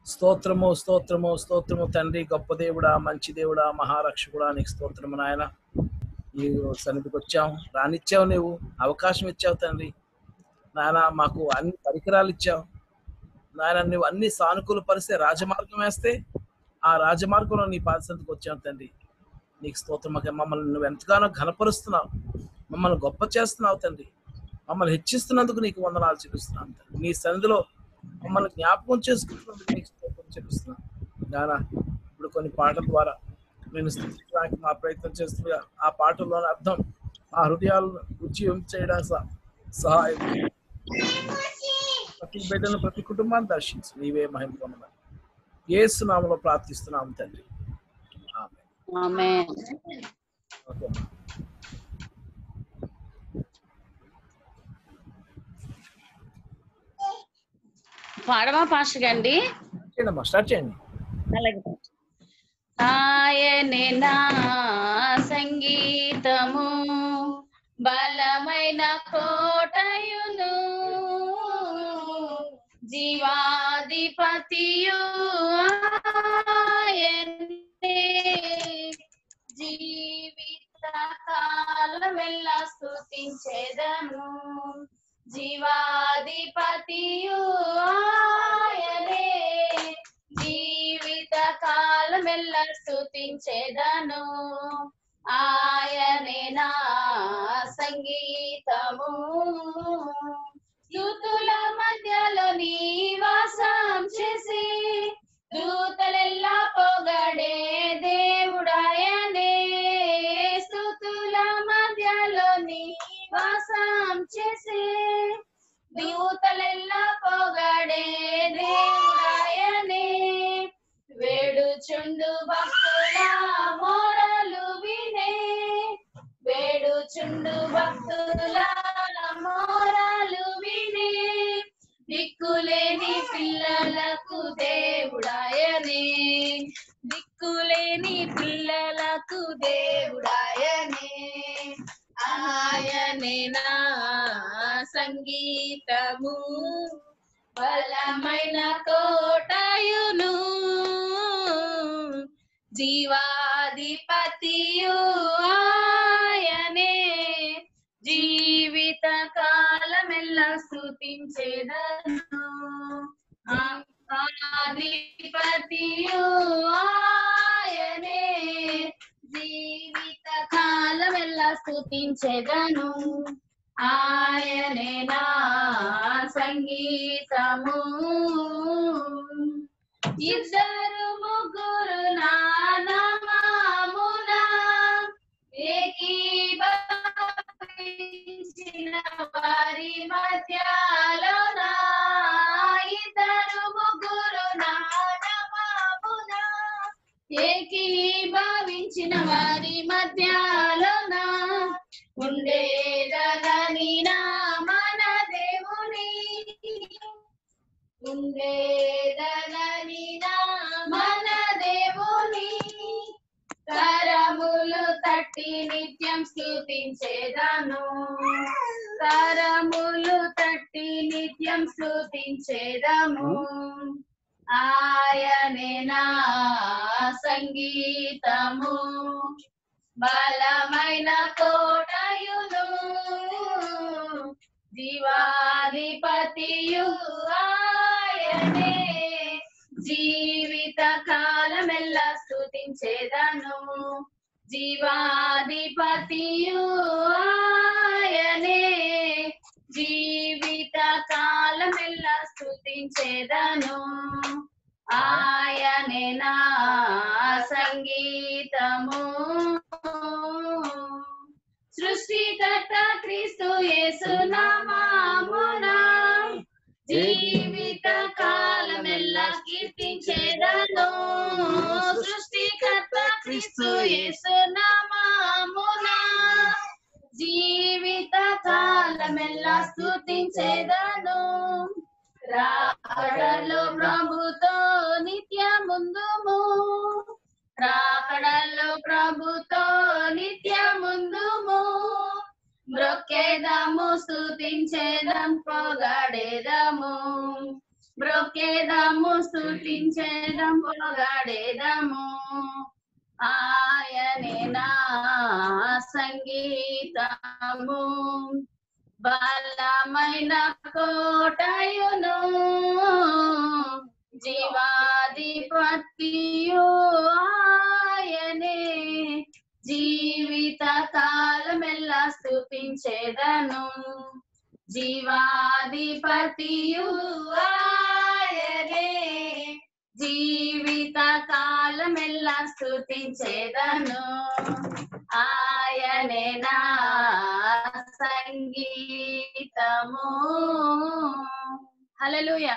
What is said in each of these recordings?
స్తోత్రము స్తోత్రము స్తోత్రము తండ్రి గొప్ప దేవుడా మంచి దేవుడా మహారక్షకుడా నీకు స్తోత్రము నాయన ఈ సన్నిధికి వచ్చావు రానిచ్చావు నువ్వు అవకాశం ఇచ్చావు తండ్రి నాయన మాకు అన్ని పరికరాలు ఇచ్చావు నాయన నువ్వు అన్ని సానుకూల పరిస్తే రాజమార్గం వేస్తే ఆ రాజమార్గంలో నీ పాదసంతకు వచ్చావు తండ్రి నీకు స్తోత్రం మమ్మల్ని నువ్వు ఎంతగానో ఘనపరుస్తున్నావు మమ్మల్ని గొప్ప చేస్తున్నావు తండ్రి మమ్మల్ని హెచ్చిస్తున్నందుకు నీకు వందనాలు చూపిస్తున్నాను తండ్రి. నీ సన్నిధిలో మమ్మల్ని జ్ఞాపకం చేసుకుంటున్నందుకు నీకు స్తోత్రం చెల్లిస్తున్నాను నానా ఇప్పుడు కొన్ని పాటల ద్వారా నేను స్థితించడానికి మా ప్రయత్నం చేస్తున్నా ఆ పాటల్లోని అర్థం ఆ హృదయాలను ఉజ్జీవం చేయడానికి సహ- సహాయం చేయి. ప్రతి బిడ్డను ప్రతి కుటుంబాన్ని దర్శించు నీవే మహిమ పొందమని యేసు నామములో ప్రార్థిస్తున్నాము తండ్రి ఆమేన్. ఆమేన్ ఓకే పాడమా పాస్టర్ గండి చేయండి అమ్మా స్టార్ట్ చేయండి అలాగే ఆయనే నా సంగీతము బలమైన కోటయును జీవాధిపతియు ఆయనే జీవిత కాలమెల్లా స్తుతించెదను జీవాధిపతియు ఆయనే జీవిత కాలమెల్ల స్తుతించెదను ఆయనే నా సంగీతము యూతుల మధ్యలో నివాసం చేసి దూతలెల్లా పొగడే దేవుడాయనే స్థుతుల మధ్యలో నివాసం చేసి దూతలెల్లా పొగడే దేవుడాయనే వేడుచుండు భక్తుల మోరలు వినే వేడుచుండు భక్తుల మోరలు వినే దిక్కులేని పిల్లలకు దేవుడాయనే దిక్కులేని పిల్లలకు దేవుడాయనే ఆయనే నా సంగీతము బలమైన కోటయును జీవాధిపతియు ఆయనే జీవిత కాలమెల్లా స్తుతించేదను ఆధిపతియు ఆయనే జీవిత కాలమెల్లా స్తుతించేదను ఆయనే నా సంగీతము ఇద్దరు ముగ్గురు నానమామున ఏకీభవించిన వారి మధ్యలోన ఇద్దరు ముగ్గురు నానమామున ఏకీభవించిన వారి మధ్యలోన ఉండేదనని నా మన దేవుని ఉండేదనని నా మన దేవుని కరములు తట్టి నిత్యం స్థుతించేదాను కరములు తట్టి నిత్యం స్థుతించేదము ఆయనే నా సంగీతము బలమైన కోటయును జీవాధిపతియు ఆయనే జీవిత కాలమెల్లా స్తుతించేదను జీవాధిపతియు ఆయనే జీవిత కాలమెల్లా స్తుతించేదను ఆయనే నా సంగీతము సృష్టికర్త క్రీస్తు యేసు నామామున జీవిత కాలమెల్లా కీర్తించేదను సృష్టికర్త క్రీస్తు యేసు నామామున జీవిత కాలమెల్లా స్తుతించేదను రాకడలో ప్రభుతో నిత్య ముందుము రాకడలో ప్రభుతో నిత్య ముందుము మ్రొక్కేదము స్తుతించేదం పొగడేదము మొక్కేదాము స్థుతించేదం పొగడేదము ఆయనే నా సంగీతము బలమైన కోటయును జీవాధిపతియు ఆయనే జీవిత కాలమెల్లా స్థుతించేదను జీవాధిపతియు ఆయనే జీవిత కాలమెల్లా స్థుతించేదను ఆయనే నా సంగీతము హల్లెలూయా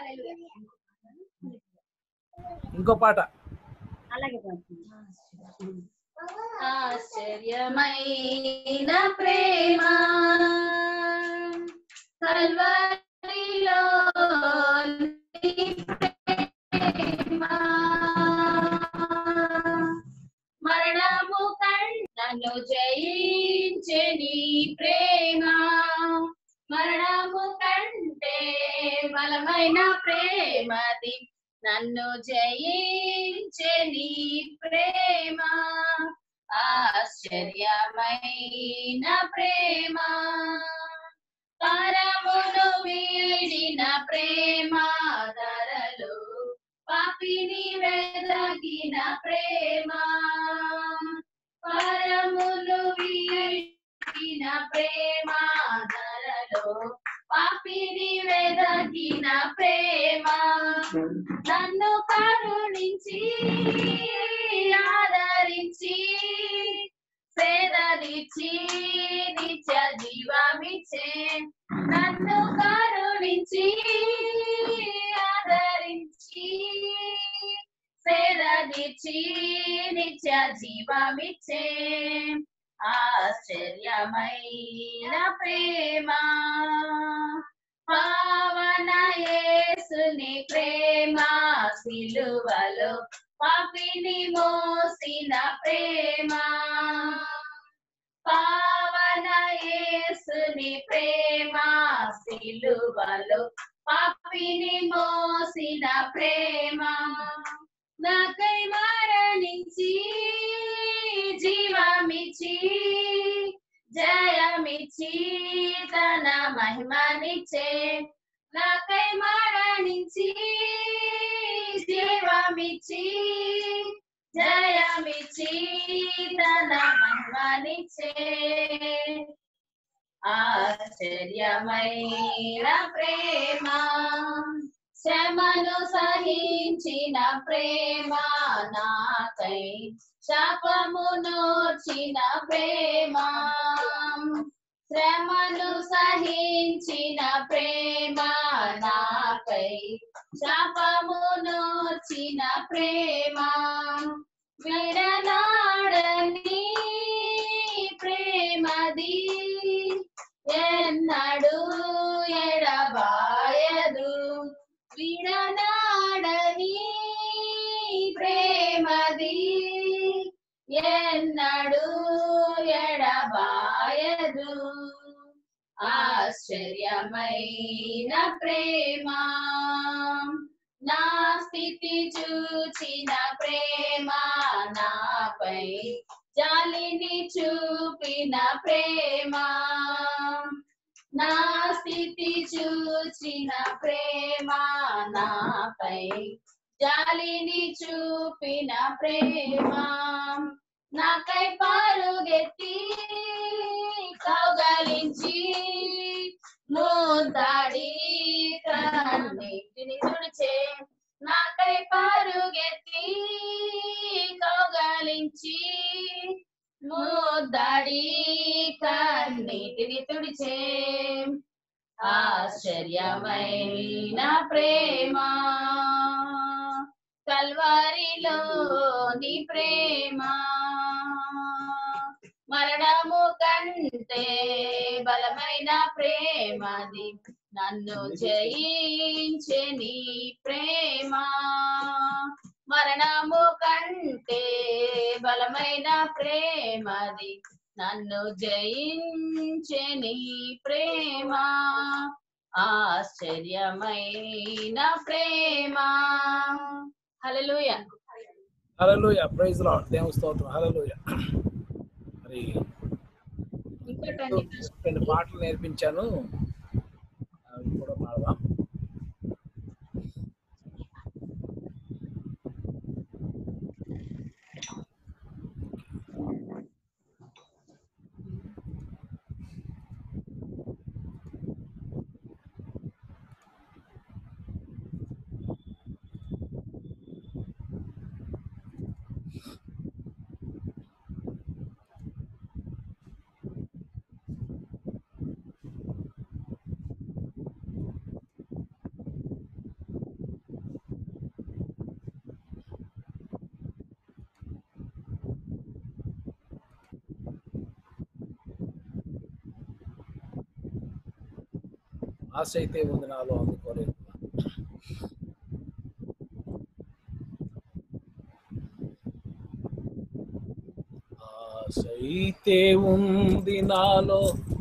ఇంకో పాట అలాగే ఆశ్చర్యమైన ప్రేమ కల్వరిలో నీ ప్రేమ మరణము కన్నను జయించే నీ ప్రేమ మరణము కంటే బలమైన ప్రేమది నన్ను జయించే నీ ప్రేమ ఆశ్చర్యమైన ప్రేమ పరమును వీడిన ప్రేమ ధరలు పాపిని వెదగిన ప్రేమ పరములు వీడిన ప్రేమ ధరలు పాపిని వెదగిన ప్రేమ నన్ను కరుణించి ఆదరించి సేదరిచి నిత్య జీవమిచ్చే నన్ను కరుణించి ఆదరించి సేదరిచి నిత్య జీవమిచ్చే ఆశ్చర్యమైన ప్రేమ పావన యేసుని ప్రేమ సిలువలో పాపిని మోసిన ప్రేమ పావన యేసుని ప్రేమ సిలువలో పాపిని మోసిన ప్రేమ నాకై మరణించి జీవమిచ్చి జయమిచ్చి తన మహిమనిచ్చే నాకై మరణించి జీవమిచ్చి జయమిచ్చి తన మహిమనిచ్చే ఆశ్చర్యమైన ప్రేమ శ్రమను సహించిన ప్రేమ నాకై శాపమునోర్చిన ప్రేమ శ్రమను సహించిన ప్రేమ నాకై శాపమునోర్చిన ప్రేమ విడనాడని ప్రేమది ఎన్నడు ఎడబాయదు విడనాడని ప్రేమది ఎన్నడు ఎడబాయదు ఆశ్చర్యమైన ప్రేమ నా స్థితి చూచిన ప్రేమ నాపై జాలిని చూపిన ప్రేమ నా స్థితి చూచిన ప్రేమ నాపై జాలిని చూపిన ప్రేమ నాకై పరుగెత్తి కౌగలించి ముద్దాడి కన్నీటిని తుడిచే నాకై పరుగెత్తి కౌగలించి ముద్దాడి కన్నీటిని తుడిచే ఆశ్చర్యమైన ప్రేమ కల్వారిలో నీ ప్రేమ మరణము కంటే బలమైన ప్రేమది నన్ను జయించే నీ ప్రేమ మరణము కంటే బలమైన ప్రేమది నన్ను జయించే నీ ప్రేమ ఆశ్చర్యమైన ప్రేమ హల్లెలూయా హలలుయ ప్రైజ్ లాడ్ దేవుని స్తోత్రం హలలుయ మరి ఇంకోటండి రెండు పాటలు నేర్పించాను అవి కూడా పాడదాం ఆశ అయితే ఉంది నాలో అందుకోలేదు ఆశైతే ఉంది నాలో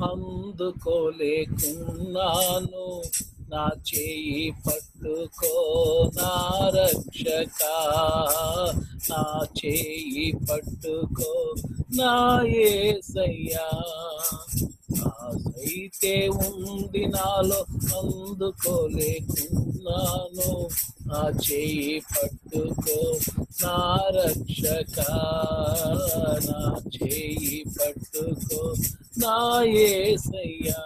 అందుకోలేకున్నాను నా చేయి పట్టుకో నా రక్షక నా చేయి పట్టుకో నా ఏసయ్యా ఆశైతే ఉంది నాలో అందుకోలేకున్నాను నా చేయి పట్టుకో నా రక్షక నా చేయి పట్టుకో నా ఏసయ్యా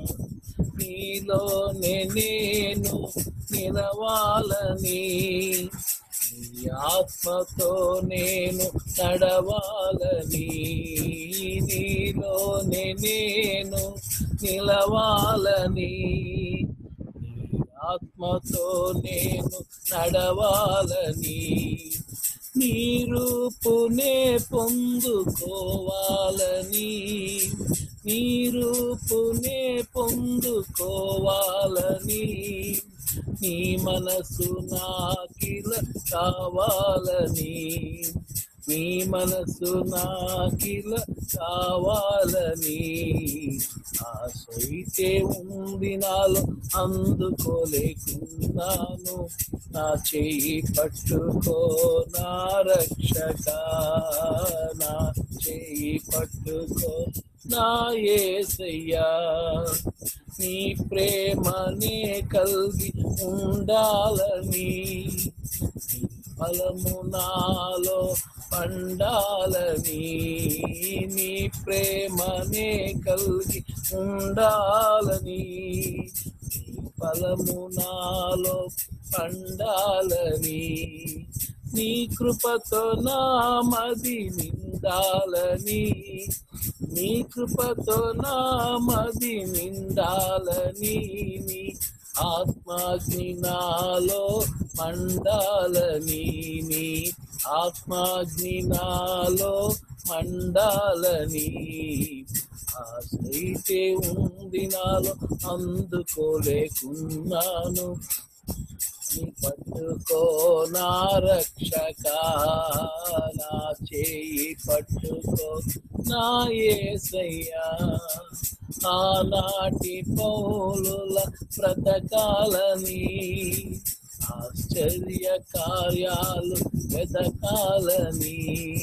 నీలోనే నేను నిలవాలని నీ ఆత్మతో నేను నడవాలని నీలోనే నేను నిలవాలని నీ ఆత్మతో నేను నడవాలని నీ రూపునే పొందుకోవాలని నీ రూపునే పొందుకోవాలని నీ మనసు నాకిల కావాలని నీ మనసు నాకిల కావాలని ఆశైతే ఉంది నాలో అందుకోలేకున్నాను నా చెయ్యి పట్టుకో నా రక్షక నా చెయ్యి పట్టుకో నా ఏసయ్యా నీ ప్రేమనే కలిగి ఉండాలని నీ ఫలము నాలో పండాలని నీ ప్రేమనే కలిగి ఉండాలని నీ ఫలము నాలో పండాలని నీ కృపతో నా మది నిండాలని నీ కృపతో నా మది నిండాలని నీ ఆత్మాగ్ని నాలో మండాలని నీ ఆత్మాగ్ని నాలో మండాలని ఆశైతే ఉంది నాలో అందుకోలేకున్నాను నీ పట్టుకో నా రక్షక నా చేయి పట్టుకో నా ఏసయ్యా ఆనాటి పౌలుల బ్రతకాలని ఆశ్చర్య కార్యాలు వెతకాలని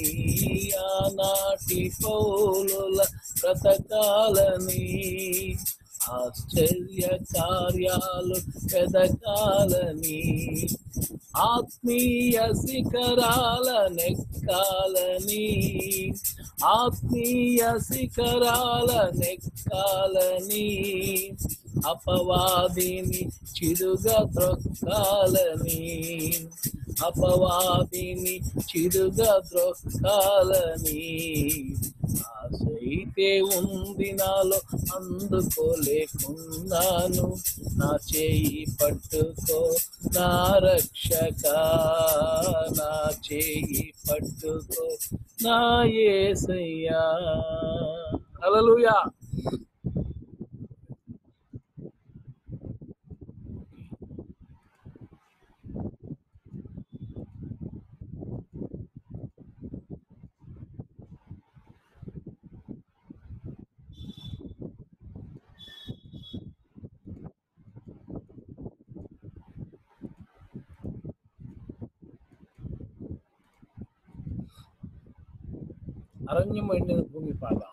ఆనాటి పౌలుల బ్రతకాలని ఆశ్చర్య కార్యాలు వెదకాలని ఆత్మీయ శిఖరాల నెక్కాలని ఆత్మీయ శిఖరాల నెక్కాలని అపవాదిని చిరుగా త్రొక్కాలని అపవాదిని చిరుగా త్రొక్కాలని ఆశైతే ఉంది నాలో అందుకోలేకున్నాను నా చేయి పట్టుకో నా రక్షక నా చేయి పట్టుకో నా ఏసయ్యా హల్లెలూయా అరణ్యం ఎండిన భూమి పాదాం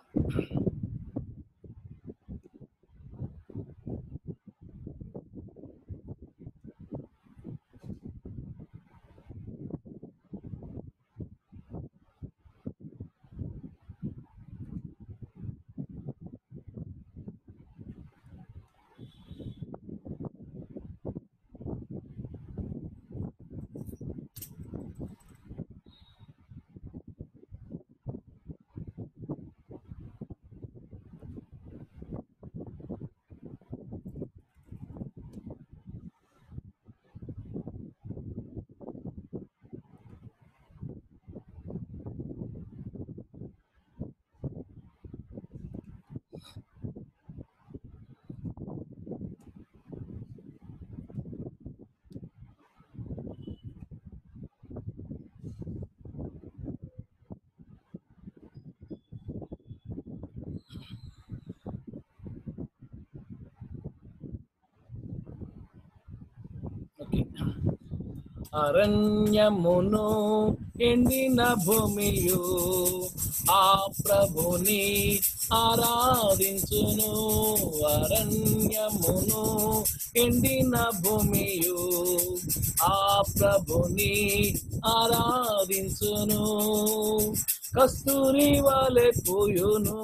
ఓకే అరణ్యమును ఎండిన భూమియు ఆ ప్రభుని ఆరాధించును అరణ్యమును ఎండిన భూమియు ఆ ప్రభుని ఆరాధించును కస్తూరి వలె పూయును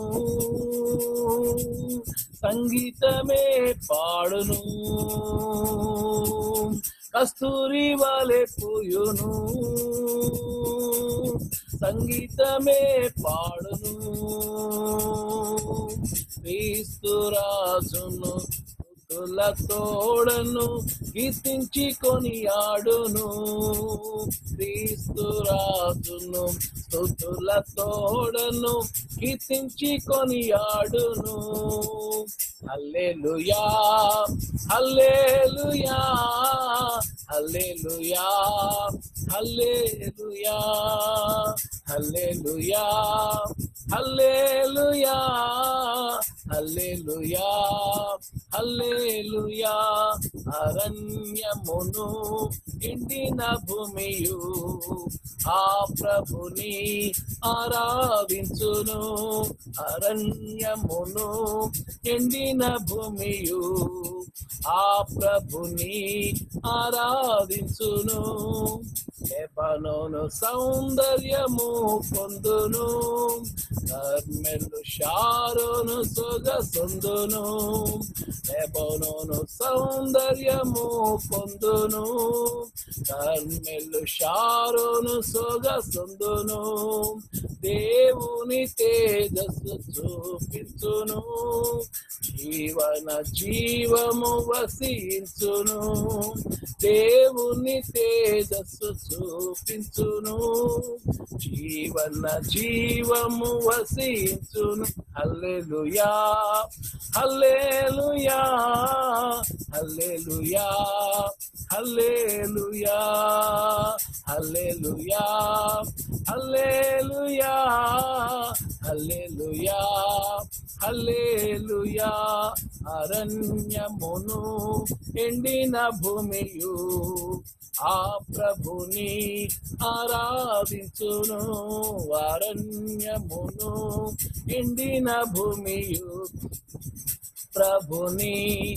సంగీతమే పాడును కస్తూరి వలె పూయును సంగీతమే పాడును క్రీస్తు రాజును స్తుతుల తోడను కీర్తించి కొనియాడును క్రీస్తు రాజును స్తుతుల తోడను కీర్తించి కొనియాడును హల్లెలూయా హల్లెలూయా హల్లెలూయా హల్లెలూయా హల్లెలూయా హల్లెలూయా హల్లెలూయా హల్లెలూయా అరణ్యమును ఎండిన భూమియు ఆ ప్రభుని ఆరాధించును అరణ్యమును ఎండిన భూమియు ఆ ప్రభుని ఆరాధించును లెబనోను సౌందర్యము పొందును కర్మెలు షారోను సొగసొందును లెబనోను సౌందర్యము పొందును కర్మెలు షారోను సొగసొందును దేవుని తేజస్సు చూపించును జీవన జీవము వసించును దేవుని తేజస్సు చూపించును జీవన జీవము వసించును హల్లెలూయా హల్లెలూయా హల్లెలూయా హల్లెలూయా హల్లెలూయా హల్లెలూయా హల్లెలూయా హల్లెలూయా అరణ్యమును ఎండిన భూమియు ఆ ప్రభుని ఆరాధించును అరణ్యమును ఎండిన భూమియు ప్రభుని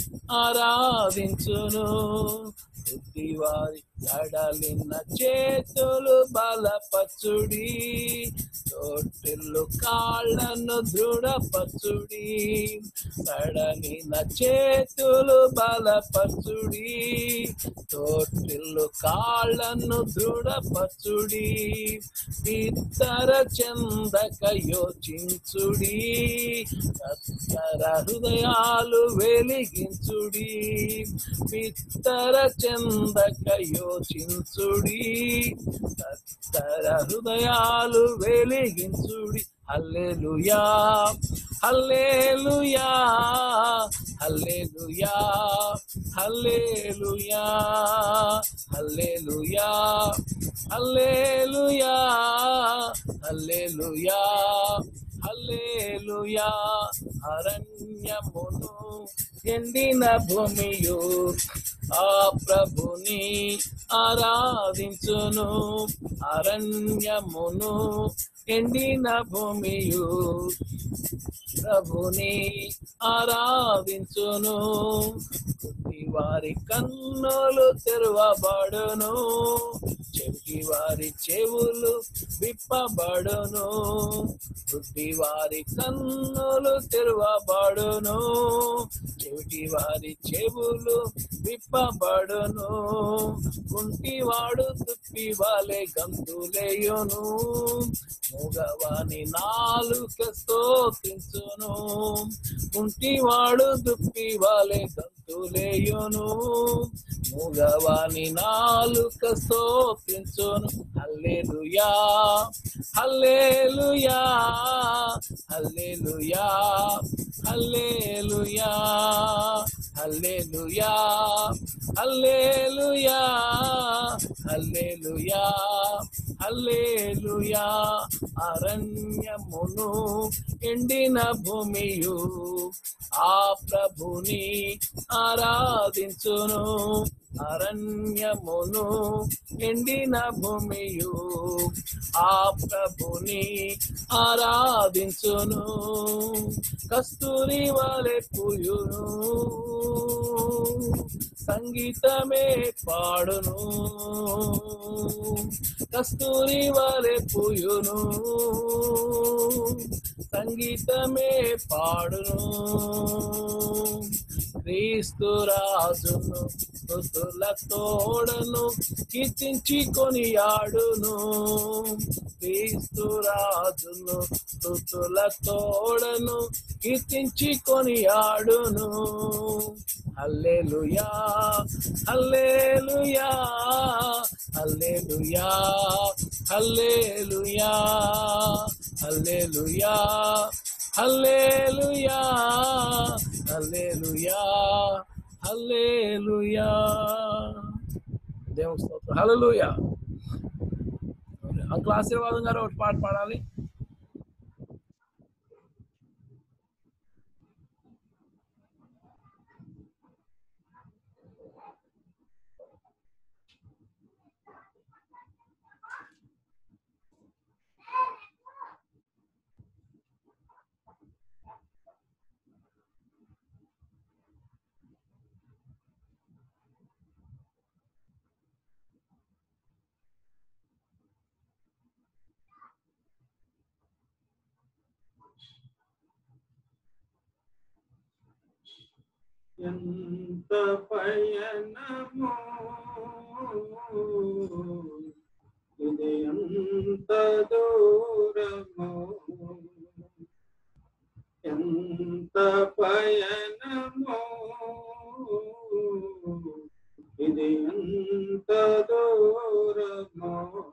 ఆరాధించును బుద్ధివారి జడలిన చేతులు బలపచుడి తోటిల్లు కాళ్ళను దృఢపచుడి సడలిన చేతులు బలపచుడి తోటిల్లు కాళ్ళను దృఢపచుడి ఇతర చందక యోచించుడి తత్తర హృదయాలు వెలిగించుడి పిత్తర చందక యోచించుడి తత్తర హృదయాలు వెలిగించుడి హల్లెలూయా హల్లెలూయా హల్లెలూయా హల్లెలూయా హల్లెలూయా హల్లెలూయా హల్లెలూయా హల్లెలూయా అరణ్యమును ఎండిన భూమియు ఆ ప్రభుని ఆరాధించును అరణ్యమును ఎండిన భూమియు ప్రభుని ఆరాధించును పుట్టి వారి కన్నులు తెరవబడును చెవిటి వారి చెవులు విప్పబడును పుట్టి వారి కన్నులు తెరవబడును చెవిటి వారి చెవులు విప్పబడును కుంటివాడు తుప్పి వాలే గంతులేయును మూగవాని నాలుక స్తోత్రించును కుంటివాడు దుప్పి వాలే గంతులేయును మూగవాని నాలుక స్తోత్రించును హల్లెలూయా హల్లెలూయా హల్లెలూయా హల్లెలూయా హల్లెలూయా హల్లెలూయా హల్లెలూయా హల్లెలూయా అరణ్యమును ఎండిన భూమియు ఆ ప్రభుని ఆరాధించును అరణ్యమును ఎండిన భూమియు ఆ ప్రభుని ఆరాధించును కస్తూరి వలె పూయును సంగీతమే పాడును కస్తూరి వలె పూయును సంగీతమే పాడును క్రీస్తు రాజును స్థుతుల తోడను కీర్తించి కొనియాడును క్రీస్తు రాజును స్థుతుల తోడను కీర్తించి కొనియాడును హల్లెలూయా హల్లెలూయా హల్లెలూయా హల్లెలూయా హల్లెలూయా హల్లెలూయా హల్లెలూయా హల్లెలూయా దేవుని స్తోత్రం హల్లెలూయా అంకుల్ ఆశీర్వాదం గారు ఒకటి పాట పాడాలి ఎంత పయనము ఇది ఎంత దూరము ఎంత పయనము ఇది ఎంత దూరము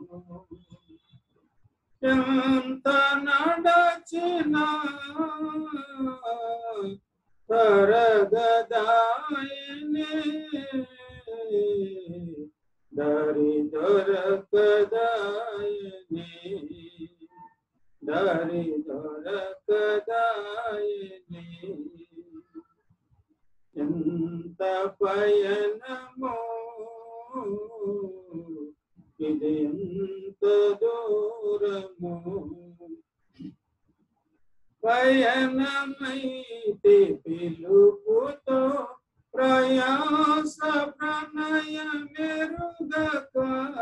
ఎంత నడచినా తరగదాయనే దరి దొరకదాయనే దరి దొరకదాయనే ఎంత పయనమో ఇది ఎంత దూరమో పయనమైతే పిలుపుతో ప్రయాస ప్రణయ మెరుగక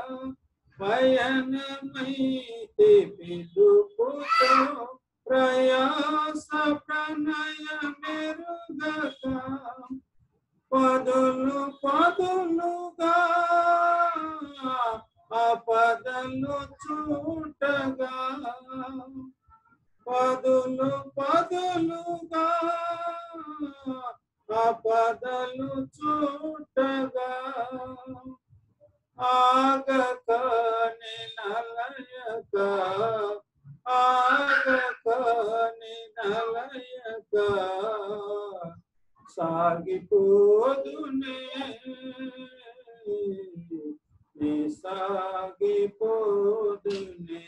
పయనమైతే పిలుపుతో ప్రయాస ప్రణయ మెరుగక పదులు పదులుగా ఆ పదలు చూటగా పదులు పదులుగా ఆ పదలు చూటగా ఆగక నిలయక ఆగక నిలయక సాగిపోదునే నీ సాగిపోదునే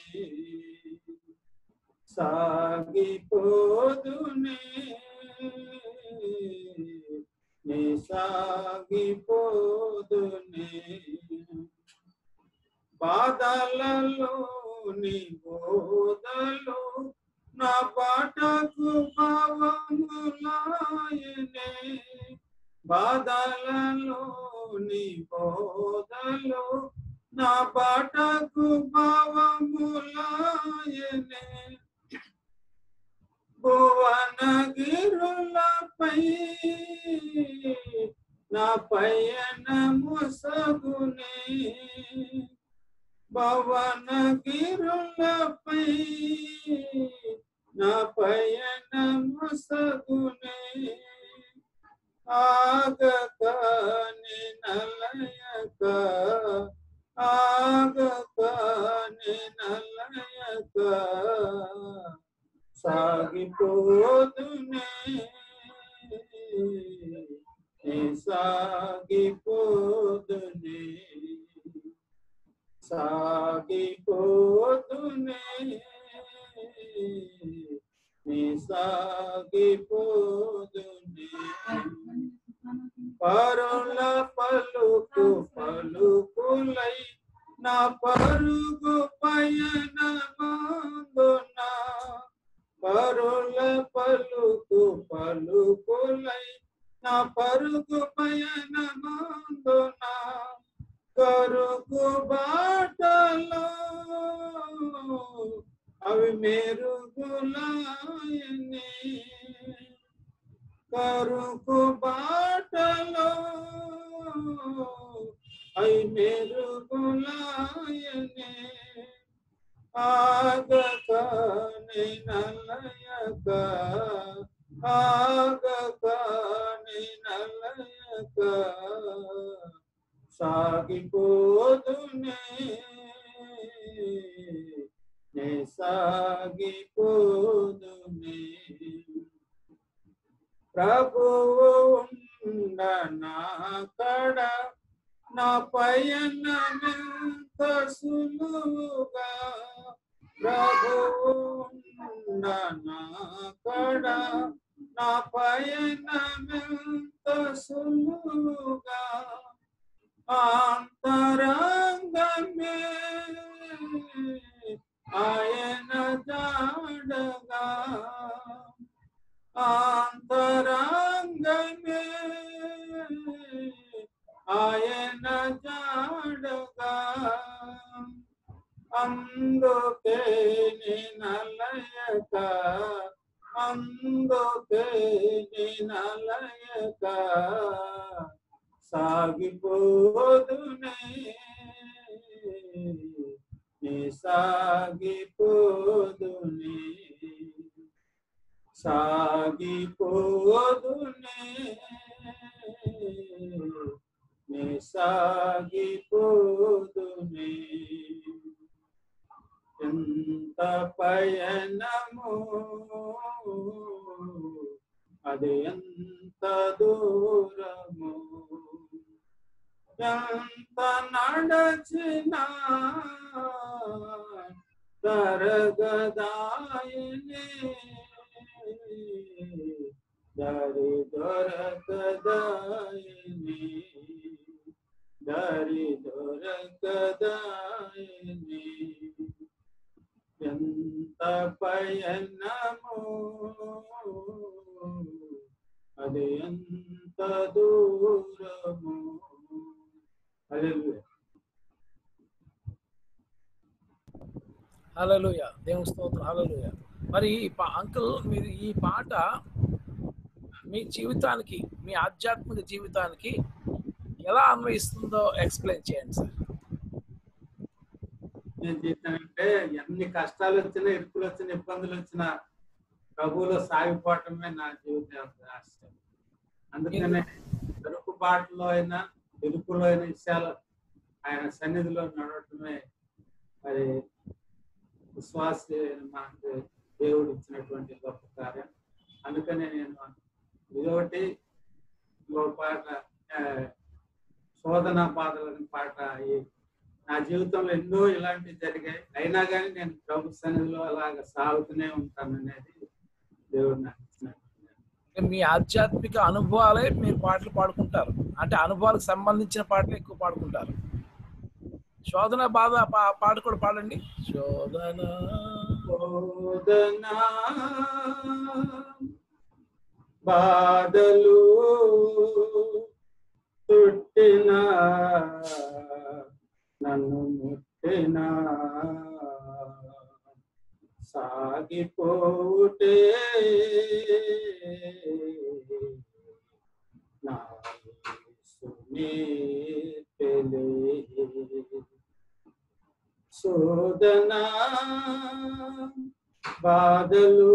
సాగిపోదునే నీ సాగిపోదునే బాధలలో నీ బోధలు నా పాటకు భావములాయనే బాధలలో నీ బోధలు నా పాటకు భావములాయనే భువనగిరులపై నా పయనము సగునే భవనగిరులపై నా పయనము సగునే ఆగక నినలయక ఆగక నినలయక సాగిపోదునే నే సాగిపోదునే సాగిపోదునే నే సాగిపోదునే పరుల పలుకు పలుకులై నా పరుగు పయనమందునా పరుల పలుకు పలుకులై నా పరుగు పయనమందునా కరుగు బాటలో అవి మెరుగులాయని కరుకు బాటలో అవి మెరుగులాయని ఆగక నలయక ఆగక నలయక సాగిపోదునే నే సాగిపోదునే ప్రభువు ఉండనా కడ నా పయనమెంత సులువుగా ప్రభువు ఉండనా కడ నా పయనమెంత సులువుగా అంతరంగమే ఆయన జాడగా అంతరంగమే ఆయన జాడగా అందుకే నలయక అందుకే నలయక సాగిపోదునే నీ సాగిపోదునే సాగిపోదునే నీ సాగిపోదునే ఎంత పయనము అది ఎంత దూరము ఎంత నడచినా తరగదాయని దరి దొరకదాయని దరి దొరకదాయని ఎంత పయనము అది ఎంత దూరము హల్లెలూయా హలలుయ దేవుని స్తోత్రం హలలుయ మరి ఈ పా అంకుల్ మీరు ఈ పాట మీ జీవితానికి మీ ఆధ్యాత్మిక జీవితానికి ఎలా అన్వయిస్తుందో ఎక్స్ప్లెయిన్ చేయండి సార్ నేను చేశానంటే ఎన్ని కష్టాలు వచ్చినా ఇరుకులు వచ్చినా ఇబ్బందులు వచ్చినా ప్రభువులో సాగిపోవటమే నా జీవిత ఆశయం అందుకనే చెరుకు బాటలో అయినా ఇరుకులో అయిన విషయాలు ఆయన సన్నిధిలో నడవటమే మరి విశ్వాస మనకు దేవుడు ఇచ్చినటువంటి గొప్ప కార్యం అందుకనే నేను ఇదొకటి ఇంకో పాట ఆ, శోధన బాధలని పాట ఈ నా జీవితంలో ఎన్నో ఇలాంటివి జరిగాయి అయినా కానీ నేను ప్రభు సన్నిధిలో అలాగ సాగుతూనే ఉంటాను అనేది దేవుడు నాకు ఇచ్చినటువంటి మీ ఆధ్యాత్మిక అనుభవాలే మీరు పాటలు పాడుకుంటారు అంటే అనుభవాలకు సంబంధించిన పాటలు ఎక్కువ పాడుకుంటారు శోధన బాధ పా- పాట కూడా పాడండి శోధన శోధన బాధలు చుట్టిన నన్ను ముట్టిన సాగిపోటే నా యేసునే తెలియ శోధన బాధలు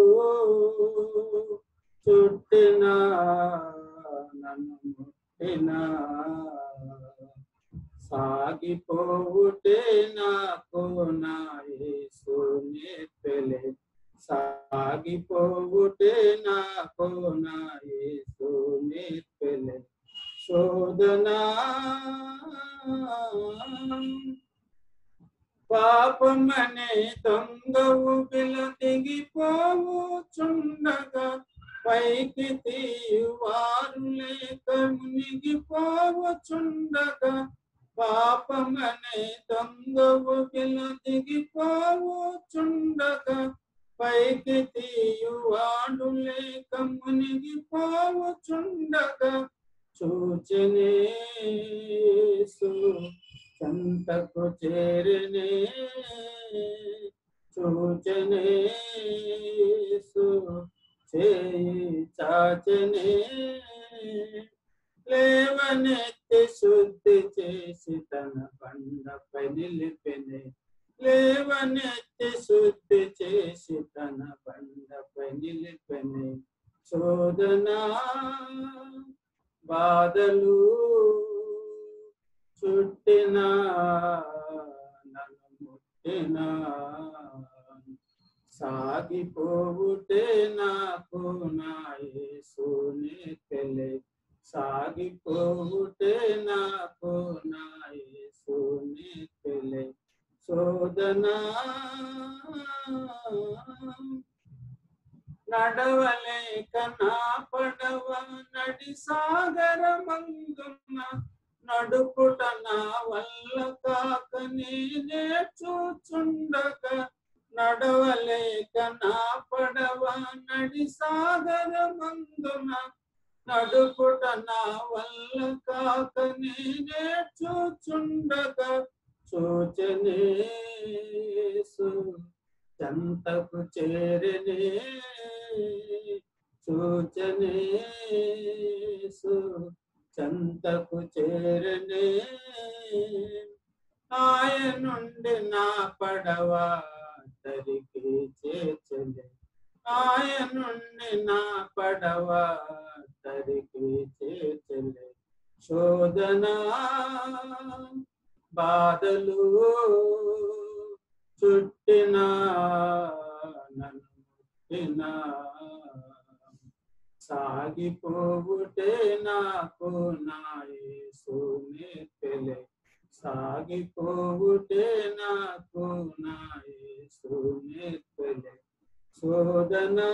చుట్టిన నన్ను ముట్టిన సాగిపోవుటే నాకు నా యేసునే పెళ్ళి సాగిపోవుటే నాకు నా యేసునే పెళ్ళి శోధన పాపమనే దొంగవు బిల దిగిపోవుచుండగా పైకి తీయువారు లేక మునిగిపోవుచుండగా పాపమనే దొంగవు బిల దిగిపోవుచుండగా పైకి తీయువాడు లేక మునిగిపోవుచుండగా చూచనేసు సంతకు చేరనే చూచనేసు చేయి చాచనే లేవనెత్తి శుద్ధి చేసి తన బండపై నిలిపెనే లేవనెత్తి శుద్ధి చేసి తన బండపై నిలిపెనే శోధనా బాధలు చుట్టిన నన్ను ముట్టిన సాగిపోవుటే నాకు నా యేసునే తెలే సాగిపోవుటే నాకు నా యేసునే తెలే శోధనా నడవలేక నా పడవ నడి సాగర మందున్న నడుపుట నా వల్ల కాక నేనే చూచుండగా నడవలేక నా పడవ నడి సాగర మందున నడుపుట నా వల్ల కాక నేనే చూచుండగా చూచనేసు చెంతకు చేరనే చూచనేసు చెంతకు చేరనే ఆయనుండి నా పడవ తరికి చేర్చలే ఆయనుండి నా పడవ తరికి చేర్చలే శోధనా బాధలు చుట్టిన నన్ను ముట్టిన సాగిపోవుటే నాకు నా యేసునే తెలే సాగిపోవుటే నాకు నా యేసునే తెలే శోధనా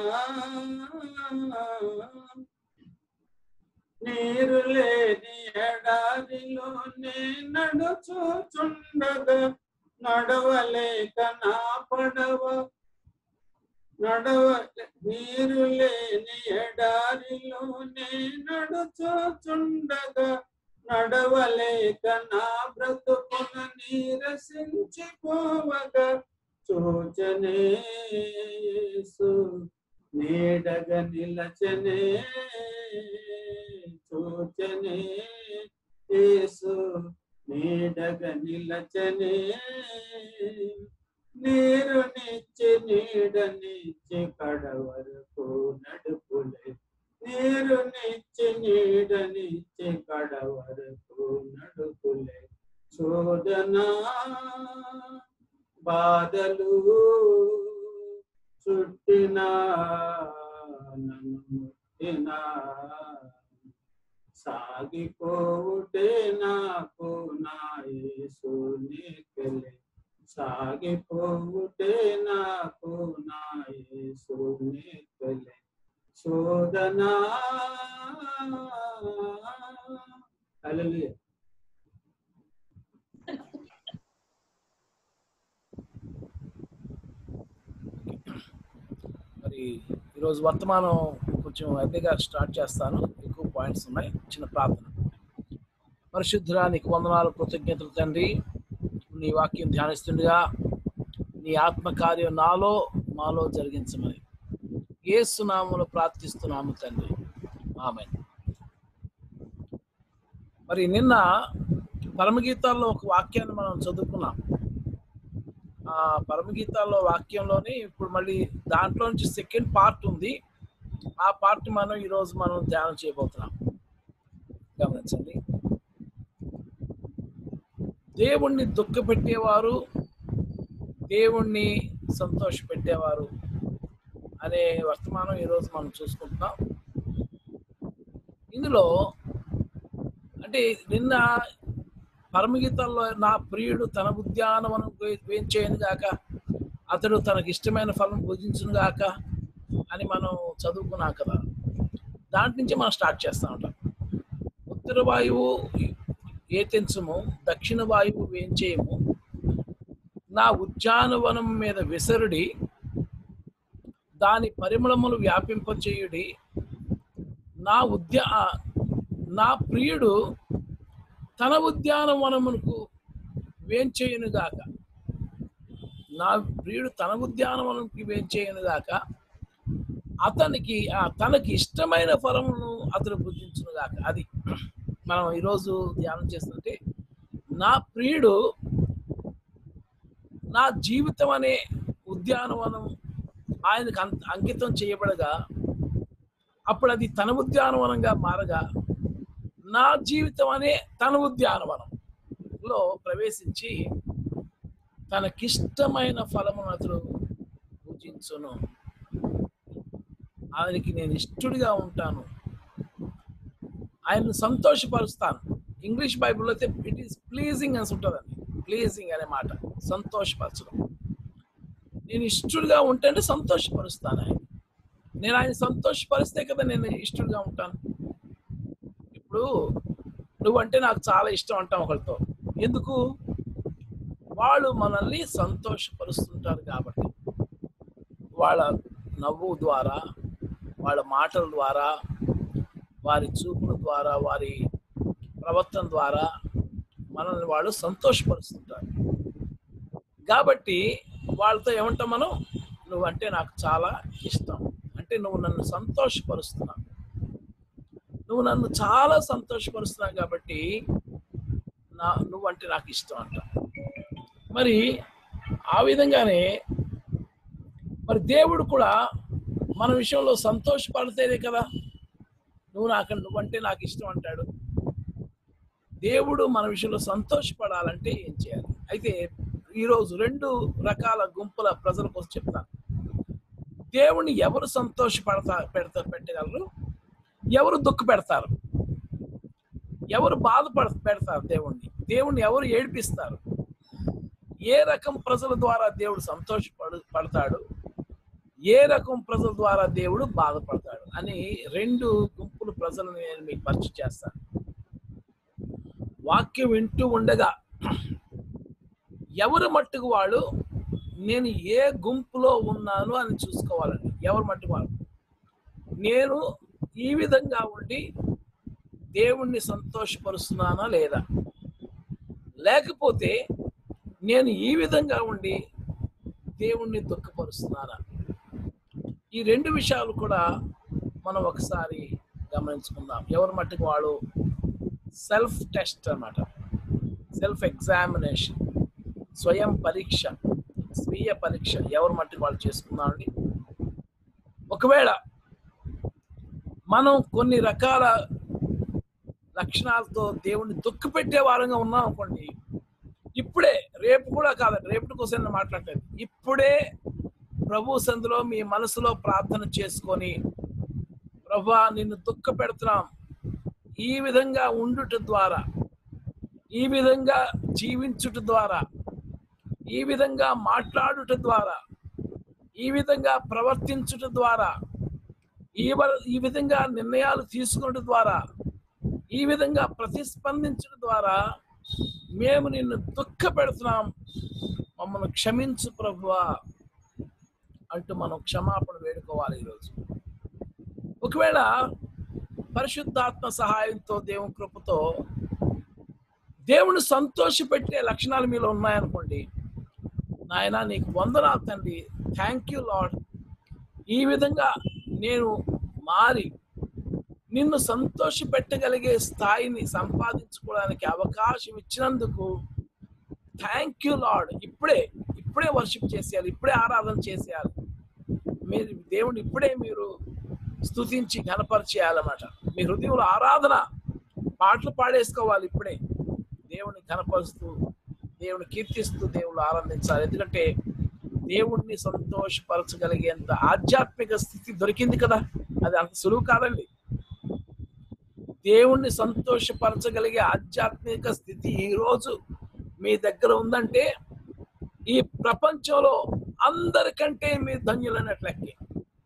నీరు లేని ఎడారిలోనే నడుచుచుండగా నడవలేక నా పడవ నడవ నీరు లేని ఎడారిలోనే నడుచుచుండగా నడవలేక నా బ్రతుకున నీరసించిపోవగా చూచనేసు నీడగ నిలచనే చూచనే యేసు నీడగ నిలచనే నీరు నిచ్చి నీడనిచ్చి కడ వరకు నడుపులే నీరు నిచ్చి నీడనిచ్చి కడ వరకు నడుపులే శోధనా బాధలు చుట్టిన నన్ను ముట్టిన సాగిపోవుటే నాకు నా యేసుని తెలే సాగిపోవుటే నాకు నా యేసుని తెలే శోధనా హల్లెలూయా కాబట్టి ఈరోజు వర్తమానం కొంచెం అద్దెగా స్టార్ట్ చేస్తాను ఎక్కువ పాయింట్స్ ఉన్నాయి చిన్న ప్రార్థన పరిశుద్ధురా నీకు వందనాలు కృతజ్ఞతలు తండ్రి నీ వాక్యం ధ్యానిస్తుండగా నీ ఆత్మకార్యం నాలో మాలో జరిగించమని ఏసునామలో ప్రార్థిస్తున్నాము తండ్రి ఆమె మరి నిన్న పరమగీతాల్లో ఒక వాక్యాన్ని మనం చదువుకున్నాం ఆ పరమగీతాల్లో వాక్యంలోని ఇప్పుడు మళ్ళీ దాంట్లో నుంచి సెకండ్ పార్ట్ ఉంది ఆ పార్ట్ మనం ఈరోజు మనం ధ్యానం చేయబోతున్నాం గమనించండి దేవుణ్ణి దుఃఖపెట్టేవారు దేవుణ్ణి సంతోష పెట్టేవారు అనే వర్తమానం ఈరోజు మనం చూసుకుంటున్నాం ఇందులో అంటే నిన్న పరమగీతాల్లో నా ప్రియుడు తన ఉద్యానవనం వేయించేయను గాక అతడు తనకి ఇష్టమైన ఫలం భుజించును గాక అని మనం చదువుకున్నాం కదా దాంట్ నుంచి మనం స్టార్ట్ చేస్తూ ఉంటాం ఉత్తర వాయువు ఏతెంచము దక్షిణ వాయువు వేంచేయము నా ఉద్యానవనం మీద విసరుడి దాని పరిమళములు వ్యాపింపచేయుడి నా ఉద్యా నా ప్రియుడు తన ఉద్యానవనమునకు వేంచేయునుగాక నా ప్రియుడు తన ఉద్యానవనంకి వేంచేయునుగాక అతనికి ఆ తనకి ఇష్టమైన ఫలమును అతను భుజించునుగాక అది మనం ఈరోజు ధ్యానం చేస్తుంటే నా ప్రియుడు నా జీవితం అనే ఉద్యానవనం ఆయనకు అంత అంకితం చేయబడగా అప్పుడు అది తన ఉద్యానవనంగా మారగా నా జీవితం అనే తన ఉద్యానవనంలో ప్రవేశించి తనకిష్టమైన ఫలమును అతడు పూజించును ఆయనకి నేను ఇష్టడిగా ఉంటాను ఆయన్ని సంతోషపరుస్తాను ఇంగ్లీష్ బైబిల్లో అయితే ఇట్ ఈస్ ప్లీజింగ్ అని ఉంటుందండి ప్లీజింగ్ అనే మాట సంతోషపరచడం నేను ఇష్టడుగా ఉంటే అంటే సంతోషపరుస్తాను ఆయన నేను ఆయన సంతోషపరిస్తే కదా నేను ఇష్టడుగా ఉంటాను ఇప్పుడు నువ్వంటే నాకు చాలా ఇష్టం అంటాం ఒకరితో ఎందుకు వాళ్ళు మనల్ని సంతోషపరుస్తుంటారు కాబట్టి వాళ్ళ నవ్వు ద్వారా వాళ్ళ మాటల ద్వారా వారి చూపుల ద్వారా వారి ప్రవర్తన ద్వారా మనల్ని వాళ్ళు సంతోషపరుస్తుంటారు కాబట్టి వాళ్ళతో ఏమంటాం మనం నువ్వంటే నాకు చాలా ఇష్టం అంటే నువ్వు నన్ను సంతోషపరుస్తున్నావు నువ్వు నన్ను చాలా సంతోషపరుస్తున్నావు కాబట్టి నా నువ్వంటే నాకు ఇష్టం అంట మరి ఆ విధంగానే మరి దేవుడు కూడా మన విషయంలో సంతోషపడితేనే కదా నువ్వు నాకు నువ్వంటే నాకు ఇష్టం అంటాడు దేవుడు మన విషయంలో సంతోషపడాలంటే ఏం చేయాలి అయితే ఈరోజు రెండు రకాల గుంపుల ప్రజల కోసం చెప్తాను దేవుణ్ణి ఎవరు సంతోషపడతా పెడతా పెట్టగలరు ఎవరు దుఃఖ పెడతారు ఎవరు బాధపడ పెడతారు దేవుణ్ణి దేవుణ్ణి ఎవరు ఏడిపిస్తారు ఏ రకం ప్రజల ద్వారా దేవుడు సంతోషపడు పడతాడు ఏ రకం ప్రజల ద్వారా దేవుడు బాధపడతాడు అని రెండు గుంపుల ప్రజలను నేను మీకు పరిచయం చేస్తాను వాక్యం వింటూ ఉండగా ఎవరు మట్టుకు వాళ్ళు నేను ఏ గుంపులో ఉన్నాను అని చూసుకోవాలండి ఎవరు మట్టుకు వాళ్ళు నేను ఈ విధంగా ఉండి దేవుణ్ణి సంతోషపరుస్తున్నానా లేదా లేకపోతే నేను ఈ విధంగా ఉండి దేవుణ్ణి దుఃఖపరుస్తున్నానా ఈ రెండు విషయాలు కూడా మనం ఒకసారి గమనించుకుందాం ఎవరి మట్టుకు వాడు సెల్ఫ్ టెస్ట్ అన్నమాట సెల్ఫ్ ఎగ్జామినేషన్ స్వయం పరీక్ష స్వీయ పరీక్ష ఎవరి మట్టుకు వాళ్ళు చేసుకుందామండి ఒకవేళ మనం కొన్ని రకాల లక్షణాలతో దేవుణ్ణి దుఃఖపెట్టే వారంగా ఉన్నాం అనుకోండి ఇప్పుడే రేపు కూడా కాదండి రేపటి కోసం నేను మాట్లాడలేదు ఇప్పుడే ప్రభు సందులో మీ మనసులో ప్రార్థన చేసుకొని ప్రభా నిన్ను దుఃఖ పెడుతున్నాం ఈ విధంగా ఉండుట ద్వారా ఈ విధంగా జీవించుట ద్వారా ఈ విధంగా మాట్లాడుట ద్వారా ఈ విధంగా ప్రవర్తించుట ద్వారా ఈ వ- ఈ విధంగా నిర్ణయాలు తీసుకున్నట ద్వారా ఈ విధంగా ప్రతిస్పందించడం ద్వారా మేము నిన్ను దుఃఖ పెడుతున్నాం మమ్మల్ని క్షమించు ప్రభువా అంటూ మనం క్షమాపణ వేడుకోవాలి ఈరోజు ఒకవేళ పరిశుద్ధాత్మ సహాయంతో దేవుని కృపతో దేవుని సంతోషపెట్టే లక్షణాలు మీలో ఉన్నాయనుకోండి నాయన నీకు వందనాలు తండ్రి థ్యాంక్ యూ లాడ్ ఈ విధంగా నేను మారి నిన్ను సంతోష పెట్టగలిగే స్థాయిని సంపాదించుకోవడానికి అవకాశం ఇచ్చినందుకు థ్యాంక్ యూ లాడ్ ఇప్పుడే ఇప్పుడే వర్షిప్ చేసేయాలి ఇప్పుడే ఆరాధన చేసేయాలి మీరు దేవుని ఇప్పుడే మీరు స్తుతించి ఘనపరిచేయాలన్నమాట మీ హృదయంలో ఆరాధన పాటలు పాడేసుకోవాలి ఇప్పుడే దేవుని ఘనపరుస్తూ దేవుని కీర్తిస్తూ దేవుడు ఆనందించాలి ఎందుకంటే దేవుణ్ణి సంతోషపరచగలిగేంత ఆధ్యాత్మిక స్థితి దొరికింది కదా అది అంత సులువు కాదండి దేవుణ్ణి సంతోషపరచగలిగే ఆధ్యాత్మిక స్థితి ఈ రోజు మీ దగ్గర ఉందంటే ఈ ప్రపంచంలో అందరికంటే మీరు ధన్యులైనట్లెక్కే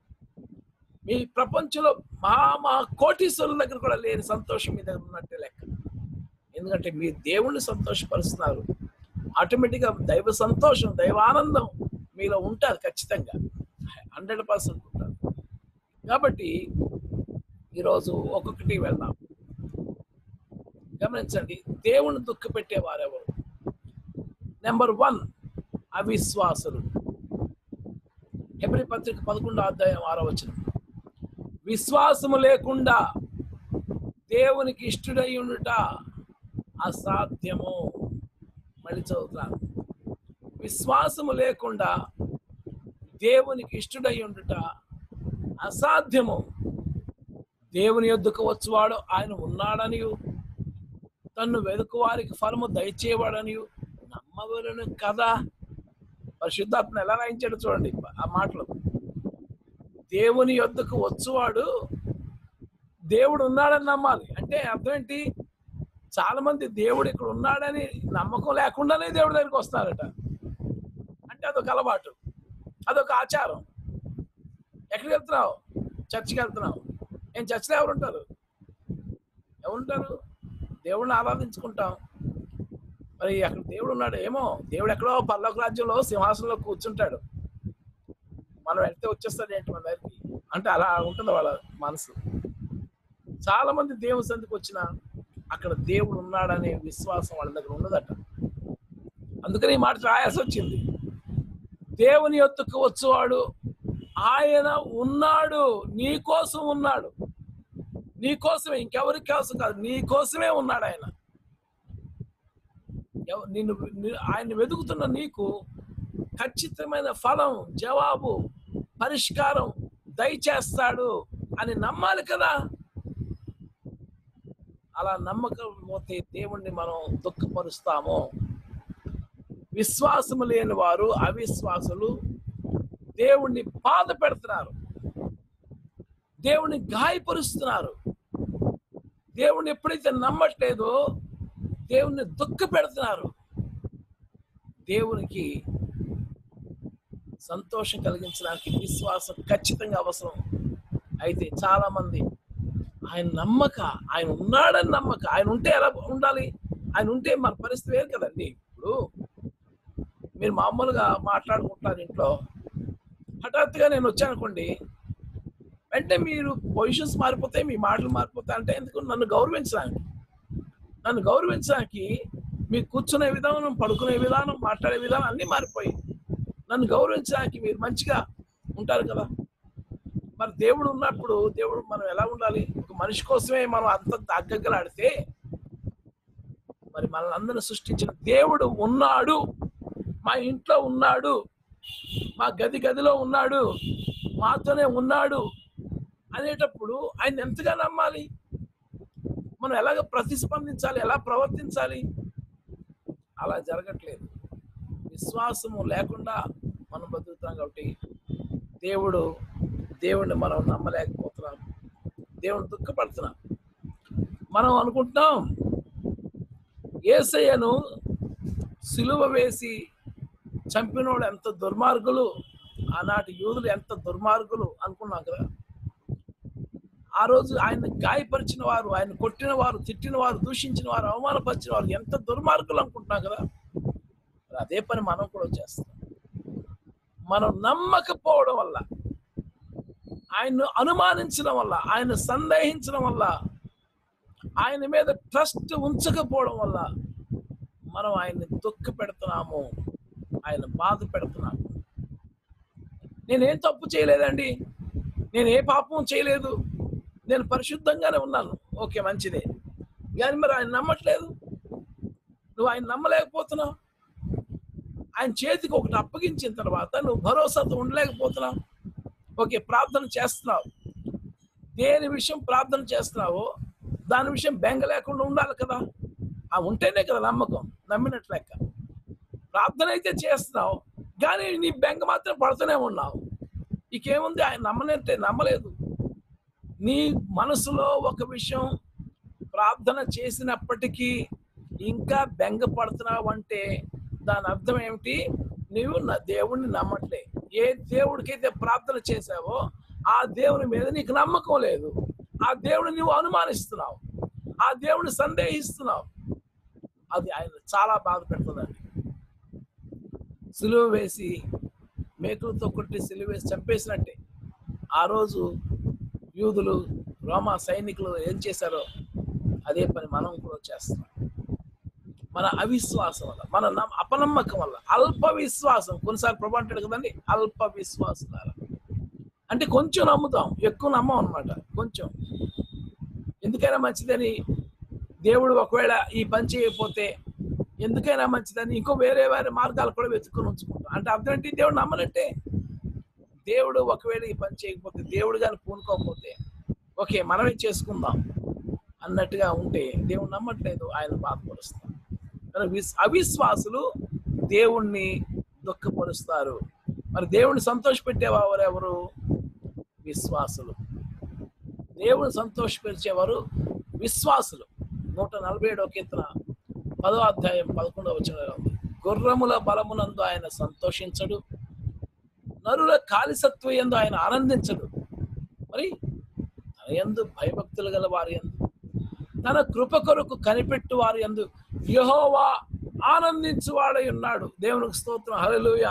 మీ ప్రపంచంలో మహా మహా కోటీశ్వరుల దగ్గర కూడా లేని సంతోషం మీ దగ్గర ఉన్నట్టే లెక్క ఎందుకంటే మీరు దేవుణ్ణి సంతోషపరుస్తున్నారు ఆటోమేటిక్గా దైవ సంతోషం దైవానందం మీలో ఉంటుంది ఖచ్చితంగా హండ్రెడ్ పర్సెంట్ ఉంటుంది కాబట్టి ఈరోజు ఒక్కొక్కటి వెళ్దాం గమనించండి దేవుని దుఃఖపెట్టే వారెవరు నెంబర్ వన్ అవిశ్వాసులు హెబ్రి పత్రిక పదకొండో అధ్యాయం ఆరో వచ్చిన విశ్వాసము లేకుండా దేవునికి ఇష్టడై ఉండుట అసాధ్యము మళ్ళీ చదువుతున్నాను విశ్వాసము లేకుండా దేవునికి ఇష్టడై ఉండుట అసాధ్యము దేవుని యొద్దకు వచ్చువాడు ఆయన ఉన్నాడని తన్ను వెతుకు వారికి ఫలము దయచేవాడని నమ్మవలను కదా పరిశుద్ధాత్మ ఎలా రాయించాడు చూడండి ఆ మాటలు దేవుని యొద్దకు వచ్చువాడు దేవుడు ఉన్నాడని నమ్మాలి అంటే అర్థం ఏంటి చాలా మంది దేవుడు ఇక్కడ ఉన్నాడని నమ్మకం లేకుండానే దేవుడి దగ్గరికి వస్తారట అంటే అదొక అలవాటు అదొక ఆచారం ఎక్కడికి వెళ్తున్నావు చర్చికి వెళ్తున్నావు ఏం చర్చిలో ఎవరు ఉంటారు ఎవరుంటారు దేవుడిని ఆరాధించుకుంటాం మరి అక్కడ దేవుడు ఉన్నాడు ఏమో దేవుడు ఎక్కడో పర్లోక రాజ్యంలో సింహాసనంలో కూర్చుంటాడు మనం వెళ్తే వచ్చేస్తాడు ఏంటి మన దగ్గరికి అంటే అలా ఉంటుంది వాళ్ళ మనసు చాలా మంది దేవుని సందికి వచ్చిన అక్కడ దేవుడు ఉన్నాడనే విశ్వాసం వాళ్ళ దగ్గర ఉన్నదట అందుకని ఈ మాట రాయాల్సి వచ్చింది దేవుని యొద్దకు వచ్చేవాడు ఆయన ఉన్నాడు నీ కోసం ఉన్నాడు నీ కోసమే ఇంకెవరి కోసం కాదు నీ కోసమే ఉన్నాడు ఆయన ఎవ- నిన్ను ని- ఆయన వెతుకుతున్న నీకు ఖచ్చితమైన ఫలం జవాబు పరిష్కారం దయచేస్తాడు అని నమ్మాలి కదా అలా నమ్మకపోతే దేవుణ్ణి మనం దుఃఖపరుస్తాము విశ్వాసము లేని వారు అవిశ్వాసులు దేవుణ్ణి బాధ పెడుతున్నారు దేవుణ్ణి గాయపరుస్తున్నారు దేవుణ్ణి ఎప్పుడైతే నమ్మట్లేదో దేవుణ్ణి దుఃఖ పెడుతున్నారు దేవునికి సంతోషం కలిగించడానికి విశ్వాసం ఖచ్చితంగా అవసరం అయితే చాలా మంది ఆయన నమ్మక ఆయన ఉన్నాడని నమ్మక ఆయన ఉంటే ఎలా ఉండాలి ఆయన ఉంటే మన పరిస్థితి వేరు కదండి ఇప్పుడు మీరు మామూలుగా మాట్లాడుకుంటారు ఇంట్లో హఠాత్తుగా నేను వచ్చానుకోండి వెంటనే మీరు పొజిషన్స్ మారిపోతాయి మీ మాటలు మారిపోతాయి అంటే ఎందుకు నన్ను గౌరవించడానికి నన్ను గౌరవించడానికి మీరు కూర్చునే విధానం పడుకునే విధానం మాట్లాడే విధానం అన్నీ మారిపోయి నన్ను గౌరవించడానికి మీరు మంచిగా ఉంటారు కదా మరి దేవుడు ఉన్నప్పుడు దేవుడు మనం ఎలా ఉండాలి ఒక మనిషి కోసమే మనం అంత దగ్గగలాడితే మరి మనల్ని అందరిని సృష్టించిన దేవుడు ఉన్నాడు మా ఇంట్లో ఉన్నాడు మా గది గదిలో ఉన్నాడు మాతోనే ఉన్నాడు అనేటప్పుడు ఆయన ఎంతగా నమ్మాలి మనం ఎలాగ ప్రతిస్పందించాలి ఎలా ప్రవర్తించాలి అలా జరగట్లేదు విశ్వాసము లేకుండా మనం బతుకుతాం కాబట్టి దేవుడు దేవుడిని మనం నమ్మలేకపోతున్నాం దేవుని దుఃఖపడుతున్నాం మనం అనుకుంటున్నాం ఏసయ్యను సిలువ వేసి చంపినోడు ఎంత దుర్మార్గులు ఆనాటి యూదులు ఎంత దుర్మార్గులు అనుకున్నాం కదా ఆ రోజు ఆయన గాయపరిచిన వారు ఆయన కొట్టిన వారు తిట్టిన వారు దూషించిన వారు అవమానపరిచిన వారు ఎంత దుర్మార్గులు అనుకుంటున్నాం కదా మరి అదే పని మనం కూడా చేస్తాం మనం నమ్మకపోవడం వల్ల ఆయన్ను అనుమానించడం వల్ల ఆయన సందేహించడం వల్ల ఆయన మీద ట్రస్ట్ ఉంచకపోవడం వల్ల మనం ఆయన్ని దుఃఖ పెడుతున్నాము ఆయన బాధ పెడుతున్నాము నేనేం తప్పు చేయలేదండి నేను ఏ పాపం చేయలేదు నేను పరిశుద్ధంగానే ఉన్నాను ఓకే మంచిదే కానీ మరి ఆయన నమ్మట్లేదు నువ్వు ఆయన నమ్మలేకపోతున్నావు ఆయన చేతికి ఒకటి అప్పగించిన తర్వాత నువ్వు భరోసాతో ఉండలేకపోతున్నావు ఓకే ప్రార్థన చేస్తున్నావు దేని విషయం ప్రార్థన చేస్తున్నావో దాని విషయం బెంగ లేకుండా ఉండాలి కదా ఆ ఉంటేనే కదా నమ్మకం నమ్మినట్లు లెక్క ప్రార్థన అయితే చేస్తున్నావు కానీ నీ బెంగ మాత్రం పడుతూనే ఉన్నావు ఇకేముంది ఆయన నమ్మనంటే నమ్మలేదు నీ మనసులో ఒక విషయం ప్రార్థన చేసినప్పటికీ ఇంకా బెంగ పడుతున్నావు అంటే దాని అర్థం ఏమిటి నువ్వు నా దేవుణ్ణి నమ్మట్లే ఏ దేవుడికైతే ప్రార్థన చేశావో ఆ దేవుని మీద నీకు నమ్మకం లేదు ఆ దేవుని నువ్వు అనుమానిస్తున్నావు ఆ దేవుని సందేహిస్తున్నావు అది ఆయన చాలా బాధ పెడుతుందండి సిలువ వేసి మేకులతో కొట్టి సిలువ వేసి చంపేసినట్టే ఆ రోజు యూదులు రోమా సైనికులు ఏం చేశారో అదే పని మనం కూడా చేస్తున్నాం మన అవిశ్వాసం వల్ల మన నమ్మ- అపనమ్మకం వల్ల అల్ప విశ్వాసం కొన్నిసార్లు ప్రభు అంటాడు కదండి అల్ప విశ్వాసం అంటే కొంచెం నమ్ముతాం ఎక్కువ నమ్మం అనమాట కొంచెం ఎందుకైనా మంచిదని దేవుడు ఒకవేళ ఈ పని చేయకపోతే ఎందుకైనా మంచిదని ఇంకో వేరే వేరే మార్గాలు కూడా వెతుక్కుని ఉంచుకుంటాం అంటే అర్థం ఏంటి దేవుడు నమ్మనట్టే దేవుడు ఒకవేళ ఈ పని చేయకపోతే దేవుడు కానీ పూనుకోకపోతే ఓకే మనమే చేసుకుందాం అన్నట్టుగా ఉంటే దేవుడు నమ్మట్లేదు ఆయన బాధపరుస్తాం కానీ విస్ అవిశ్వాసులు దేవుణ్ణి దుఃఖపరుస్తారు మరి దేవుణ్ణి సంతోషపెట్టేవారు ఎవరు విశ్వాసులు దేవుని సంతోషపరిచేవారు విశ్వాసులు నూట నలభై ఏడవ కీర్తన పదో అధ్యాయం పదకొండవ వచ్చిన ఉంది గుర్రముల బలమునందు ఆయన సంతోషించడు నరుల కాలిసత్వ ఎందు ఆయన ఆనందించడు మరి తన యందు భయభక్తులు గల వారి యందు తన కృప కొరకు కనిపెట్టు వారి యందు యెహోవా ఆనందించువాడై ఉన్నాడు దేవునికి స్తోత్రం హల్లెలూయా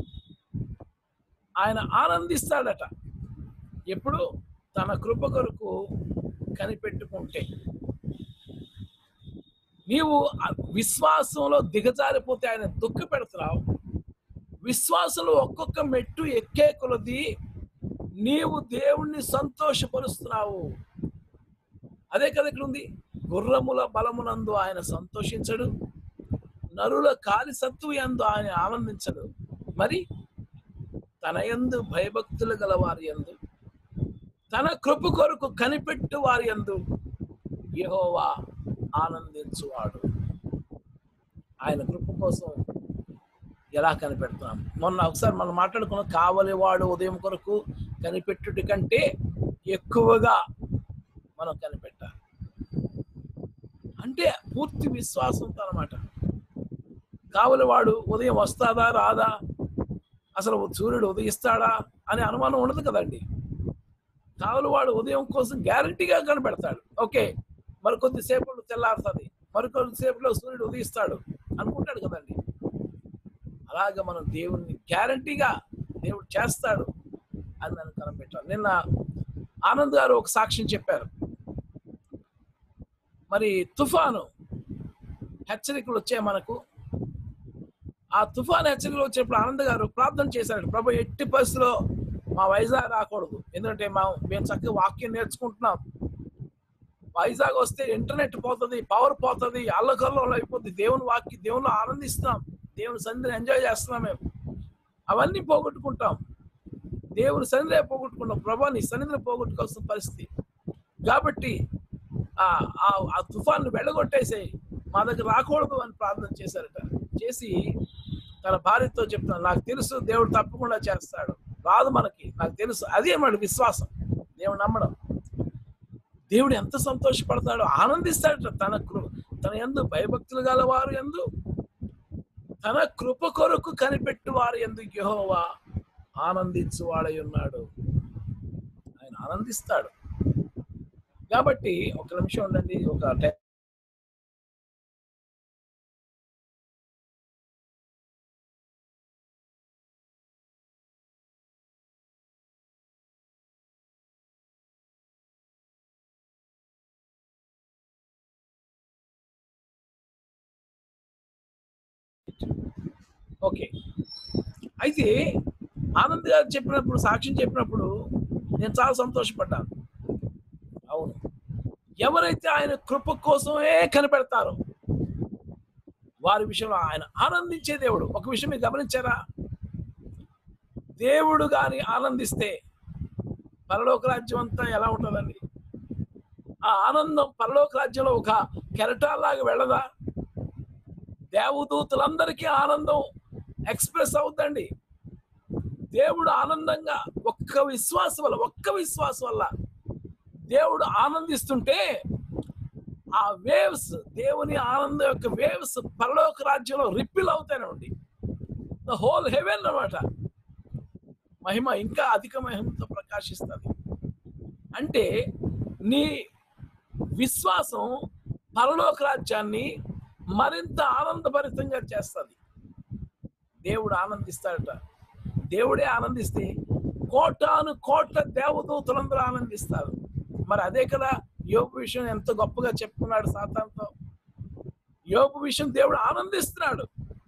ఆయన ఆనందిస్తాడట ఎప్పుడు తన కృప కొరకు కనిపెట్టుకుంటే నీవు ఆ విశ్వాసంలో దిగజారిపోతే ఆయన దుఃఖ పెడుతున్నావు విశ్వాసంలో ఒక్కొక్క మెట్టు ఎక్కే కొలది నీవు దేవుణ్ణి సంతోషపరుస్తున్నావు అదే కదా ఇక్కడ ఉంది గుర్రముల బలమునందు ఆయన సంతోషించడు నరుల కాలి సత్తు యందు ఆయన ఆనందించడు మరి తన యందు భయభక్తులు గల వారి యందు తన కృప కొరకు కనిపెట్టు వారి యందు యెహోవా ఆనందించువాడు ఆయన కృప కోసం ఎలా కనిపెడుతున్నాం మొన్న ఒకసారి మనం మాట్లాడుకున్న కావలివాడు ఉదయం కొరకు కనిపెట్టుటి కంటే ఎక్కువగా మనం కనిపెట్టాలి అంటే పూర్తి విశ్వాసంతో అనమాట కావలివాడు ఉదయం వస్తాదా రాదా అసలు సూర్యుడు ఉదయిస్తాడా అనే అనుమానం ఉండదు కదండి కావలివాడు ఉదయం కోసం గ్యారంటీగా కనిపెడతాడు ఓకే మరి కొద్దిసేపట్లో తెల్లారుతుంది మరి కొద్దిసేపట్లో సూర్యుడు ఉదయిస్తాడు అనుకుంటాడు కదండి అలాగ మనం దేవుణ్ణి గ్యారంటీగా దేవుడు చేస్తాడు అని నన్ను కనిపెట్టాలి నిన్న ఆనంద్ గారు ఒక సాక్ష్యం చెప్పారు మరి తుఫాను హెచ్చరికలు వచ్చాయి మనకు ఆ తుఫాను హెచ్చరికలు వచ్చినప్పుడు ఆనంద్ గారు ప్రార్థన చేశాడు ప్రభు ఎట్టి పరిస్థితిలో మా వైజాగ్ రాకూడదు ఎందుకంటే మా మేము చక్కగా వాక్యం నేర్చుకుంటున్నాం వైజాగ్ వస్తే ఇంటర్నెట్ పోతుంది పవర్ పోతుంది అల్లకల్లోలం అయిపోతుంది దేవుని వాక్య దేవుని ఆనందిస్తున్నాం దేవుని సన్నిధిని ఎంజాయ్ చేస్తున్నాం మేము అవన్నీ పోగొట్టుకుంటాం దేవుని సన్నిధిని పోగొట్టుకుంటాం ప్రభా నీ సన్నిధిని పోగొట్టుకోవాల్సిన పరిస్థితి కాబట్టి ఆ ఆ- ఆ తుఫాన్ని వెళ్ళగొట్టేసేయి మా దగ్గర రాకూడదు అని ప్రార్థన చేశారట చేసి తన భార్యతో చెప్తున్నాను నాకు తెలుసు దేవుడు తప్పకుండా చేస్తాడు రాదు మనకి నాకు తెలుసు అదే మన విశ్వాసం దేవుడు నమ్మడం దేవుడు ఎంత సంతోషపడతాడో ఆనందిస్తాడట తన కృ తన ఎందు భయభక్తులు గల వారు ఎందు తన కృప కొరకు కనిపెట్టు వారు ఎందు యెహోవా ఆనందించువాడై ఉన్నాడు ఆయన ఆనందిస్తాడు కాబట్టి ఒక నిమిషం ఉండండి ఒక టె- రైట్ ఓకే అయితే ఆనంద్ గారు చెప్పినప్పుడు సాక్ష్యం చెప్పినప్పుడు నేను చాలా సంతోషపడ్డాను అవును ఎవరైతే ఆయన కృప కోసమే కనిపెడతారో వారి విషయంలో ఆయన ఆనందించే దేవుడు ఒక విషయం మీరు గమనించారా దేవుడు గాని ఆనందిస్తే పరలోక రాజ్యం అంతా ఎలా ఉంటుందండి ఆ ఆనందం పరలోక రాజ్యంలో ఒక కెరటాల్లాగా వెళ్ళదా దేవదూతులందరికీ ఆనందం ఎక్స్ప్రెస్ అవుతుందండి దేవుడు ఆనందంగా ఒక్క విశ్వాసం వల్ల ఒక్క విశ్వాసం వల్ల దేవుడు ఆనందిస్తుంటే ఆ వేవ్స్ దేవుని ఆనందం యొక్క వేవ్స్ పరలోక రాజ్యంలో రిప్పిల్ అవుతానండి ద హోల్ హెవెన్ అన్నమాట మహిమ ఇంకా అధిక మహిమతో ప్రకాశిస్తుంది అంటే నీ విశ్వాసం పరలోక రాజ్యాన్ని మరింత ఆనందభరితంగా చేస్తుంది దేవుడు ఆనందిస్తాడట దేవుడే ఆనందిస్తే కోటాను కోట్ల దేవదూతలందరూ ఆనందిస్తారు మరి అదే కదా యోపు విషయం ఎంత గొప్పగా చెప్పుకున్నాడు సాతాన్తో యోపు విషయం దేవుడు ఆనందిస్తున్నాడు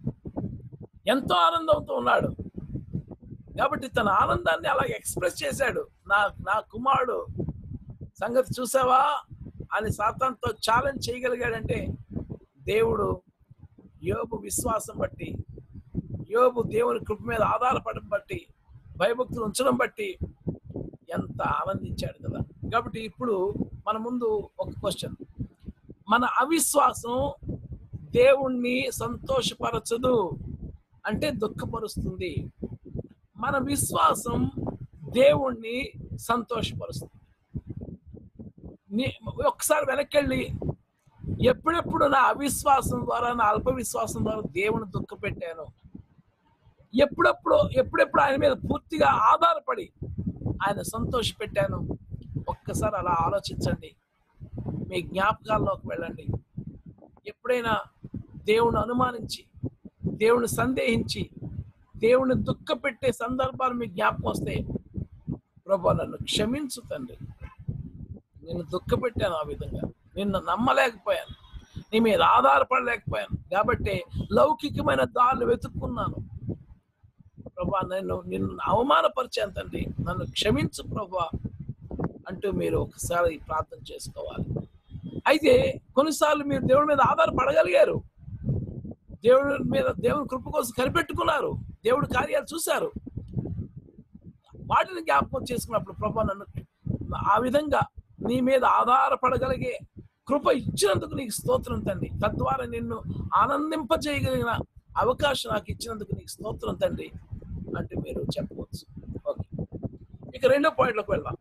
ఎంతో ఆనందంతో ఉన్నాడు కాబట్టి తన ఆనందాన్ని అలా ఎక్స్ప్రెస్ చేశాడు నా నా కుమారుడు సంగతి చూసావా అని సాతాన్తో ఛాలెంజ్ చేయగలిగాడంటే దేవుడు యోబు విశ్వాసం బట్టి యోబు దేవుని కృప మీద ఆధారపడడం బట్టి భయభక్తులు ఉంచడం బట్టి ఎంత ఆనందించాడు కదా కాబట్టి ఇప్పుడు మన ముందు ఒక క్వశ్చన్ మన అవిశ్వాసం దేవుణ్ణి సంతోషపరచదు అంటే దుఃఖపరుస్తుంది మన విశ్వాసం దేవుణ్ణి సంతోషపరుస్తుంది నీ- ఒకసారి వెనక్కి వెళ్ళి ఎప్పుడెప్పుడు నా అవిశ్వాసం ద్వారా నా అల్ప విశ్వాసం ద్వారా దేవుని దుఃఖ పెట్టాను ఎప్పుడెప్పుడు ఎప్పుడెప్పుడు ఆయన మీద పూర్తిగా ఆధారపడి ఆయన సంతోష పెట్టాను ఒక్కసారి అలా ఆలోచించండి మీ జ్ఞాపకాల్లోకి వెళ్ళండి ఎప్పుడైనా దేవుని అనుమానించి దేవుని సందేహించి దేవుని దుఃఖ పెట్టే సందర్భాలు మీకు జ్ఞాపకం వస్తే ప్రభా నన్ను క్షమించు తండ్రి నిన్ను దుఃఖపెట్టాను ఆ విధంగా నిన్ను నమ్మలేకపోయాను నీ మీద ఆధారపడలేకపోయాను కాబట్టి లౌకికమైన దారులు వెతుక్కున్నాను ప్రభా నేను నిన్ను అవమానపరిచాను తండ్రి నన్ను క్షమించు ప్రభా అంటూ మీరు ఒకసారి ప్రార్థన చేసుకోవాలి అయితే కొన్నిసార్లు మీరు దేవుడి మీద ఆధారపడగలిగారు దేవుడి మీద దేవుని కృప కోసం కనిపెట్టుకున్నారు దేవుడి కార్యాలు చూశారు వాటిని జ్ఞాపకం చేసుకున్నప్పుడు ప్రభా నన్ను ఆ విధంగా నీ మీద ఆధారపడగలిగే కృప ఇచ్చినందుకు నీకు స్తోత్రం తండ్రి తద్వారా నిన్ను ఆనందింపజేయగలిగిన అవకాశం నాకు ఇచ్చినందుకు నీకు స్తోత్రం తండ్రి అంటే మీరు చెప్పవచ్చు ఓకే ఇక రెండో పాయింట్లోకి వెళ్దాం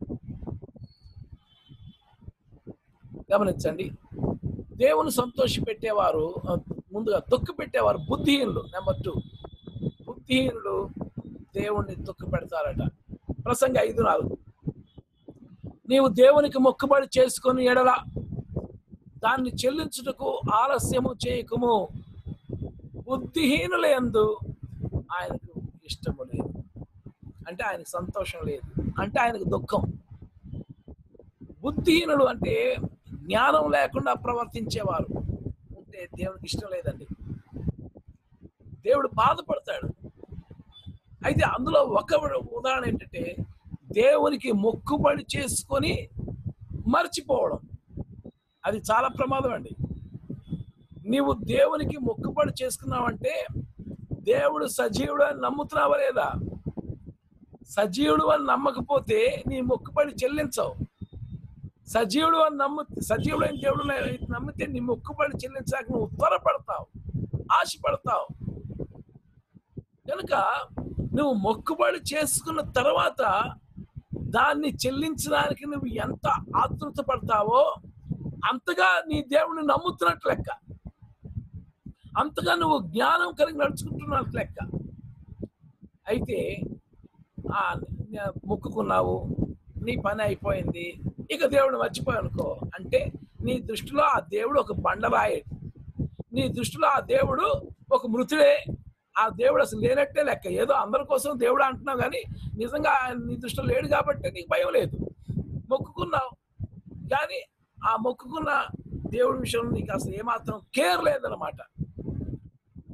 గమనించండి దేవుని సంతోషి పెట్టేవారు ఆ, ముందుగా దుఃఖ పెట్టేవారు బుద్ధిహీనులు నెంబర్ టూ బుద్ధిహీనులు దేవుణ్ణి దుఃఖ పెడతారట ప్రసంగ ఐదు నాలుగు నీవు దేవునికి మొక్కుబడి చేసుకొని ఎడల దాన్ని చెల్లించుటకు ఆలస్యము చేయకము బుద్ధిహీనులందు ఆయనకు ఇష్టము లేదు అంటే ఆయనకు సంతోషం లేదు అంటే ఆయనకు దుఃఖం బుద్ధిహీనులు అంటే జ్ఞానం లేకుండా ప్రవర్తించేవారు అంటే దేవునికి ఇష్టం లేదండి దేవుడు బాధపడతాడు అయితే అందులో ఒక ఉదాహరణ ఏంటంటే దేవునికి మొక్కుబడి చేసుకొని మర్చిపోవడం అది చాలా ప్రమాదం అండి నీవు దేవునికి మొక్కుబడి చేసుకున్నావంటే దేవుడు సజీవుడు అని నమ్ముతున్నావా లేదా సజీవుడు అని నమ్మకపోతే నీ మొక్కుబడి చెల్లించవు సజీవుడు అని నమ్ము సజీవుడు అని దేవుడు నమ్మితే నీ మొక్కుబడి చెల్లించాక నువ్వు త్వరపడతావు ఆశపడతావు కనుక నువ్వు మొక్కుబడి చేసుకున్న తర్వాత దాన్ని చెల్లించడానికి నువ్వు ఎంత ఆతృత పడతావో అంతగా నీ దేవుని నమ్ముతున్నట్లు లెక్క అంతగా నువ్వు జ్ఞానం కలిగి నడుచుకుంటున్నట్లు లెక్క అయితే ఆ మొక్కుకున్నావు నీ పని అయిపోయింది ఇక దేవుడు మర్చిపోయావు అనుకో అంటే నీ దృష్టిలో ఆ దేవుడు ఒక బండరాయి నీ దృష్టిలో ఆ దేవుడు ఒక మృతుడే ఆ దేవుడు అసలు లేనట్టే లెక్క ఏదో అందరి కోసం దేవుడు అంటున్నావు కానీ నిజంగా ఆయన నీ దృష్టిలో లేడు కాబట్టి నీకు భయం లేదు మొక్కుకున్నావు కానీ ఆ మొక్కుకున్న దేవుడి విషయంలో నీకు అసలు ఏమాత్రం కేర్ లేదనమాట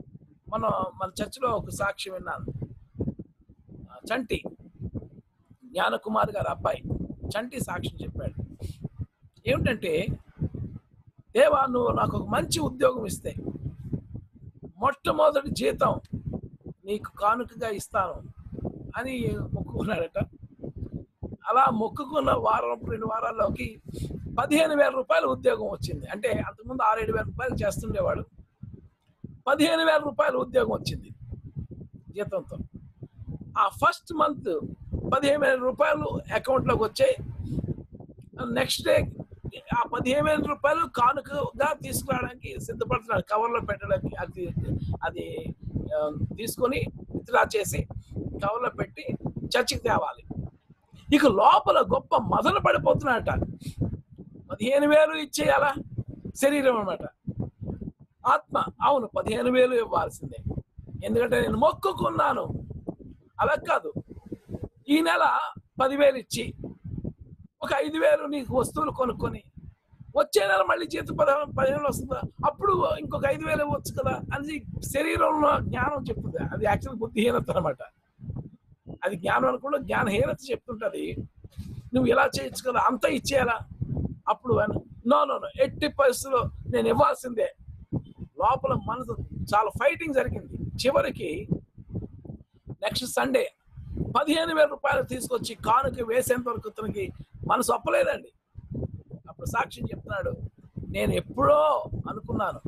మన మన చర్చిలో ఒక సాక్ష్యం విన్నాను ఆ, చంటి జ్ఞానకుమార్ గారు అబ్బాయి చంటి సాక్ష్యం చెప్పాడు ఏమిటంటే దేవా నువ్వు నాకు ఒక మంచి ఉద్యోగం ఇస్తే మొట్టమొదటి జీతం నీకు కానుకగా ఇస్తాను అని మొక్కుకున్నాడట అలా మొక్కుకున్న వారం రెండు వారాల్లోకి పదిహేను వేల రూపాయల ఉద్యోగం వచ్చింది అంటే అంతకుముందు ఆరేడు వేల రూపాయలు చేస్తుండేవాడు పదిహేను వేల రూపాయల ఉద్యోగం వచ్చింది జీతంతో ఆ ఫస్ట్ మంత్ పదిహేను వేల రూపాయలు అకౌంట్లోకి వచ్చాయి నెక్స్ట్ డే ఆ పదిహేను వేల రూపాయలు కానుకగా తీసుకురావడానికి సిద్ధపడుతున్నాడు కవర్లో పెట్టడానికి అది అది ఆ, తీసుకొని విత్డ్రా చేసి కవర్లో పెట్టి చర్చికి తేవాలి ఇక లోపల గొప్ప మొదలు పడిపోతున్నాడట పదిహేను వేలు ఇచ్చేయాలా శరీరం అన్నమాట ఆత్మ అవును పదిహేను వేలు ఇవ్వాల్సిందే ఎందుకంటే నేను మొక్కుకున్నాను అలా కాదు ఈ నెల పదివేలు ఇచ్చి ఒక ఐదు వేలు నీకు వస్తువులు కొనుక్కొని వచ్చే నెల మళ్ళీ జీతం పదహారు పదిహేను వస్తుందా అప్పుడు ఇంకొక ఐదు వేలు ఇవ్వచ్చు కదా అని శరీరంలో జ్ఞానం చెప్తుంది అది యాక్చువల్ బుద్ధిహీనత అనమాట అది జ్ఞానం అనుకుండా జ్ఞానహీనత చెప్తుంటది నువ్వు ఇలా చేయొచ్చు కదా అంతా ఇచ్చేయాలా అప్పుడు నో నో నో ఎట్టి పరిస్థితుల్లో నేను ఇవ్వాల్సిందే లోపల మనసు చాలా ఫైటింగ్ జరిగింది చివరికి నెక్స్ట్ సండే పదిహేను వేల రూపాయలు తీసుకొచ్చి కానుక వేసేంత వరకు తనకి మనసు ఒప్పలేదండి అప్పుడు సాక్ష్యం చెప్తున్నాడు నేను ఎప్పుడో అనుకున్నాను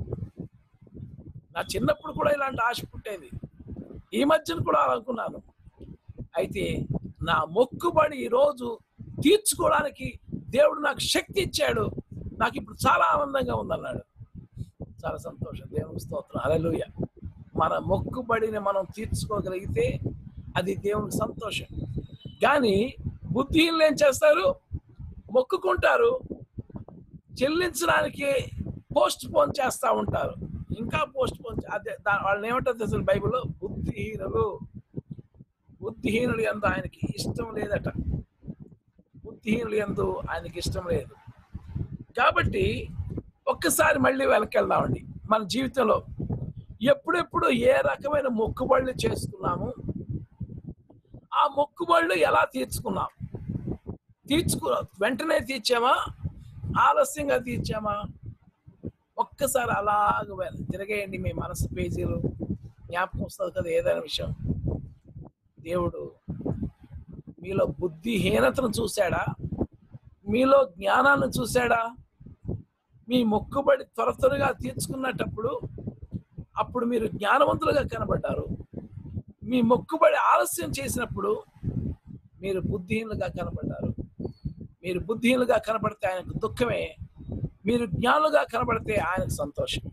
నా చిన్నప్పుడు కూడా ఇలాంటి ఆశ పుట్టేది ఈ మధ్యన కూడా అలా అనుకున్నాను అయితే నా మొక్కుబడి ఈరోజు తీర్చుకోవడానికి దేవుడు నాకు శక్తి ఇచ్చాడు నాకు ఇప్పుడు చాలా ఆనందంగా ఉందన్నాడు చాలా సంతోషం దేవుని స్తోత్రం హల్లెలూయా మన మొక్కుబడిని మనం తీర్చుకోగలిగితే అది దేవునికి సంతోషం కానీ బుద్ధిహీనులు ఏం చేస్తారు మొక్కుకుంటారు చెల్లించడానికి పోస్ట్ పోన్ చేస్తూ ఉంటారు ఇంకా పోస్ట్ పోన్ అదే దా- వాళ్ళని ఏమంటారు అసలు బైబిల్లో బుద్ధిహీనులు బుద్ధిహీనులు ఎందు ఆయనకి ఇష్టం లేదట బుద్ధిహీనులు ఎందు ఆయనకి ఇష్టం లేదు కాబట్టి ఒక్కసారి మళ్ళీ వెనకెళ్దామండి మన జీవితంలో ఎప్పుడెప్పుడు ఏ రకమైన మొక్కుబడులు చేసుకున్నాము ఆ మొక్కుబడులు ఎలా తీర్చుకున్నాం తీర్చుకు వెంటనే తీర్చామా ఆలస్యంగా తీర్చామా ఒక్కసారి అలాగ వె- తిరగేయండి మీ మనసు పేజీలు జ్ఞాపకం వస్తుంది కదా ఏదైనా విషయం దేవుడు మీలో బుద్ధిహీనతను చూశాడా మీలో జ్ఞానాన్ని చూశాడా మీ మొక్కుబడి త్వర త్వరగా తీర్చుకున్నటప్పుడు అప్పుడు మీరు జ్ఞానవంతులుగా కనబడ్డారు మీ మొక్కుబడి ఆలస్యం చేసినప్పుడు మీరు బుద్ధిహీనులుగా కనబడ్డారు మీరు బుద్ధిహీనులుగా కనబడితే ఆయనకు దుఃఖమే మీరు జ్ఞానులుగా కనబడితే ఆయనకు సంతోషం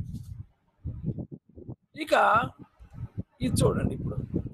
ఇక ఇది చూడండి ఇప్పుడు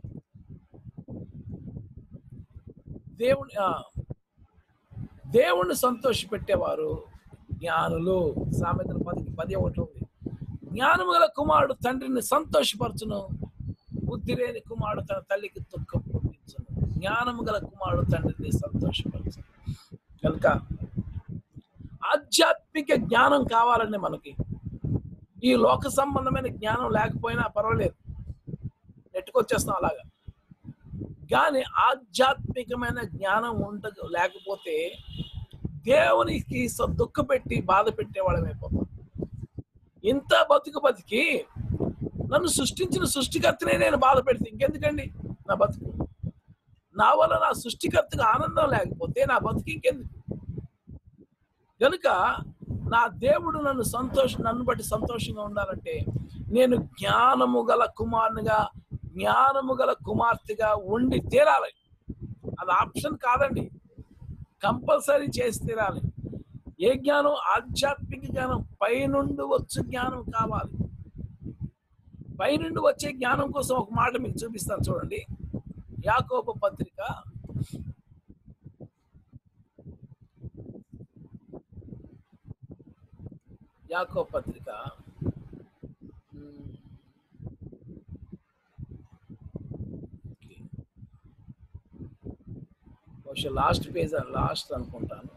దేవుని ఆ, దేవుణ్ణి సంతోష పెట్టేవారు జ్ఞానులు సామెతల పదికి పది ఒకటి ఉంది జ్ఞానము గల కుమారుడు తండ్రిని సంతోషపరచును బుద్ధి లేని కుమారుడు తన తల్లికి దుఃఖం పుట్టించును జ్ఞానము గల కుమారుడు తండ్రిని సంతోషపరచును కనుక ఆధ్యాత్మిక జ్ఞానం కావాలండి మనకి ఈ లోక సంబంధమైన జ్ఞానం లేకపోయినా పర్వాలేదు నెట్టుకొచ్చేస్తాం అలాగా కానీ ఆధ్యాత్మికమైన జ్ఞానం ఉండ లేకపోతే దేవునికి స- దుఃఖపెట్టి బాధ పెట్టేవాళ్ళమైపోతాం ఇంత బతుకు బతికి నన్ను సృష్టించిన సృష్టికర్తనే నేను బాధ పెడితే ఇంకెందుకండి నా బతుకు నా వల్ల నా సృష్టికర్తకు ఆనందం లేకపోతే నా బతుకు ఇంకెందుకు కనుక నా దేవుడు నన్ను సంతోష నన్ను బట్టి సంతోషంగా ఉండాలంటే నేను జ్ఞానము గల కుమారునిగా జ్ఞానము గల కుమార్తెగా ఉండి తీరాలి అది ఆప్షన్ కాదండి కంపల్సరీ చేసి తీరాలి ఏ జ్ఞానం ఆధ్యాత్మిక జ్ఞానం పైనుండి వచ్చు జ్ఞానం కావాలి పైనుండి వచ్చే జ్ఞానం కోసం ఒక మాట మీకు చూపిస్తాను చూడండి యాకోబ పత్రిక యాకో పత్రిక మ్మ్. ఓకే. బహుశా లాస్ట్ పేజ్ లాస్ట్ అనుకుంటాను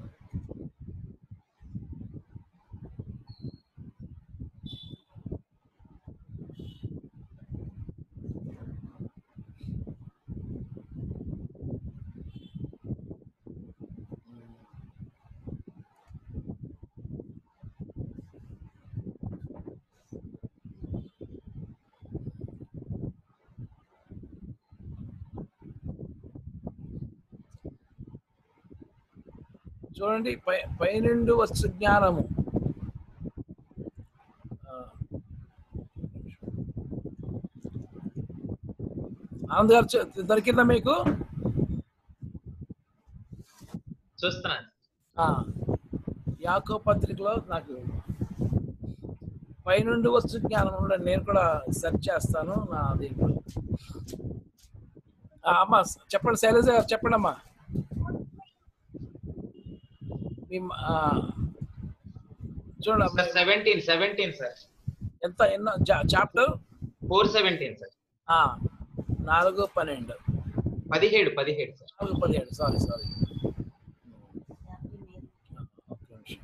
చూడండి పై పైనుండి వచ్చు జ్ఞానము ఆ. ఆనంద్ గారు చూ- దొరికిందా మీకు చూస్తున్నాను ఆ, యాకో పత్రికలో నాకు పైనుండి వచ్చు జ్ఞానం ఉండండి నేను కూడా సెర్చ్ చేస్తాను నా దీంట్లో ఆ, అమ్మా చెప్పండి శైలజ గారు చెప్పండి అమ్మా మీ మ- ఆ, చూడండి అమ్మా, సార్ సెవెంటీన్ సెవెంటీన్ సార్ ఎంత ఎన్నో చాప్టర్ ఫోర్ సెవెంటీన్ సార్ నాలుగు పన్నెండు పదిహేడు పదిహేడు సార్ నాలుగు పదిహేడు సారీ సారీ ఒక్క నిమిషం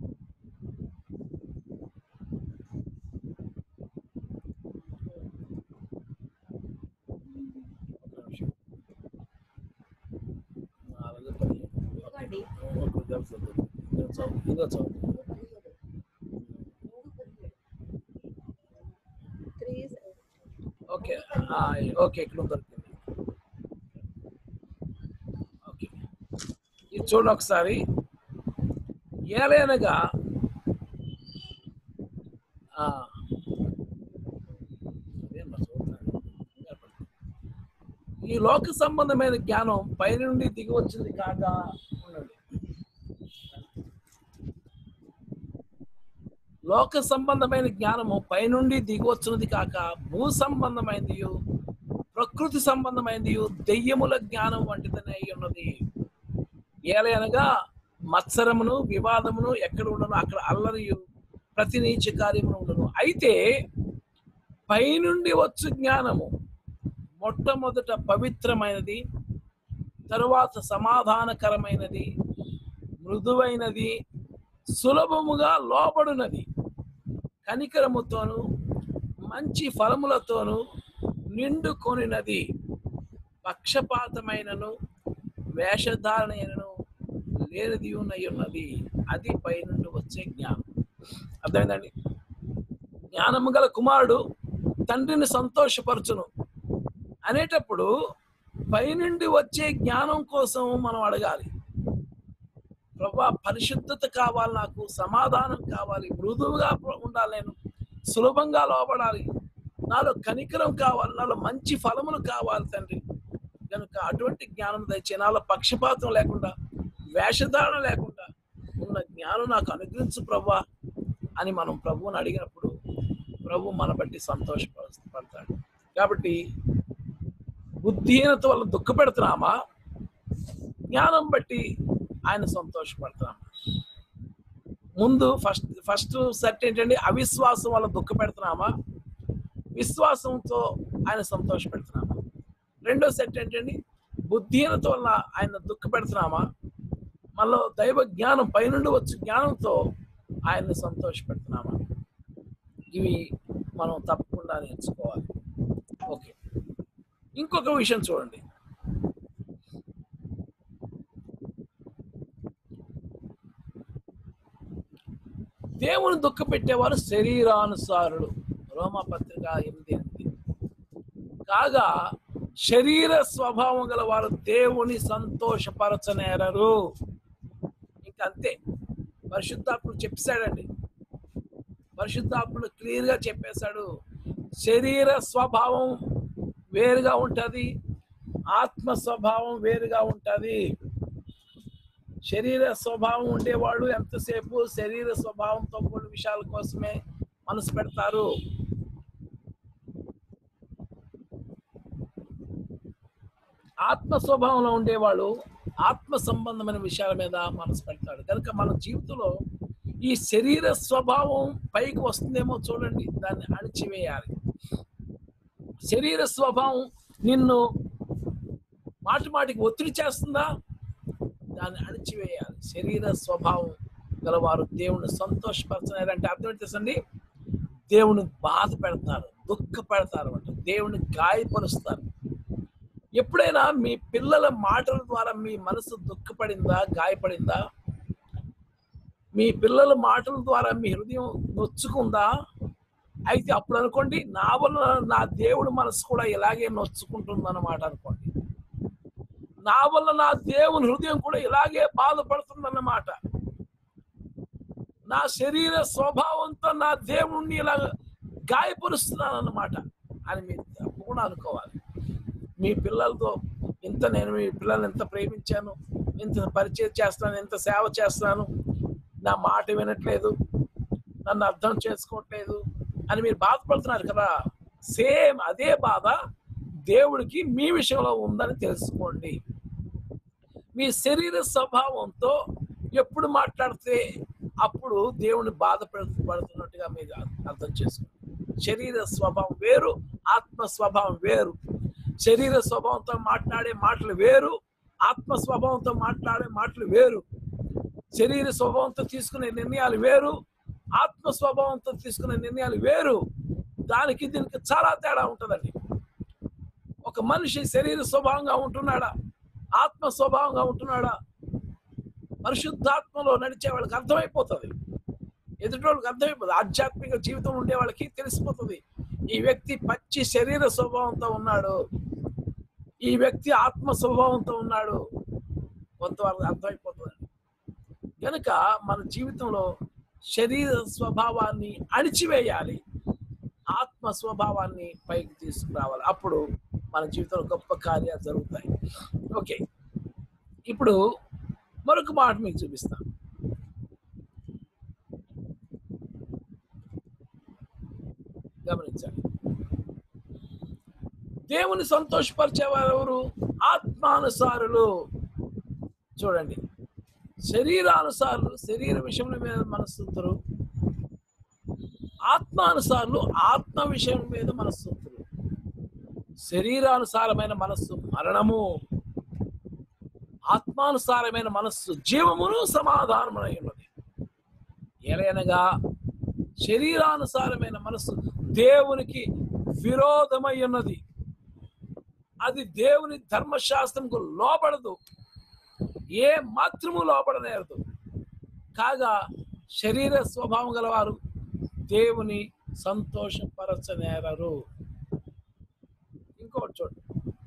ఒక్క నిమిషం నాలుగు పదిహేడు ఒక నిమిషం ఇదో చదువు ఇదో చదువు ఓకే ఆ, ఓకే ఇక్కడ దొరికింది ఓకే ఇది చూడండి ఒకసారి ఏలైనగా ఆ, అదేమ్మా చూస్తున్నాను. ఈ లోక సంబంధమైన జ్ఞానం పైనుండి దిగి వచ్చింది కాక ఉండండి లోక సంబంధమైన జ్ఞానము పైనుండి దిగవచ్చున్నది కాక భూ సంబంధమైనది ప్రకృతి సంబంధమైనది దెయ్యముల జ్ఞానం వంటిదని అయి ఉన్నది ఏలయనగా మత్సరమును వివాదమును ఎక్కడ ఉండను అక్కడ అల్లరియు ప్రతి నీచ కార్యమును ఉండను అయితే పైనుండి వచ్చు జ్ఞానము మొట్టమొదట పవిత్రమైనది తరువాత సమాధానకరమైనది మృదువైనది సులభముగా లోబడునది కనికరముతోను మంచి ఫలములతోను నిండుకొనినది పక్షపాతమైనను వేషధారణను లేనిది ఉన్నయి ఉన్నది అది పైనుండి వచ్చే జ్ఞానం అర్థమైందండి జ్ఞానము గల కుమారుడు తండ్రిని సంతోషపరచును అనేటప్పుడు పైనుండి వచ్చే జ్ఞానం కోసం మనం అడగాలి ప్రభా పరిశుద్ధత కావాలి నాకు సమాధానం కావాలి మృదువుగా ఉండాలి నేను సులభంగా లోపడాలి నాలో కనికరం కావాలి నాలో మంచి ఫలములు కావాలి తండ్రి కనుక అటువంటి జ్ఞానం దయచే నాలో పక్షపాతం లేకుండా వేషధారణ లేకుండా ఉన్న జ్ఞానం నాకు అనుగ్రహించు ప్రభా అని మనం ప్రభువుని అడిగినప్పుడు ప్రభు మన బట్టి సంతోషపడతాడు కాబట్టి బుద్ధిహీనత వల్ల దుఃఖపెడుతున్నామా జ్ఞానం బట్టి ఆయన సంతోషపడుతున్నామా ముందు ఫస్ట్ ఫస్ట్ సెట్ ఏంటంటే అవిశ్వాసం వల్ల దుఃఖ పెడుతున్నామా విశ్వాసంతో ఆయన సంతోష పెడుతున్నామా రెండో సెట్ ఏంటండి బుద్ధిహీనత వల్ల ఆయన దుఃఖ పెడుతున్నామా మళ్ళీ దైవ జ్ఞానం పైనుండి వచ్చే జ్ఞానంతో ఆయన్ని సంతోష పెడుతున్నామా ఇవి మనం తప్పకుండా నేర్చుకోవాలి ఓకే ఇంకొక విషయం చూడండి దేవుని దుఃఖ పెట్టేవారు శరీరానుసారులు రోమపత్రిక ఎనిమిది ఎనిమిది కాగా శరీర స్వభావం గల వారు దేవుని సంతోషపరచనేరరు ఇంకంతే పరిశుద్ధాత్ముడు చెప్పేశాడండి పరిశుద్ధాత్ముడు క్లియర్గా చెప్పేశాడు శరీర స్వభావం వేరుగా ఉంటుంది ఆత్మ స్వభావం వేరుగా ఉంటుంది శరీర స్వభావం ఉండేవాళ్ళు ఎంతసేపు శరీర స్వభావంతో కూడిన విషయాల కోసమే మనసు పెడతారు ఆత్మ స్వభావంలో ఉండేవాళ్ళు ఆత్మ సంబంధమైన విషయాల మీద మనసు పెడతాడు కనుక మన జీవితంలో ఈ శరీర స్వభావం పైకి వస్తుందేమో చూడండి దాన్ని అణిచివేయాలి శరీర స్వభావం నిన్ను మాటి మాటికి ఒత్తిడి చేస్తుందా దాన్ని అణిచివేయాలి శరీర స్వభావం గలవారు దేవుని సంతోషపరచలేరంటే అర్థం ఏంటండి దేవుని బాధ పెడతారు దుఃఖ పెడతారు అంటే దేవుని గాయపరుస్తారు ఎప్పుడైనా మీ పిల్లల మాటల ద్వారా మీ మనసు దుఃఖపడిందా గాయపడిందా మీ పిల్లల మాటల ద్వారా మీ హృదయం నొచ్చుకుందా అయితే అప్పుడు అనుకోండి నా వల్ల నా దేవుడి మనసు కూడా ఇలాగే నొచ్చుకుంటుందన్నమాట అనుకోండి నా వల్ల నా దేవుని హృదయం కూడా ఇలాగే బాధపడుతుందన్నమాట నా శరీర స్వభావంతో నా దేవుణ్ణి ఇలా గాయపరుస్తున్నానన్నమాట అని మీరు తప్పకుండా అనుకోవాలి మీ పిల్లలతో ఇంత నేను మీ పిల్లల్ని ఎంత ప్రేమించాను ఇంత పరిచయం చేస్తున్నాను ఇంత సేవ చేస్తున్నాను నా మాట వినట్లేదు నన్ను అర్థం చేసుకోవట్లేదు అని మీరు బాధపడుతున్నారు కదా సేమ్ అదే బాధ దేవుడికి మీ విషయంలో ఉందని తెలుసుకోండి మీ శరీర స్వభావంతో ఎప్పుడు మాట్లాడితే అప్పుడు దేవుని బాధపడుతున్నట్టుగా మీరు అర్థం చేసుకోండి శరీర స్వభావం వేరు ఆత్మ స్వభావం వేరు శరీర స్వభావంతో మాట్లాడే మాటలు వేరు ఆత్మ స్వభావంతో మాట్లాడే మాటలు వేరు శరీర స్వభావంతో తీసుకునే నిర్ణయాలు వేరు ఆత్మ స్వభావంతో తీసుకునే నిర్ణయాలు వేరు దానికి దీనికి చాలా తేడా ఉంటుందండి ఒక మనిషి శరీర స్వభావంగా ఉంటున్నాడా ఆత్మ స్వభావంగా ఉంటున్నాడా పరిశుద్ధాత్మలో నడిచే వాళ్ళకి అర్థమైపోతుంది ఎదుటోళ్ళకి అర్థమైపోతుంది ఆధ్యాత్మిక జీవితం ఉండే వాళ్ళకి తెలిసిపోతుంది ఈ వ్యక్తి పచ్చి శరీర స్వభావంతో ఉన్నాడు ఈ వ్యక్తి ఆత్మ స్వభావంతో ఉన్నాడు కొంతవరకు అర్థమైపోతుంది కనుక మన జీవితంలో శరీర స్వభావాన్ని అణిచివేయాలి ఆత్మ స్వభావాన్ని పైకి తీసుకురావాలి అప్పుడు మన జీవితంలో గొప్ప కార్యాలు జరుగుతాయి ఓకే ఇప్పుడు మరొక మాట మీకు చూపిస్తాను గమనించండి దేవుని సంతోషపరిచేవారు ఎవరు ఆత్మానుసారులు చూడండి శరీరానుసారులు శరీర విషయం మీద మనస్తుంటారు ఆత్మానుసారులు ఆత్మ విషయం మీద మనస్తుంటారు శరీరానుసారమైన మనస్సు మరణము ఆత్మానుసారమైన మనస్సు జీవమును సమాధానమునై ఉన్నది ఎలయనగా శరీరానుసారమైన మనస్సు దేవునికి విరోధమై ఉన్నది అది దేవుని ధర్మశాస్త్రంకు లోపడదు ఏ మాత్రము లోపడనేరదు కాగా శరీర స్వభావం గలవారు దేవుని సంతోషపరచనేరరు ఇంకోటి చూడండి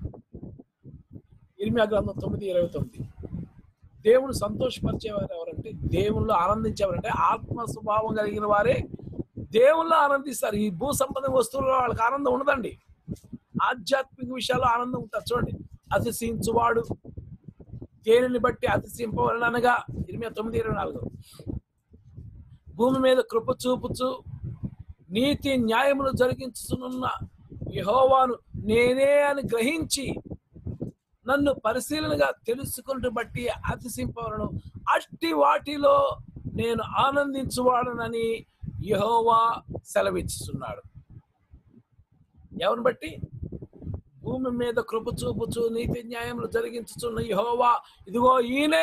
ఇర్మియా గ్రంథం తొమ్మిది ఇరవై తొమ్మిది దేవుని సంతోషపరిచేవారు ఎవరంటే దేవుళ్ళు ఆనందించేవారంటే ఆత్మ స్వభావం కలిగిన వారే దేవుళ్ళు ఆనందిస్తారు ఈ భూ సంపద వస్తువుల్లో వాళ్ళకి ఆనందం ఉండదండి ఆధ్యాత్మిక విషయాల్లో ఆనందం ఉంటుంది చూడండి అతిశయించువాడు దేనిని బట్టి అతిశయింపవలనగా ఇరవై తొమ్మిది ఇరవై నాలుగు భూమి మీద కృప చూపుచు నీతి న్యాయములు జరిగించుతున్న యహోవాను నేనే అని గ్రహించి నన్ను పరిశీలనగా తెలుసుకుంటూ బట్టి అతిశింపవలను అట్టి వాటిలో నేను ఆనందించువాడనని యహోవా సెలవిస్తున్నాడు ఎవరిని బట్టి భూమి మీద కృప చూపుచు నీతి న్యాయములు జరిగించుచున్న యహోవా ఇదిగో ఈయనే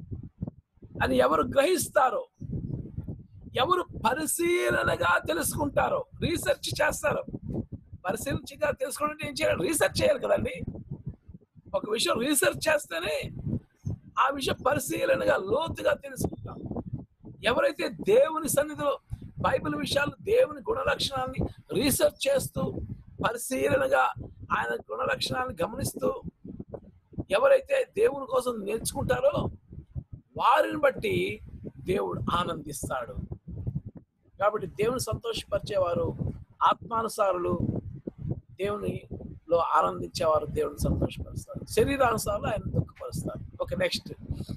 అని ఎవరు గ్రహిస్తారో ఎవరు పరిశీలనగా తెలుసుకుంటారో రీసెర్చ్ చేస్తారు పరిశీలించగా తెలుసుకోవడం ఏం చేయాలి రీసెర్చ్ చేయాలి కదండి ఒక విషయం రీసెర్చ్ చేస్తేనే ఆ విషయం పరిశీలనగా లోతుగా తెలుసుకుంటాం ఎవరైతే దేవుని సన్నిధిలో బైబిల్ విషయాలు దేవుని గుణలక్షణాన్ని రీసెర్చ్ చేస్తూ పరిశీలనగా ఆయన గుణలక్షణాన్ని గమనిస్తూ ఎవరైతే దేవుని కోసం నేర్చుకుంటారో వారిని బట్టి దేవుడు ఆనందిస్తాడు కాబట్టి దేవుని సంతోషపరిచేవారు ఆత్మానుసారులు దేవునిలో ఆనందించేవారు దేవుని సంతోషపరుస్తారు శరీరానుసారులు ఆయన దుఃఖపరుస్తారు ఓకే నెక్స్ట్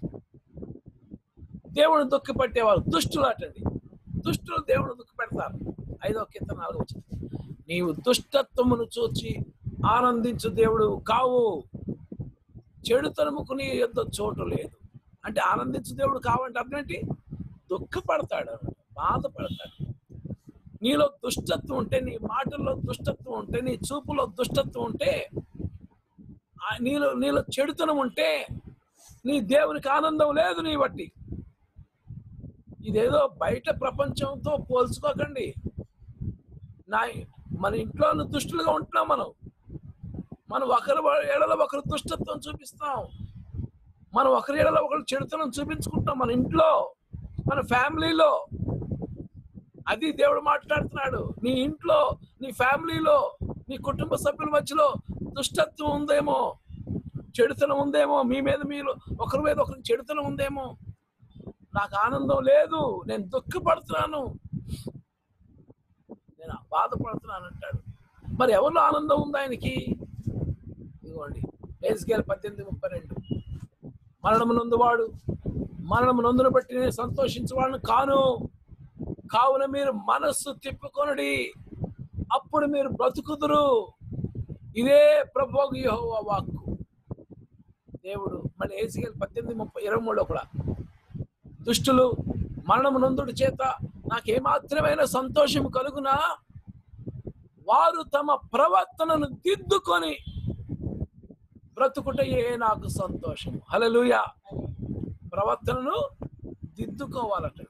దేవుని దుఃఖపెట్టేవారు దుష్టులు అటండి దుష్టులు దేవుని దుఃఖపెడతారు ఐదో కీర్తన నాలుగు వచ్చింది నీవు దుష్టత్వమును చూచి ఆనందించు దేవుడు కావు చెడుతనముకు నీ యొద్ద చోటు లేదు అంటే ఆనందించు దేవుడు కావంటే అర్థం ఏంటి దుఃఖపడతాడు అన్నమాట బాధపడతాడు నీలో దుష్టత్వం ఉంటే నీ మాటల్లో దుష్టత్వం ఉంటే నీ చూపులో దుష్టత్వం ఉంటే ఆ నీలో నీలో చెడుతనం ఉంటే నీ దేవునికి ఆనందం లేదు నీ బట్టి ఇదేదో బయట ప్రపంచంతో పోల్చుకోకండి నా మన ఇంట్లో దుష్టులుగా ఉంటున్నాం మనం మనం ఒకరి ఏడలో ఒకరు దుష్టత్వం చూపిస్తాం మనం ఒకరి ఏడలో ఒకరు చెడుతనం చూపించుకుంటాం మన ఇంట్లో మన ఫ్యామిలీలో అది దేవుడు మాట్లాడుతున్నాడు నీ ఇంట్లో నీ ఫ్యామిలీలో నీ కుటుంబ సభ్యుల మధ్యలో దుష్టత్వం ఉందేమో చెడుతనం ఉందేమో మీ మీద మీరు ఒకరి మీద ఒకరికి చెడుతనం ఉందేమో నాకు ఆనందం లేదు నేను దుఃఖపడుతున్నాను నేను బాధపడుతున్నాను అంటాడు మరి ఎవరిలో ఆనందం ఉంది ఆయనకి ఇదిగోండి ఏసుకేల పద్దెనిమిది ముప్పై రెండు మరణము నొందువాడు మరణము నొందును బట్టి నేను సంతోషించేవాడిని కాను కావున మీరు మనస్సు తిప్పుకొనడి అప్పుడు మీరు బ్రతుకుదురు ఇదే ప్రభోగు యెహోవా వాక్కు దేవుడు మళ్ళీ ఏసుకేల పద్దెనిమిది ముప్పై ఇరవై మూడు కూడా దుష్టులు మరణము నొందుడి చేత నాకేమాత్రమైన సంతోషం కలుగునా వారు తమ ప్రవర్తనను దిద్దుకొని బ్రతుకుటయే నాకు సంతోషం హలలుయ ప్రవర్తనను దిద్దుకోవాలటండి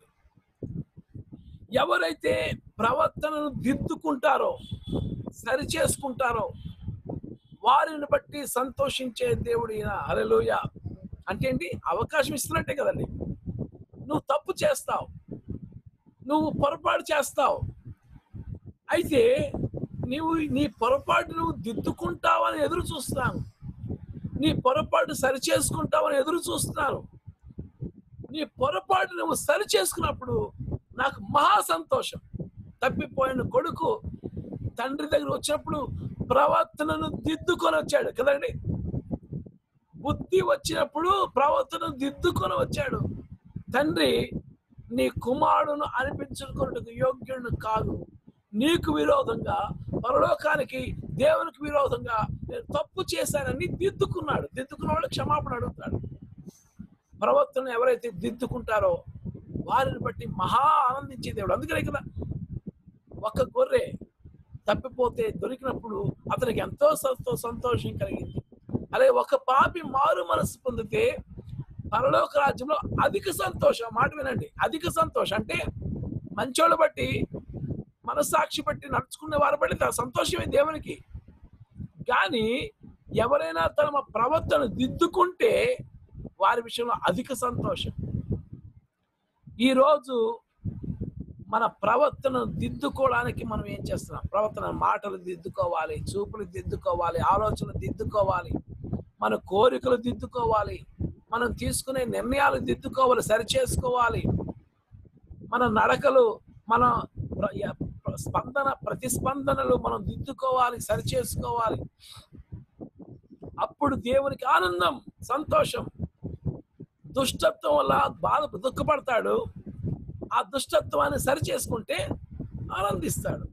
ఎవరైతే ప్రవర్తనను దిద్దుకుంటారో సరి చేసుకుంటారో వారిని బట్టి సంతోషించే దేవుడు ఈయన హలలుయ అంటే ఏంటి అవకాశం ఇస్తున్నట్టే కదండి నువ్వు తప్పు చేస్తావు నువ్వు పొరపాటు చేస్తావు అయితే నీవు నీ పొరపాటు నువ్వు దిద్దుకుంటావని ఎదురు చూస్తున్నాను నీ పొరపాటు సరి చేసుకుంటావని ఎదురు చూస్తున్నాను నీ పొరపాటు నువ్వు సరి చేసుకున్నప్పుడు నాకు మహా సంతోషం తప్పిపోయిన కొడుకు తండ్రి దగ్గర వచ్చినప్పుడు ప్రవర్తనను దిద్దుకొని వచ్చాడు కదండి బుద్ధి వచ్చినప్పుడు ప్రవర్తన దిద్దుకొని వచ్చాడు తండ్రి నీ కుమారుడును అనిపించుకున్నట్టుకు యోగ్యుడు కాదు నీకు విరోధంగా పరలోకానికి దేవునికి విరోధంగా నేను తప్పు చేశానని దిద్దుకున్నాడు దిద్దుకున్న వాళ్ళు క్షమాపణ అడుగుతాడు ప్రవర్తన ఎవరైతే దిద్దుకుంటారో వారిని బట్టి మహా ఆనందించే దేవుడు అందుకనే కదా ఒక గొర్రె తప్పిపోతే దొరికినప్పుడు అతనికి ఎంతో సంతో సంతోషం కలిగింది అలాగే ఒక పాపి మారు మనసు పొందితే పరలోక రాజ్యంలో అధిక సంతోషం మాట వినండి అధిక సంతోషం అంటే మంచోళ్ళు బట్టి మనస్సాక్షి బట్టి నడుచుకునే వారు బట్టి తన సంతోషమే దేవునికి కానీ ఎవరైనా తమ ప్రవర్తన దిద్దుకుంటే వారి విషయంలో అధిక సంతోషం ఈరోజు మన ప్రవర్తన దిద్దుకోవడానికి మనం ఏం చేస్తున్నాం ప్రవర్తన మాటలు దిద్దుకోవాలి చూపులు దిద్దుకోవాలి ఆలోచనలు దిద్దుకోవాలి మన కోరికలు దిద్దుకోవాలి మనం తీసుకునే నిర్ణయాలు దిద్దుకోవాలి సరి చేసుకోవాలి మన నడకలు మన ప్ర- య- ప్ర- స్పందన ప్రతిస్పందనలు మనం దిద్దుకోవాలి సరి చేసుకోవాలి అప్పుడు దేవునికి ఆనందం సంతోషం దుష్టత్వం వల్ల బాధ దుఃఖపడతాడు ఆ దుష్టత్వాన్ని సరి చేసుకుంటే ఆనందిస్తాడు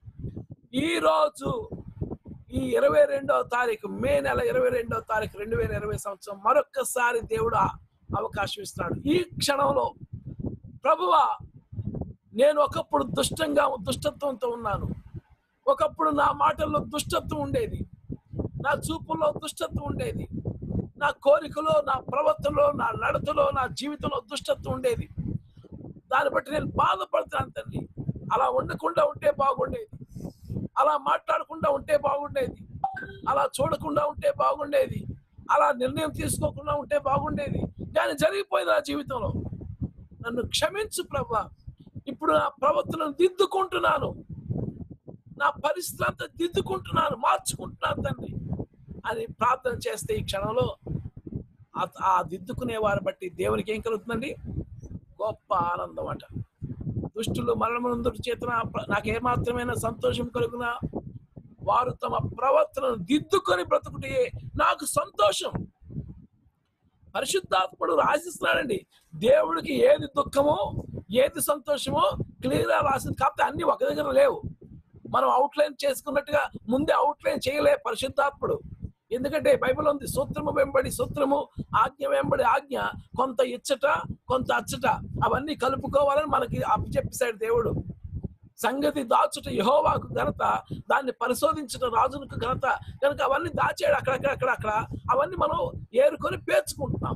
ఈ రోజు ఈ ఇరవై రెండవ తారీఖు మే నెల ఇరవై రెండవ తారీఖు రెండు వేల ఇరవై సంవత్సరం మరొక్కసారి దేవుడు ఆ అవకాశం ఇస్తున్నాడు ఈ క్షణంలో ప్రభువా నేను ఒకప్పుడు దుష్టంగా దుష్టత్వంతో ఉన్నాను ఒకప్పుడు నా మాటల్లో దుష్టత్వం ఉండేది నా చూపుల్లో దుష్టత్వం ఉండేది నా కోరికలో నా ప్రవర్తనలో నా నడతలో నా జీవితంలో దుష్టత్వం ఉండేది దాన్ని బట్టి నేను బాధపడుతున్నాను తండ్రి అలా ఉండకుండా ఉంటే బాగుండేది అలా మాట్లాడకుండా ఉంటే బాగుండేది అలా చూడకుండా ఉంటే బాగుండేది అలా నిర్ణయం తీసుకోకుండా ఉంటే బాగుండేది కానీ జరిగిపోయింది నా జీవితంలో నన్ను క్షమించు ప్రభా ఇప్పుడు నా ప్రవర్తనను దిద్దుకుంటున్నాను నా పరిస్థితి అంతా దిద్దుకుంటున్నాను మార్చుకుంటున్నాను తండ్రి అని ప్రార్థన చేస్తే ఈ క్షణంలో ఆ- ఆ దిద్దుకునే వారిని బట్టి దేవునికి ఏం కలుగుతుందండి గొప్ప ఆనందం అట దుష్టులు మరణమునందు చేతన నాకేమాత్రమైన సంతోషం కలుగునా వారు తమ ప్రవర్తనను దిద్దుకొని బ్రతుకుటే నాకు సంతోషం పరిశుద్ధాత్ముడు రాసిస్తున్నాడండి దేవుడికి ఏది దుఃఖమో ఏది సంతోషమో క్లియర్ గా రాసింది కాకపోతే అన్ని ఒక దగ్గర లేవు మనం అవుట్లైన్ చేసుకున్నట్టుగా ముందే అవుట్లైన్ చేయలే పరిశుద్ధాత్ముడు ఎందుకంటే బైబిల్ ఉంది సూత్రము వెంబడి సూత్రము ఆజ్ఞ వెంబడి ఆజ్ఞ కొంత ఇచ్చట కొంత అచ్చట అవన్నీ కలుపుకోవాలని మనకి అప్పచెప్పేశాడు దేవుడు సంగతి దాచుట యహోవాకు ఘనత దాన్ని పరిశోధించుట రాజునికి ఘనత కనుక అవన్నీ దాచాడు అక్కడక్కడ అక్కడ అక్కడ అవన్నీ మనం ఏరుకొని పేర్చుకుంటున్నాం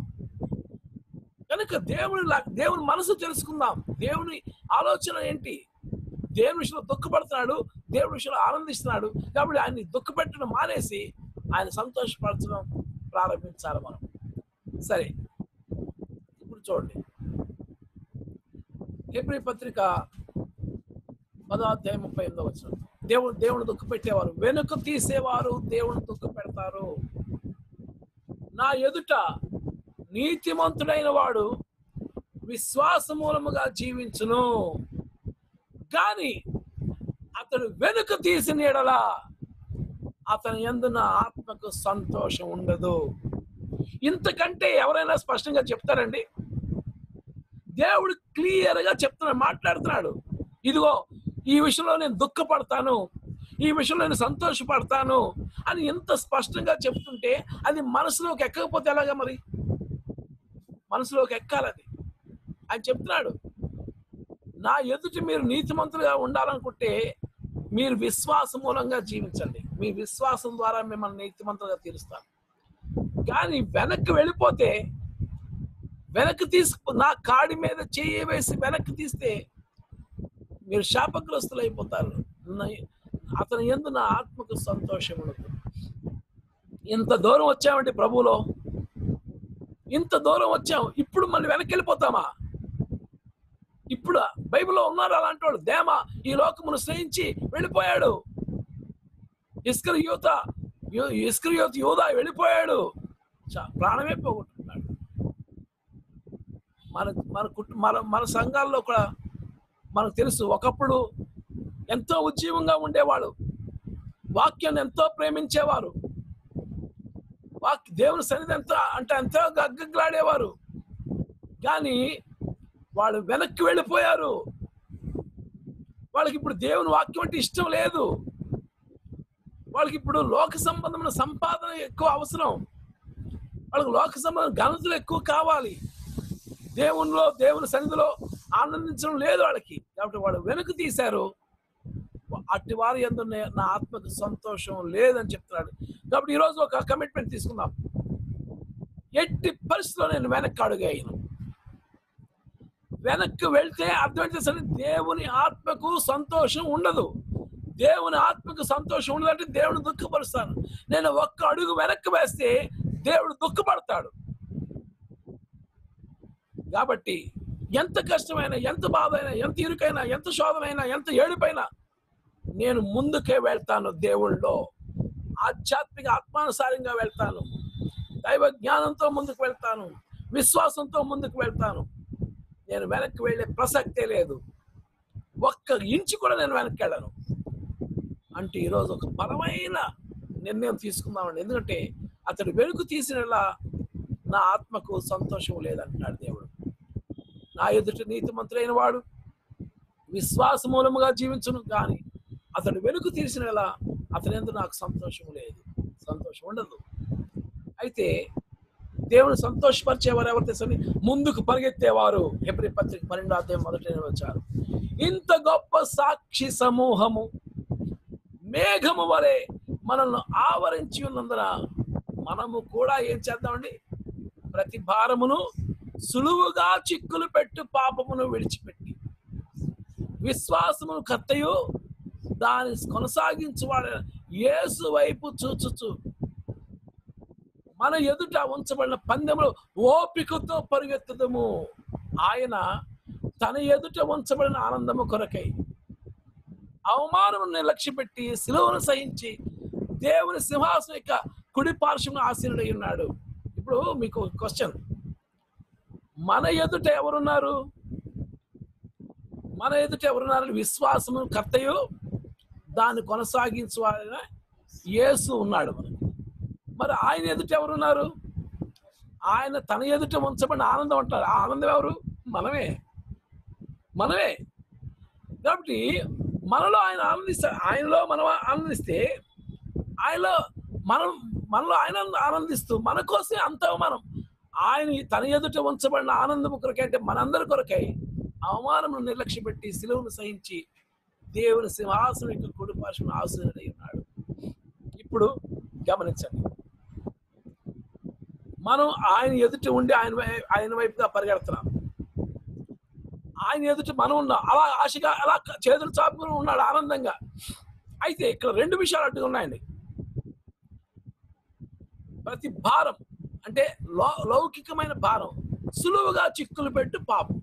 కనుక దేవుని లా- దేవుని మనసు తెలుసుకుందాం దేవుని ఆలోచన ఏంటి దేవుని విషయంలో దుఃఖపడుతున్నాడు దేవుని విషయంలో ఆనందిస్తున్నాడు కాబట్టి ఆయన్ని దుఃఖపెట్టడం మానేసి ఆయన సంతోషపరచడం ప్రారంభించాలి మనం సరే ఇప్పుడు చూడండి ఏప్రిల్ పత్రిక పదో అధ్యాయం ముప్పై ఎనిమిదో వచ్చిన దేవుడు దేవుని దుఃఖ పెట్టేవారు వెనుక తీసేవారు దేవుని దుఃఖ పెడతారు నా ఎదుట నీతిమంతుడైన వాడు విశ్వాస మూలముగా జీవించును గాని అతడు వెనుక తీసిన ఎడలా అతని యందు నా ఆత్మకు సంతోషం ఉండదు ఇంతకంటే ఎవరైనా స్పష్టంగా చెప్తారండి దేవుడు క్లియర్ గా చెప్తున్నాడు మాట్లాడుతున్నాడు ఇదిగో ఈ విషయంలో నేను దుఃఖపడతాను ఈ విషయంలో నేను సంతోషపడతాను అని ఎంత స్పష్టంగా చెప్తుంటే అది మనసులోకి ఎక్కకపోతే ఎలాగా మరి మనసులోకి ఎక్కాలి అది ఆయన చెప్తున్నాడు నా ఎదుటి మీరు నీతిమంతులుగా ఉండాలనుకుంటే మీరు విశ్వాసం మూలంగా జీవించండి మీ విశ్వాసం ద్వారా మిమ్మల్ని నీతిమంతులుగా తీరుస్తాను కానీ వెనక్కి వెళ్ళిపోతే వెనక్కి తీసుకు నా కాడి మీద చెయ్యి వేసి వెనక్కి తీస్తే మీరు శాపగ్రస్తులు అయిపోతారు నా- అతని ఎందు నా ఆత్మకు సంతోషం ఉండదు ఇంత దూరం వచ్చామండి ప్రభువులో ఇంత దూరం వచ్చాం ఇప్పుడు మళ్ళీ వెనక్కి వెళ్ళిపోతామా ఇప్పుడు బైబిల్లో ఉన్నారు అలాంటి వాడు దేమ ఈ లోకమును స్నేహించి వెళ్ళిపోయాడు ఇస్కర్ యువత ఇస్కర్ యువత యోధ వెళ్ళిపోయాడు చా- ప్రాణమే పోగొట్టుకున్నాడు మన మన కుటుంబ మన మన సంఘాల్లో కూడా మనకు తెలుసు ఒకప్పుడు ఎంతో ఉజ్జీవంగా ఉండేవాడు వాక్యాన్ని ఎంతో ప్రేమించేవారు వాక్ దేవుని సన్నిధి ఎంతో అంటే ఎంతో గగ్గలాడేవారు కానీ వాళ్ళు వెనక్కి వెళ్ళిపోయారు వాళ్ళకి ఇప్పుడు దేవుని వాక్యం అంటే ఇష్టం లేదు వాళ్ళకి ఇప్పుడు లోక సంబంధమైన సంపాదన ఎక్కువ అవసరం వాళ్ళకి లోక సంబంధం ఘనతలు ఎక్కువ కావాలి దేవునిలో దేవుని సన్నిధిలో ఆనందించడం లేదు వాళ్ళకి కాబట్టి వాళ్ళు వెనుక తీశారు అట్టి వారి ఎందు నే- నా ఆత్మకు సంతోషం లేదని చెప్తున్నాడు కాబట్టి ఈరోజు ఒక కమిట్మెంట్ తీసుకుందాం ఎట్టి పరిస్థితిలో నేను వెనక్కి అడుగేయను వెనక్కి వెళ్తే అర్థం చేసని దేవుని ఆత్మకు సంతోషం ఉండదు దేవుని ఆత్మకు సంతోషం ఉండదంటే దేవుని దుఃఖపరుస్తాను నేను ఒక్క అడుగు వెనక్కి వేస్తే దేవుడు దుఃఖపడతాడు కాబట్టి ఎంత కష్టమైనా ఎంత బాధ అయినా ఎంత ఇరుకైనా ఎంత శోధనైనా ఎంత ఏడుపైనా నేను ముందుకే వెళ్తాను దేవుళ్ళో ఆధ్యాత్మిక ఆత్మానుసారంగా వెళ్తాను దైవ జ్ఞానంతో ముందుకు వెళ్తాను విశ్వాసంతో ముందుకు వెళ్తాను నేను వెనక్కి వెళ్ళే ప్రసక్తే లేదు ఒక్క ఇంచు కూడా నేను వెనక్కి వెళ్ళను అంటే ఈరోజు ఒక బలమైన నిర్ణయం తీసుకుందామండి ఎందుకంటే అతడు వెనుక తీసినలా నా ఆత్మకు సంతోషం లేదంటున్నాడు దేవుడు నా ఎదుట నీతిమంతులైన వాడు విశ్వాస మూలముగా జీవించును కానీ అతడు వెనుక తీసినలా అతని ఎందుకు నాకు సంతోషం లేదు సంతోషం ఉండదు అయితే దేవుని సంతోషపరిచేవారు ఎవరు తెలుసని ముందుకు పరిగెత్తేవారు ఎప్పుడు పత్రిక పన్నెండు అధ్యాయం మొదటి వచ్చారు ఇంత గొప్ప సాక్షి సమూహము మేఘము వలె మనల్ని ఆవరించి ఉన్నందున మనము కూడా ఏం చేద్దామండి ప్రతి భారమును సులువుగా చిక్కులు పెట్టు పాపమును విడిచిపెట్టి విశ్వాసమును కత్తయు దాని కొనసాగించువాడు యేసు వైపు చూచుచు మన ఎదుట ఉంచబడిన పందెములు ఓపికతో పరిగెత్తుదము ఆయన తన ఎదుట ఉంచబడిన ఆనందము కొరకై అవమానము నిర్లక్ష్యపెట్టి సిలువను సహించి దేవుని సింహాసనం యొక్క కుడి పార్శ్వం ఆసీనుడై ఉన్నాడు ఇప్పుడు మీకు క్వశ్చన్ మన ఎదుట ఎవరున్నారు మన ఎదుట ఎవరున్నారు విశ్వాసము కర్తయు దాన్ని కొనసాగించు ఆయన యేసు ఉన్నాడు మనకి మరి ఆయన ఎదుట ఎవరున్నారు ఆయన తన ఎదుట ఉంచబడిన ఆనందం అంటారు ఆ ఆనందం ఎవరు మనమే మనమే కాబట్టి మనలో ఆయన ఆనందిస్తా ఆయనలో మనం ఆనందిస్తే ఆయనలో మనం మనలో ఆయన ఆనందిస్తూ మన కోసమే అంత మనం ఆయన తన ఎదుట ఉంచబడిన ఆనందం కొరకై అంటే మనందరి కొరకై అవమానమును నిర్లక్ష్య పెట్టి సిలువను సహించి దేవుని సింహాసనం యొక్క కుడి పార్శ్వం ఆశీనుడై ఉన్నాడు ఇప్పుడు గమనించండి మనం ఆయన ఎదుట ఉండి ఆయన వై- ఆయన వైపుగా పరిగెడుతున్నాం ఆయన ఎదుట మనం ఉన్నాం అలా ఆశగా అలా చేతులు చాపుకుని ఉన్నాడు ఆనందంగా అయితే ఇక్కడ రెండు విషయాలు అడ్డుగా ఉన్నాయండి ప్రతి భారం అంటే లౌ లౌకికమైన భారం సులువుగా చిక్కులు పెట్టు పాపం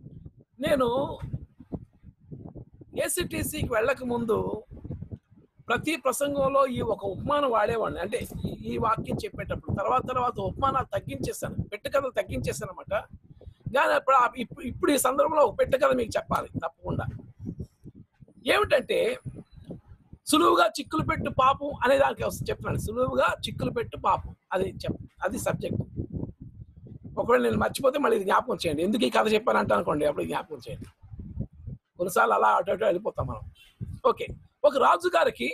నేను ఏసీటీసీకి వెళ్ళక ముందు ప్రతి ప్రసంగంలో ఈ ఒక ఉపమానం వాడేవాడిని అంటే ఈ- ఈ వాక్యం చెప్పేటప్పుడు తర్వాత తర్వాత ఉపమానాలు తగ్గించేస్తాను పెట్ట కథలు తగ్గించేస్తాను అనమాట కానీ అప్పుడు ఆ- ఇప్పుడు ఇప్పుడు ఈ సందర్భంలో ఒక పెట్ట కథ మీకు చెప్పాలి తప్పకుండా ఏమిటంటే సులువుగా చిక్కులు పెట్టు పాపం అనే దానికి వస్తుంది చెప్తున్నాను సులువుగా చిక్కులు పెట్టు పాపం అది చెప్ అది సబ్జెక్ట్ ఒకవేళ నేను మర్చిపోతే మళ్ళీ ఇది జ్ఞాపకం చేయండి ఎందుకు ఈ కథ చెప్పానంట అనుకోండి అప్పుడు జ్ఞాపకం చేయండి కొన్నిసార్లు అలా అటు అటు వెళ్ళిపోతాం మనం ఓకే ఒక రాజు గారికి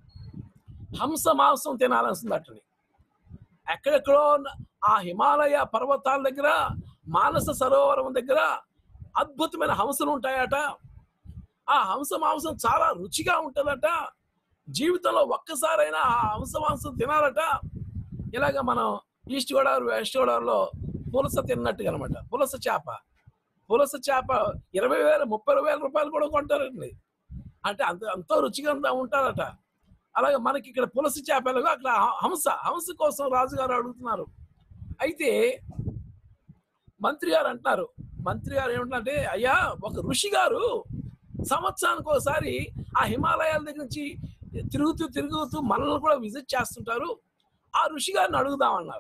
హంస మాంసం తినాలనిస్తుంది అటని ఎక్కడెక్కడో ఉన్న ఆ హిమాలయ పర్వతాల దగ్గర మానస సరోవరం దగ్గర అద్భుతమైన హంసలు ఉంటాయట ఆ హంస మాంసం చాలా రుచిగా ఉంటుందట జీవితంలో ఒక్కసారైనా ఆ హంస మాంసం తినాలట ఇలాగ మనం ఈస్ట్ గోదావరి వెస్ట్ గోదావరిలో పులస తిన్నట్టుగా అనమాట పులస చేప పులస చేప ఇరవై వేల ముప్పై వేల రూపాయలు కూడా కొంటారండి అంటే అంత ఎంతో రుచిగా అంతా ఉంటారట అలాగే మనకి ఇక్కడ పులస చేపలు అక్కడ హంస హంస కోసం రాజుగారు అడుగుతున్నారు అయితే మంత్రి గారు అంటున్నారు మంత్రి గారు ఏమంటారంటే అయ్యా ఒక ఋషి గారు సంవత్సరానికి ఒకసారి ఆ హిమాలయాల దగ్గర నుంచి తిరుగుతూ తిరుగుతూ మనల్ని కూడా విజిట్ చేస్తుంటారు ఆ ఋషి గారిని అడుగుదామన్నారు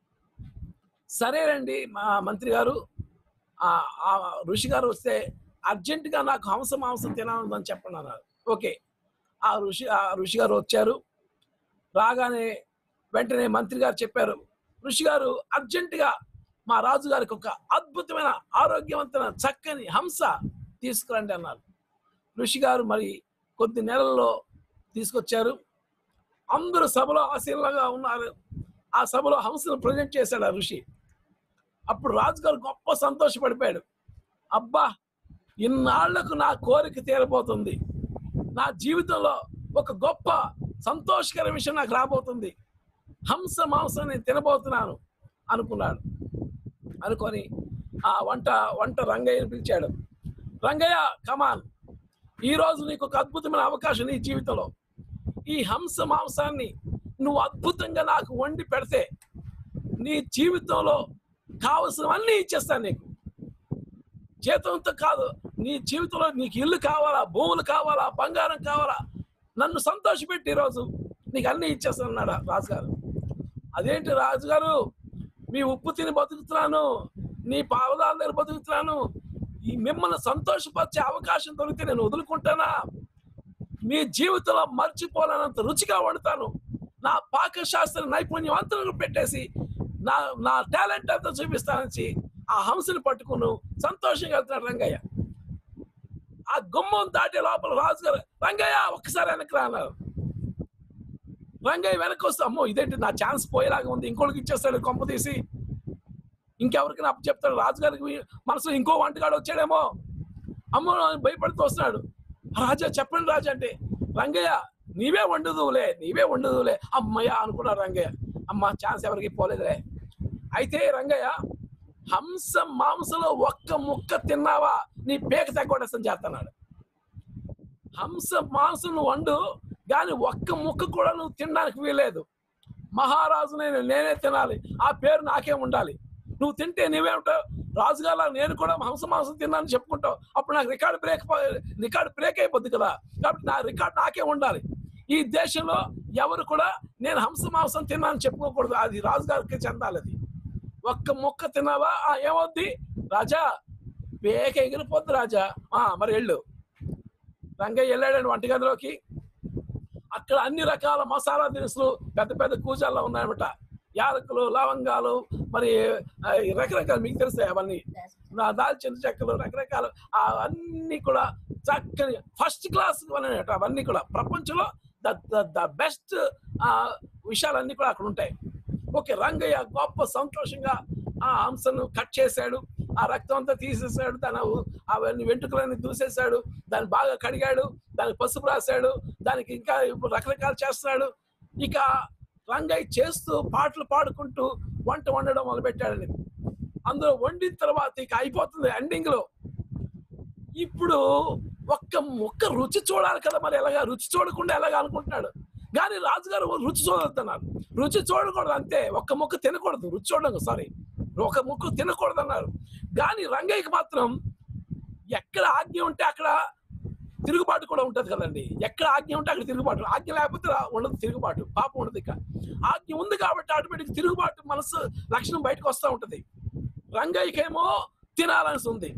సరేనండి మా మంత్రి గారు ఆ ఆ ఋషి గారు వస్తే అర్జెంటుగా నాకు హంస మాంసం తినాలని చెప్పండి అన్నారు ఓకే ఆ ఋషి ఆ ఋషి గారు వచ్చారు రాగానే వెంటనే మంత్రి గారు చెప్పారు ఋషి గారు అర్జెంటుగా మా రాజు గారికి ఒక అద్భుతమైన ఆరోగ్యవంతమైన చక్కని హంస తీసుకురండి అన్నారు ఋషి గారు మరి కొద్ది నెలల్లో తీసుకొచ్చారు అందరూ సభలో ఆశీర్లంగా ఉన్నారు ఆ సభలో హంసను ప్రజెంట్ చేశాడు ఆ ఋషి అప్పుడు రాజుగారు గొప్ప సంతోషపడిపోయాడు అబ్బా ఇన్నాళ్లకు నా కోరిక తీరబోతుంది నా జీవితంలో ఒక గొప్ప సంతోషకర విషయం నాకు రాబోతుంది హంస మాంసం నేను తినబోతున్నాను అనుకున్నాడు అనుకొని ఆ వంట వంట రంగయ్యని పిలిచాడు రంగయ్య కమాన్ ఈ రోజు నీకు ఒక అద్భుతమైన అవకాశం నీ జీవితంలో ఈ హంస మాంసాన్ని నువ్వు అద్భుతంగా నాకు వండి పెడితే నీ జీవితంలో కావలసినవన్నీ ఇచ్చేస్తాను నీకు జీతంతో కాదు నీ జీవితంలో నీకు ఇల్లు కావాలా భూములు కావాలా బంగారం కావాలా నన్ను సంతోషపెట్టి ఈరోజు నీకు అన్నీ ఇచ్చేస్తాను అన్నాడు రాజుగారు అదేంటి రాజుగారు మీ ఉప్పు తిని బతుకుతున్నాను నీ పావలాల దగ్గర బతుకుతున్నాను ఈ మిమ్మల్ని సంతోషపరిచే అవకాశం దొరికితే నేను వదులుకుంటానా మీ జీవితంలో మర్చిపోలేనంత రుచిగా వండుతాను నా పాకశాస్త్ర నైపుణ్యం అంతా పెట్టేసి నా నా టాలెంట్ అంతా చూపిస్తానని ఆ హంసని పట్టుకుని సంతోషంగా వెళ్తున్నాడు రంగయ్య ఆ గుమ్మం దాటే లోపల రాజుగారు రంగయ్య ఒక్కసారి వెనక్కి రా" అన్నారు రంగయ్య వెనక్కి వస్తే అమ్మో ఇదేంటి నా ఛాన్స్ పోయేలాగా ఉంది ఇంకోటికి ఇచ్చేస్తాడు కొంప తీసి ఇంకెవరికి అప్పు చెప్తాడు రాజుగారికి మనసులో ఇంకో వంటగాడు వచ్చాడేమో అమ్మో అని భయపడుతూ వస్తున్నాడు రాజా చెప్పండి రాజా అంటే రంగయ్య నీవే వండుదువులే నీవే వండుదువులే అమ్మయ్య అనుకున్నాడు రంగయ్య అమ్మ ఛాన్స్ ఎవరికి పోలేదులే అయితే రంగయ్య హంస మాంసంలో ఒక్క ముక్క తిన్నావా నీ పేక తగ్గొడేస్తాను చేస్తున్నాడు హంస మాంసం నువ్వు వండు కానీ ఒక్క ముక్క కూడా నువ్వు తినడానికి వీలేదు మహారాజు నేను నేనే తినాలి ఆ పేరు నాకే ఉండాలి నువ్వు తింటే నీవేమిటావు రాజుగారు నేను కూడా హంస మాంసం తిన్నానని చెప్పుకుంటావు అప్పుడు నాకు రికార్డు బ్రేక్ రికార్డు బ్రేక్ అయిపోద్ది కదా కాబట్టి నా రికార్డు నాకే ఉండాలి ఈ దేశంలో ఎవరు కూడా నేను హంస మాంసం తిన్నానని చెప్పుకోకూడదు అది రాజుగారికి చెందాలి అది ఒక్క ముక్క తిన్నావా ఆ, ఏమవుద్ది రాజా పేక ఎగిరిపోద్ది రాజా ఆ మరి వెళ్ళు రంగయ్య వెళ్ళాడండి వంటగదిలోకి అక్కడ అన్ని రకాల మసాలా దినుసులు పెద్ద పెద్ద కూజాల్లో ఉన్నాయన్నమాట యాలకులు లవంగాలు మరి ఆ, ఈ రకరకాల మీకు తెలుస్తాయి అవన్నీ నా దాల్చిన చెక్కలు రకరకాల ఆ అన్ని కూడా చక్కని ఫస్ట్ క్లాస్ అవన్నీ కూడా ప్రపంచంలో ద ద బెస్ట్ విషయాలన్నీ కూడా అక్కడ ఉంటాయి ఓకే రంగయ్య గొప్ప సంతోషంగా ఆ హంసను కట్ చేశాడు ఆ రక్తం అంతా తీసేసాడు తన అవన్నీ వెంట్రుకలన్నీ దూసేశాడు దాన్ని బాగా కడిగాడు దానికి పసుపు రాశాడు దానికి ఇంకా ఇప్పుడు రకరకాలు చేస్తున్నాడు ఇక రంగయ్య చేస్తూ పాటలు పాడుకుంటూ వంట వండడం మొదలుపెట్టాడని అందులో వండిన తర్వాత ఇక అయిపోతుంది ఎండింగ్ లో ఇప్పుడు ఒక్క ఒక్క రుచి చూడాలి కదా మరి ఎలాగా రుచి చూడకుండా ఎలాగా అనుకుంటున్నాడు కానీ రాజుగారు రుచి చూడొద్దన్నారు రుచి చూడకూడదు అంతే ఒక్క ముక్క తినకూడదు రుచి చూడడం సారీ ఒక ముక్క తినకూడదు అన్నారు కానీ రంగయ్యకి మాత్రం ఎక్కడ ఆజ్ఞ ఉంటే అక్కడ తిరుగుబాటు కూడా ఉంటది కదండి ఎక్కడ ఆజ్ఞ ఉంటే అక్కడ తిరుగుబాటు ఆజ్ఞ లేకపోతే రా- ఉండదు తిరుగుబాటు పాపం ఉండదు ఇక ఆజ్ఞ ఉంది కాబట్టి ఆటోమేటిక్ తిరుగుబాటు మనసు లక్షణం బయటకు వస్తూ ఉంటది రంగయ్యకేమో తినాలని ఉంది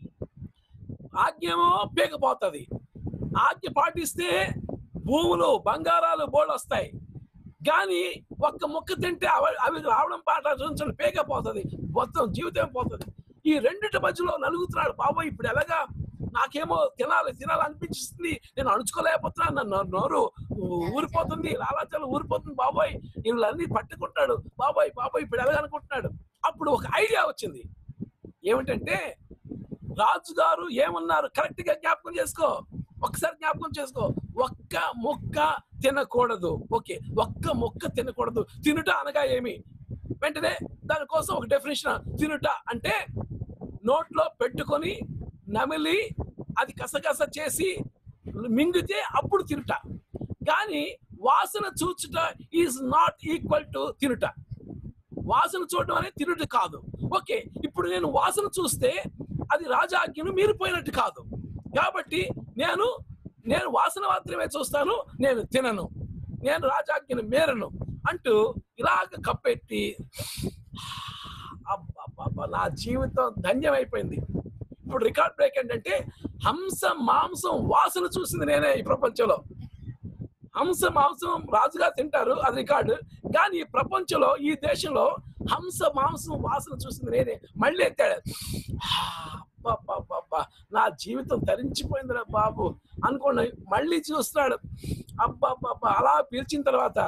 ఆజ్ఞేమో పీకపోతుంది ఆజ్ఞ పాటిస్తే భూములు బంగారాలు బోళ్ళు వస్తాయి కానీ ఒక్క ముక్క తింటే అవి అవి రావడం పాట చూంచండి పేకపోతుంది మొత్తం జీవితం పోతుంది ఈ రెండిటి మధ్యలో నలుగుతున్నాడు బాబోయ్ ఇప్పుడు ఎలాగా నాకేమో తినాలి తినాలి అనిపించిస్తుంది నేను అణుచుకోలేకపోతున్నాను నన్ను నోరు ఊ- ఊరిపోతుంది లాలాచలం ఊరిపోతుంది బాబోయ్ వీళ్ళన్నీ పట్టుకుంటాడు బాబోయ్ బాబోయ్ ఇప్పుడు ఎలాగ అనుకుంటున్నాడు అప్పుడు ఒక ఐడియా వచ్చింది ఏమిటంటే రాజుగారు ఏమన్నారు కరెక్ట్ గా జ్ఞాపకం చేసుకో ఒకసారి జ్ఞాపకం చేసుకో ఒక్క ముక్క తినకూడదు ఓకే ఒక్క ముక్క తినకూడదు తినుట అనగా ఏమి వెంటనే దానికోసం ఒక డెఫినేషన్ తినుట అంటే నోట్లో పెట్టుకొని నమిలి అది కసగస చేసి మింగితే అప్పుడు తినుట కానీ వాసన చూచుట ఈజ్ నాట్ ఈక్వల్ టు తినుట వాసన చూడడం అనేది తినుట కాదు ఓకే ఇప్పుడు నేను వాసన చూస్తే అది రాజాజ్ఞను మీరిపోయినట్టు కాదు కాబట్టి నేను నేను వాసన మాత్రమే చూస్తాను నేను తినను నేను రాజాజ్ఞను మేరను అంటూ ఇలాగ కప్పెట్టి అబ్బబ్బబ్బ, నా జీవితం ధన్యమైపోయింది ఇప్పుడు రికార్డ్ బ్రేక్ ఏంటంటే హంస మాంసం వాసన చూసింది నేనే ఈ ప్రపంచంలో హంస మాంసం రాజుగా తింటారు అది రికార్డు కానీ ఈ ప్రపంచంలో ఈ దేశంలో హంస మాంసం వాసన చూసింది నేనే మళ్ళీ ఎత్తాడు అబ్బబ్బబ్బబ్బా, నా జీవితం తరించిపోయిందిరా బాబు అనుకోండి మళ్ళీ చూస్తున్నాడు అబ్బబ్బబ్బా అలా పీల్చిన తర్వాత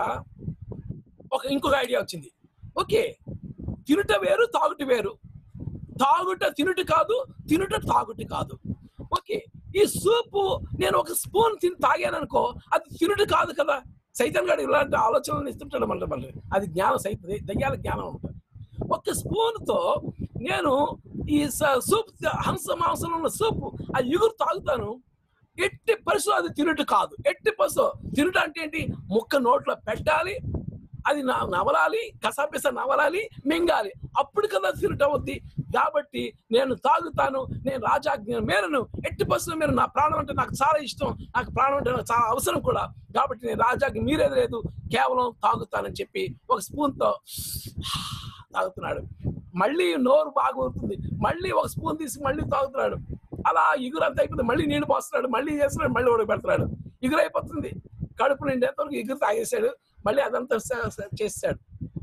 ఒక ఇంకొక ఐడియా వచ్చింది ఓకే తినుట వేరు తాగుట వేరు తాగుట తినుట కాదు తినుట తాగుట కాదు ఓకే ఈ సూపు నేను ఒక స్పూన్ తిని తాగాను అనుకో అది తినుట కాదు కదా సైతం గారు ఇలాంటి ఆలోచనలు ఇస్తుంటాడు మళ్ళీ మళ్ళీ అది జ్ఞానం సైతం దయ్యాల జ్ఞానం ఉంటుంది ఒక స్పూన్ తో నేను ఈ స- సూప్ హంస మాంసంలో ఉన్న సూప్ ఆ ఇగురు తాగుతాను ఎట్టి పరిస్థితులు అది తినుట కాదు ఎట్టి పరిస్థితులు తినుట అంటే ఏంటి ముక్క నోట్లో పెట్టాలి అది నా నవలాలి కసాపిస నవలాలి మింగాలి అప్పుడు కదా తినుట అవుద్ది కాబట్టి నేను తాగుతాను నేను రాజాజ్ఞ మేరను ఎట్టి పరిస్థితులు మీరు నా ప్రాణం అంటే నాకు చాలా ఇష్టం నాకు ప్రాణం అంటే నాకు చాలా అవసరం కూడా కాబట్టి నేను రాజాజ్ఞ మీరేది లేదు కేవలం తాగుతానని చెప్పి ఒక స్పూన్తో తాగుతున్నాడు మళ్ళీ నోరు బాగా ఊరుతుంది మళ్ళీ ఒక స్పూన్ తీసి మళ్ళీ తాగుతున్నాడు అలా ఇగురు అంతా అయిపోతుంది మళ్ళీ నీళ్లు పోస్తున్నాడు మళ్ళీ చేస్తున్నాడు మళ్ళీ ఉడక పెడతాడు ఇగురు అయిపోతుంది కడుపు నిండేంతవరకు ఇగురు తాగేశాడు మళ్ళీ అదంతా స- స- చేశాడు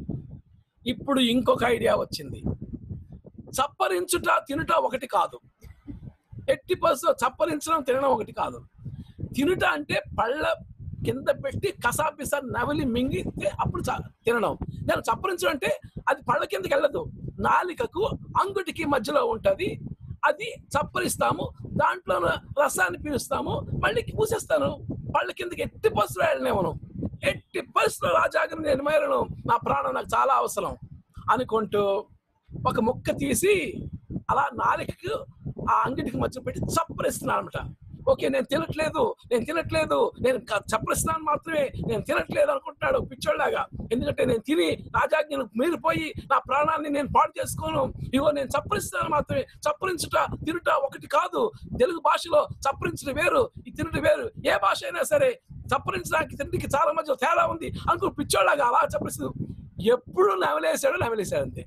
ఇప్పుడు ఇంకొక ఐడియా వచ్చింది చప్పరించుట తినుట ఒకటి కాదు ఎట్టి పసు చప్పరించడం తినడం ఒకటి కాదు తినుట అంటే పళ్ళ కింద పెట్టి కసాపిస నవలి మింగితే అప్పుడు చ- తినడం నేను చప్పరించడం అంటే అది పళ్ళ కిందకి వెళ్ళదు నాలికకు అంగుటికి మధ్యలో ఉంటది అది చప్పరిస్తాము దాంట్లో రసాన్ని పీలుస్తాము మళ్ళీ పూసేస్తాను పళ్ళ కిందకి ఎట్టి పరిస్థితులు వెళ్ళలేమను ఎట్టి పరిస్థితులు రాజాగ్ని నేను మేరను నా ప్రాణం నాకు చాలా అవసరం అనుకుంటూ ఒక ముక్క తీసి అలా నాలికకు ఆ అంగడికి మధ్య పెట్టి చప్పరిస్తున్నాను అనమాట ఓకే నేను తినట్లేదు నేను తినట్లేదు నేను క- చప్పరిస్తున్నాను మాత్రమే నేను తినట్లేదు అనుకుంటున్నాడు పిచ్చోళ్ళలాగా ఎందుకంటే నేను తిని రాజాజ్ఞను మీరిపోయి నా ప్రాణాన్ని నేను పాడు చేసుకోను ఇగో నేను చప్పరిస్తున్నాను మాత్రమే చప్పరించుట తినుట ఒకటి కాదు తెలుగు భాషలో చప్పరించుట వేరు ఈ తినుట వేరు ఏ భాష అయినా సరే చప్పరించడానికి తిండికి చాలా మధ్య తేడా ఉంది అనుకో పిచ్చోళ్ళగా అలా చప్పరిస్తూ ఎప్పుడు నవలేశాడు నవలేశాడు అంతే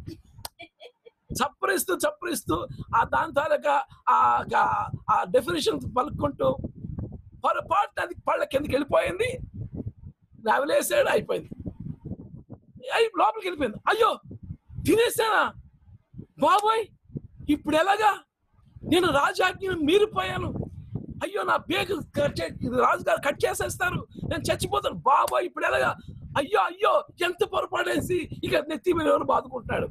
చప్పరిస్తూ చప్పరిస్తూ ఆ దాని తాలూకా ఆ- ఆ- ఆ డెఫినేషన్ పలుకుంటూ పొరపాటు అది పళ్ళ కిందకి వెళ్ళిపోయింది నవలేసాడు అయిపోయింది అయి లోపలికి వెళ్ళిపోయింది అయ్యో తినేసానా బాబోయ్ ఇప్పుడు ఎలాగా నేను రాజాజ్ఞను మీరిపోయాను అయ్యో నా పేగు కట్ చే- ఇది రాజుగారు కట్ చేసేస్తారు నేను చచ్చిపోతాను బాబోయ్ ఇప్పుడు ఎలాగా అయ్యో అయ్యో ఎంత పొరపాటేసి ఇక నెత్తి మీద ఎవరు బాదుకుంటున్నాడు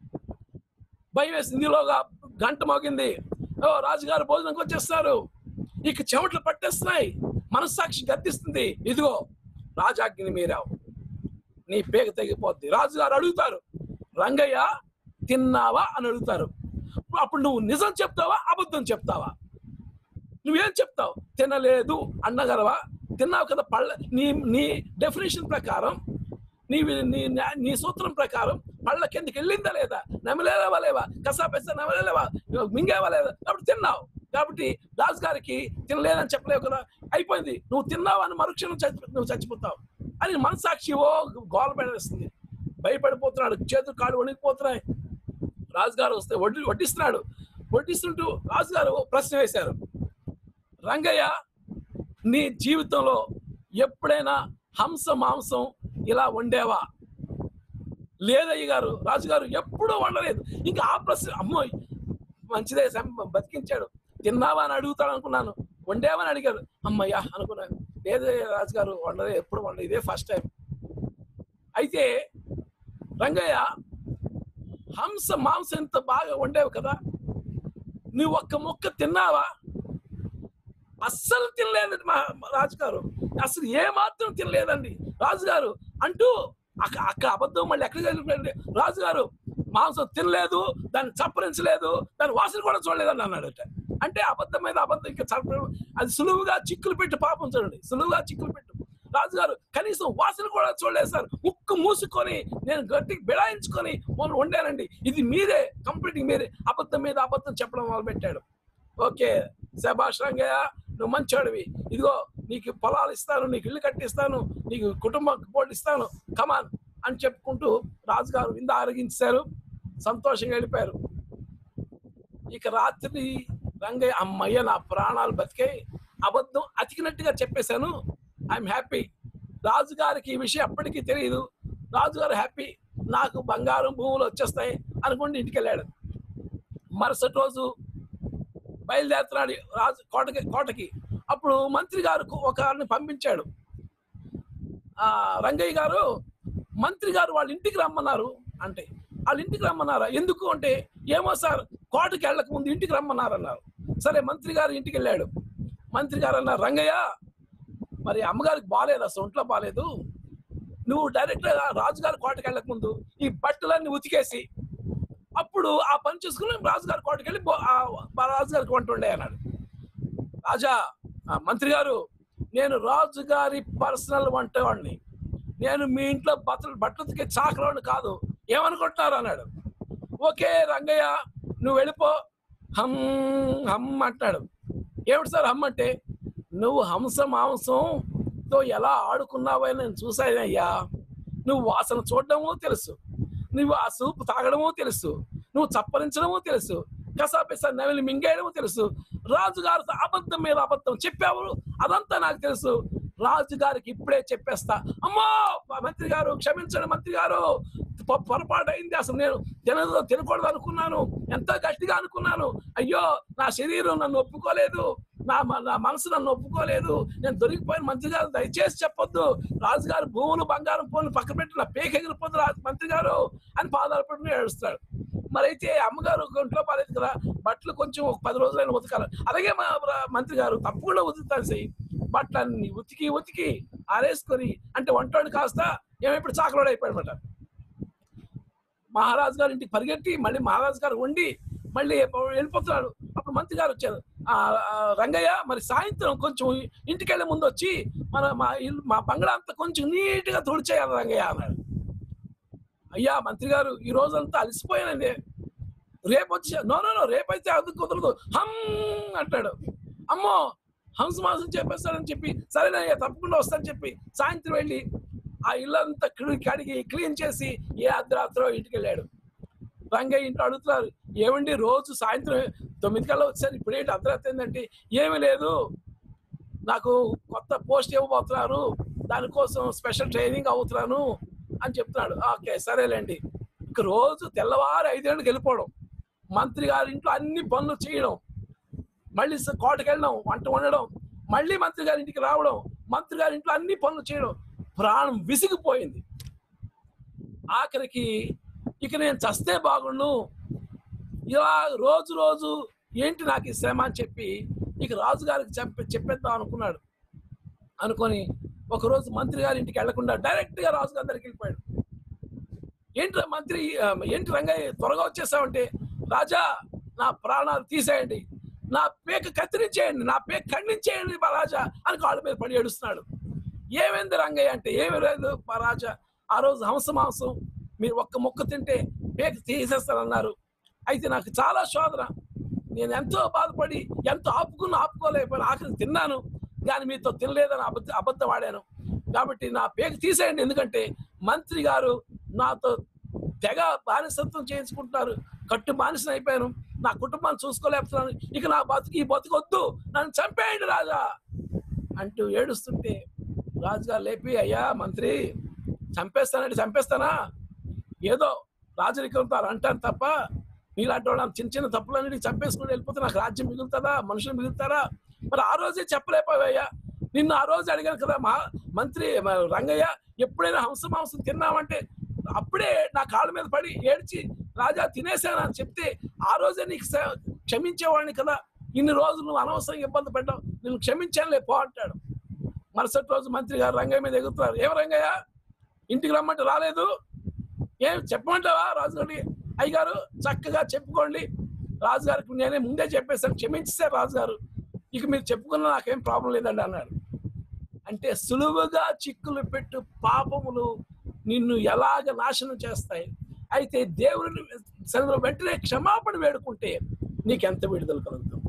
భయం వేసింది ఇందులోగా గంట మోగింది ఓ రాజుగారు భోజనంకి వచ్చేస్తారు ఇక చెమటలు పట్టేస్తున్నాయి మనస్సాక్షి గద్దిస్తుంది ఇదిగో రాజాజ్ఞని మీరావు నీ పేగ తెగిపోద్ది రాజుగారు అడుగుతారు రంగయ్య తిన్నావా అని అడుగుతారు అప్పుడు నువ్వు నిజం చెప్తావా అబద్ధం చెప్తావా నువ్వేం చెప్తావు తినలేదు అన్నగలవా తిన్నావు కదా పళ్ళ నీ నీ డెఫినేషన్ ప్రకారం నీ నీ నీ సూత్రం ప్రకారం పళ్ళ కిందకి వెళ్ళిందా లేదా నమలేవా లేవా కసాపెస్తా నమలేవా మింగేవా లేదా అప్పుడు తిన్నావు కాబట్టి రాజు గారికి తినలేదని చెప్పలేవు కదా అయిపోయింది నువ్వు తిన్నావు అని మరుక్షణం చచ్చి నువ్వు చచ్చిపోతావు అని మనసాక్షి ఓ గోల పెడేస్తుంది భయపడిపోతున్నాడు చేతులు కాళ్ళు వణికిపోతున్నాయి రాజుగారు వస్తే వడ్డీ వడ్డిస్తున్నాడు వడ్డిస్తుంటూ రాజుగారు ఓ ప్రశ్న వేశారు రంగయ్య నీ జీవితంలో ఎప్పుడైనా హంస మాంసం ఇలా వండేవా లేదయ్య గారు రాజుగారు ఎప్పుడూ వండలేదు ఇంకా ఆ ప్రశ్న అమ్మో మంచిదే సం- బతికించాడు తిన్నావా అని అడుగుతాడు అనుకున్నాను వండావా అని అడిగారు అమ్మయ్యా అనుకున్నాను లేదే రాజుగారు వండలే ఎప్పుడు వండలేదు ఇదే ఫస్ట్ టైం అయితే రంగయ్య హంస మాంసం ఎంత బాగా వండావు కదా నువ్వు ఒక్క ముక్క తిన్నావా అస్సలు తినలేదండి మా మా రాజుగారు అసలు ఏ మాత్రం తినలేదండి రాజుగారు అంటూ అక్క అక్క అబద్ధం మళ్ళీ ఎక్కడ జరిగిందండి రాజుగారు మాంసం తినలేదు దాన్ని చప్పరించలేదు దాని వాసన కూడా చూడలేదని అన్నాడట అంటే అబద్ధం మీద అబద్ధం ఇంకా చప్ప అది సులువుగా చిక్కులు పెట్టి పాపం చూడండి సులువుగా చిక్కులు పెట్టు రాజుగారు కనీసం వాసన కూడా చూడలేదు సార్ ముక్కు మూసుకొని నేను గట్టికి బిడాయించుకొని మొన్న వండానండి ఇది మీరే కంప్లీట్ మీరే అబద్ధం మీద అబద్ధం చెప్పడం మొదలు పెట్టాడు ఓకే శభాష్ రంగయ్య నువ్వు మంచోడివి ఇదిగో నీకు పొలాలు ఇస్తాను నీకు ఇల్లు కట్టిస్తాను నీకు కుటుంబ బోర్డు ఇస్తాను కమాన్ అని చెప్పుకుంటూ రాజుగారు వింద ఆరగించారు సంతోషంగా వెళ్ళిపోయారు ఇక రాత్రి రంగయ్య అమ్మయ్య నా ప్రాణాలు బతికాయి అబద్ధం అతికినట్టుగా చెప్పేశాను ఐఎమ్ హ్యాపీ రాజుగారికి ఈ విషయం అప్పటికీ తెలియదు రాజుగారు హ్యాపీ నాకు బంగారం భూములు వచ్చేస్తాయి అనుకుంటే ఇంటికి వెళ్ళాడు మరుసటి రోజు బయలుదేరుతున్నాడు రాజు కోటకి కోటకి అప్పుడు మంత్రి గారు ఒకరిని పంపించాడు ఆ రంగయ్య గారు మంత్రి గారు వాళ్ళ ఇంటికి రమ్మన్నారు అంటే వాళ్ళ ఇంటికి రమ్మన్నారా ఎందుకు అంటే ఏమో సార్ కోటకి వెళ్ళక ముందు ఇంటికి రమ్మన్నారు అన్నారు సరే మంత్రి గారు ఇంటికి వెళ్ళాడు మంత్రి గారు అన్నారు రంగయ్య మరి అమ్మగారికి బాగాలేదు అసలు ఒంట్లో బాగాలేదు నువ్వు డైరెక్ట్ రాజుగారి కోటకి వెళ్ళక ముందు ఈ బట్టలన్నీ ఉతికేసి అప్పుడు ఆ పని చూసుకుని రాజుగారి కోటకి వెళ్ళి బో- ఆ రాజుగారికి వంట ఉండే అన్నాడు రాజా ఆ మంత్రి గారు నేను రాజుగారి పర్సనల్ వంటవాడిని నేను మీ ఇంట్లో బట్టలు బట్టలు ఉతికే చాకలోని కాదు ఏమనుకుంటున్నారు అన్నాడు ఓకే రంగయ్య నువ్వు వెళ్ళిపో హమ్ హమ్ అంటాడు ఏమిటి సార్ హమ్ అంటే నువ్వు హంస మాంసంతో ఎలా ఆడుకున్నావో నేను చూసానయ్యా నువ్వు వాసన చూడడమూ తెలుసు నువ్వు ఆ సూప్ తాగడమూ తెలుసు నువ్వు చప్పరించడమూ తెలుసు కసాపిసా నవిలి మింగేయడమూ తెలుసు రాజుగారితో అబద్ధం మీద అబద్ధం చెప్పావు అదంతా నాకు తెలుసు రాజుగారికి ఇప్పుడే చెప్పేస్తా అమ్మో మంత్రి గారు క్షమించండి మంత్రి గారు పొ- పొరపాటు అయింది అసలు నేను తినదు తినకూడదు అనుకున్నాను ఎంతో గట్టిగా అనుకున్నాను అయ్యో నా శరీరం నన్ను ఒప్పుకోలేదు నా మ- నా మనసు నన్ను ఒప్పుకోలేదు నేను దొరికిపోయిన మంత్రి గారు దయచేసి చెప్పొద్దు రాజుగారు భూములు బంగారం పోలు పక్కన పెట్టి నా పేక ఎగిరిపోద్దు రాజు మంత్రి గారు అని పాదాలు పట్టుకుని ఏడుస్తాడు మరి అయితే అమ్మగారు ఒంట్లో పాలేదు కదా బట్టలు కొంచెం ఒక పది రోజులైనా ఉతకాలి అలాగే మా ర- మంత్రి గారు తప్పకుండా ఉతుకుతాను సై బట్టలన్నీ ఉతికి ఉతికి ఆరేసుకొని అంటే వంటోడు కాస్త ఏమో ఇప్పుడు చాకలోడు అయిపోయాడనమాట మహారాజు గారి ఇంటికి పరిగెట్టి మళ్ళీ మహారాజు గారు వండి మళ్ళీ వెళ్ళిపోతున్నాడు అప్పుడు మంత్రి గారు వచ్చారు ఆ ఆ, రంగయ్య మరి సాయంత్రం కొంచెం ఇంటికి వెళ్ళే ముందు వచ్చి మన మా ఇల్లు మా బంగ్లా అంతా కొంచెం నీట్గా తుడిచేయాలి రంగయ్య అన్నాడు అయ్యా మంత్రి గారు ఈ రోజంతా అలసిపోయానండి రేపు వచ్చి నో నో నో రేపైతే అది కుదరదు హమ్ అంటాడు అమ్మో హంస మాసం చెప్పేస్తాడని చెప్పి సరేనయ్యా తప్పకుండా వస్తానని చెప్పి సాయంత్రం వెళ్ళి ఆ ఇల్లంతా కిడి- కడిగి క్లీన్ చేసి ఏ అర్ధరాత్రో ఇంటికి వెళ్ళాడు రంగయ్య ఇంట్లో అడుగుతున్నారు ఏమండి రోజు సాయంత్రం తొమ్మిది కల్లా వచ్చారు ఇప్పుడు ఏంటి అర్ధరాత్రి ఏంటంటే ఏమీ లేదు నాకు కొత్త పోస్ట్ ఇవ్వబోతున్నారు దానికోసం స్పెషల్ ట్రైనింగ్ అవుతున్నాను అని చెప్తున్నాడు ఓకే సరేలేండి ఇక రోజు తెల్లవారు ఐదేళ్ళకి వెళ్ళిపోవడం మంత్రి గారి ఇంట్లో అన్ని పనులు చేయడం మళ్ళీ స- కోటకి వెళ్ళడం వంట వండడం మళ్ళీ మంత్రి గారి ఇంటికి రావడం మంత్రి గారి ఇంట్లో అన్ని పనులు చేయడం ప్రాణం విసిగిపోయింది ఆఖరికి ఇక నేను చస్తే బాగుండు ఇలా రోజు రోజు ఏంటి నాకు ఈ శ్రమ అని చెప్పి ఇక రాజుగారికి చెప్పి చెప్పేద్దాం అనుకున్నాడు అనుకొని ఒకరోజు మంత్రి గారి ఇంటికి వెళ్లకుండా డైరెక్ట్ గా రాజుగారి దగ్గరికి వెళ్ళిపోయాడు ఏంటి రా మంత్రి ఆ, ఏంటి రంగయ్య త్వరగా వచ్చేసావంటే రాజా నా ప్రాణాలు తీసేయండి నా పేక కత్తిరించేయండి నా పేక ఖండించేయండి మా రాజా అని కాళ్ళ మీద పడి ఏడుస్తున్నాడు ఏమైంది రంగయ్య అంటే ఏమి లేదు మా రాజా ఆ రోజు హంస మాంసం మీరు ఒక్క ముక్క తింటే పేక తీసేస్తారన్నారు అయితే నాకు చాలా శోధన నేను ఎంతో బాధపడి ఎంతో ఆపుకుని ఆపుకోలేకపోయినా ఆఖరి తిన్నాను కానీ మీతో తినలేదని అబద్ధ అబద్ధం ఆడాను కాబట్టి నా పేక తీసేయండి ఎందుకంటే మంత్రి గారు నాతో తెగ బానిసత్వం చేయించుకుంటున్నారు కట్టు బానిసని అయిపోయాను నా కుటుంబాన్ని చూసుకోలేకపోతున్నాను ఇక నా బతుకు ఈ బతుకొద్దు నన్ను చంపేయండి రాజా అంటూ ఏడుస్తుంటే రాజుగారు లేపి అయ్యా మంత్రి చంపేస్తానంటే చంపేస్తానా ఏదో రాజరికంతో అలా అంటాను తప్ప నీలాంటి వాళ్ళు చిన్న చిన్న తప్పులన్నీ చంపేసుకుని వెళ్ళిపోతే నాకు రాజ్యం మిగులుతుందా మనుషులు మిగులుతారా మరి ఆ రోజే చెప్పలేకపోయా నిన్ను ఆ రోజు అడిగాను కదా మా మంత్రి మా రంగయ్య ఎప్పుడైనా హంస మాంసం తిన్నామంటే అప్పుడే నా కాళ్ళ మీద పడి ఏడ్చి రాజా తినేసాను అని చెప్తే ఆ రోజే నీకు స- క్షమించేవాడిని కదా ఇన్ని రోజులు నువ్వు అనవసరంగా ఇబ్బంది పెట్టావు నేను క్షమించానులే పో అంటాడు మరుసటి రోజు మంత్రి గారు రంగయ్య మీద ఎగురుతున్నారు ఏం రంగయ్య ఇంటికి రమ్మంటే రాలేదు ఏం చెప్పమంటావా రాజుగారి అయ్యగారు చక్కగా చెప్పుకోండి రాజుగారికి నేనే ముందే చెప్పేశాను క్షమించేశారు రాజుగారు ఇక మీరు చెప్పుకున్నా నాకేం ప్రాబ్లం లేదండి అన్నాడు అంటే సులువుగా చిక్కులు పెట్టు పాపములు నిన్ను ఎలాగ నాశనం చేస్తాయి అయితే దేవుని సన్నిధిలో వెంటనే క్షమాపణ వేడుకుంటే నీకెంత విడుదల కలుగుతుంది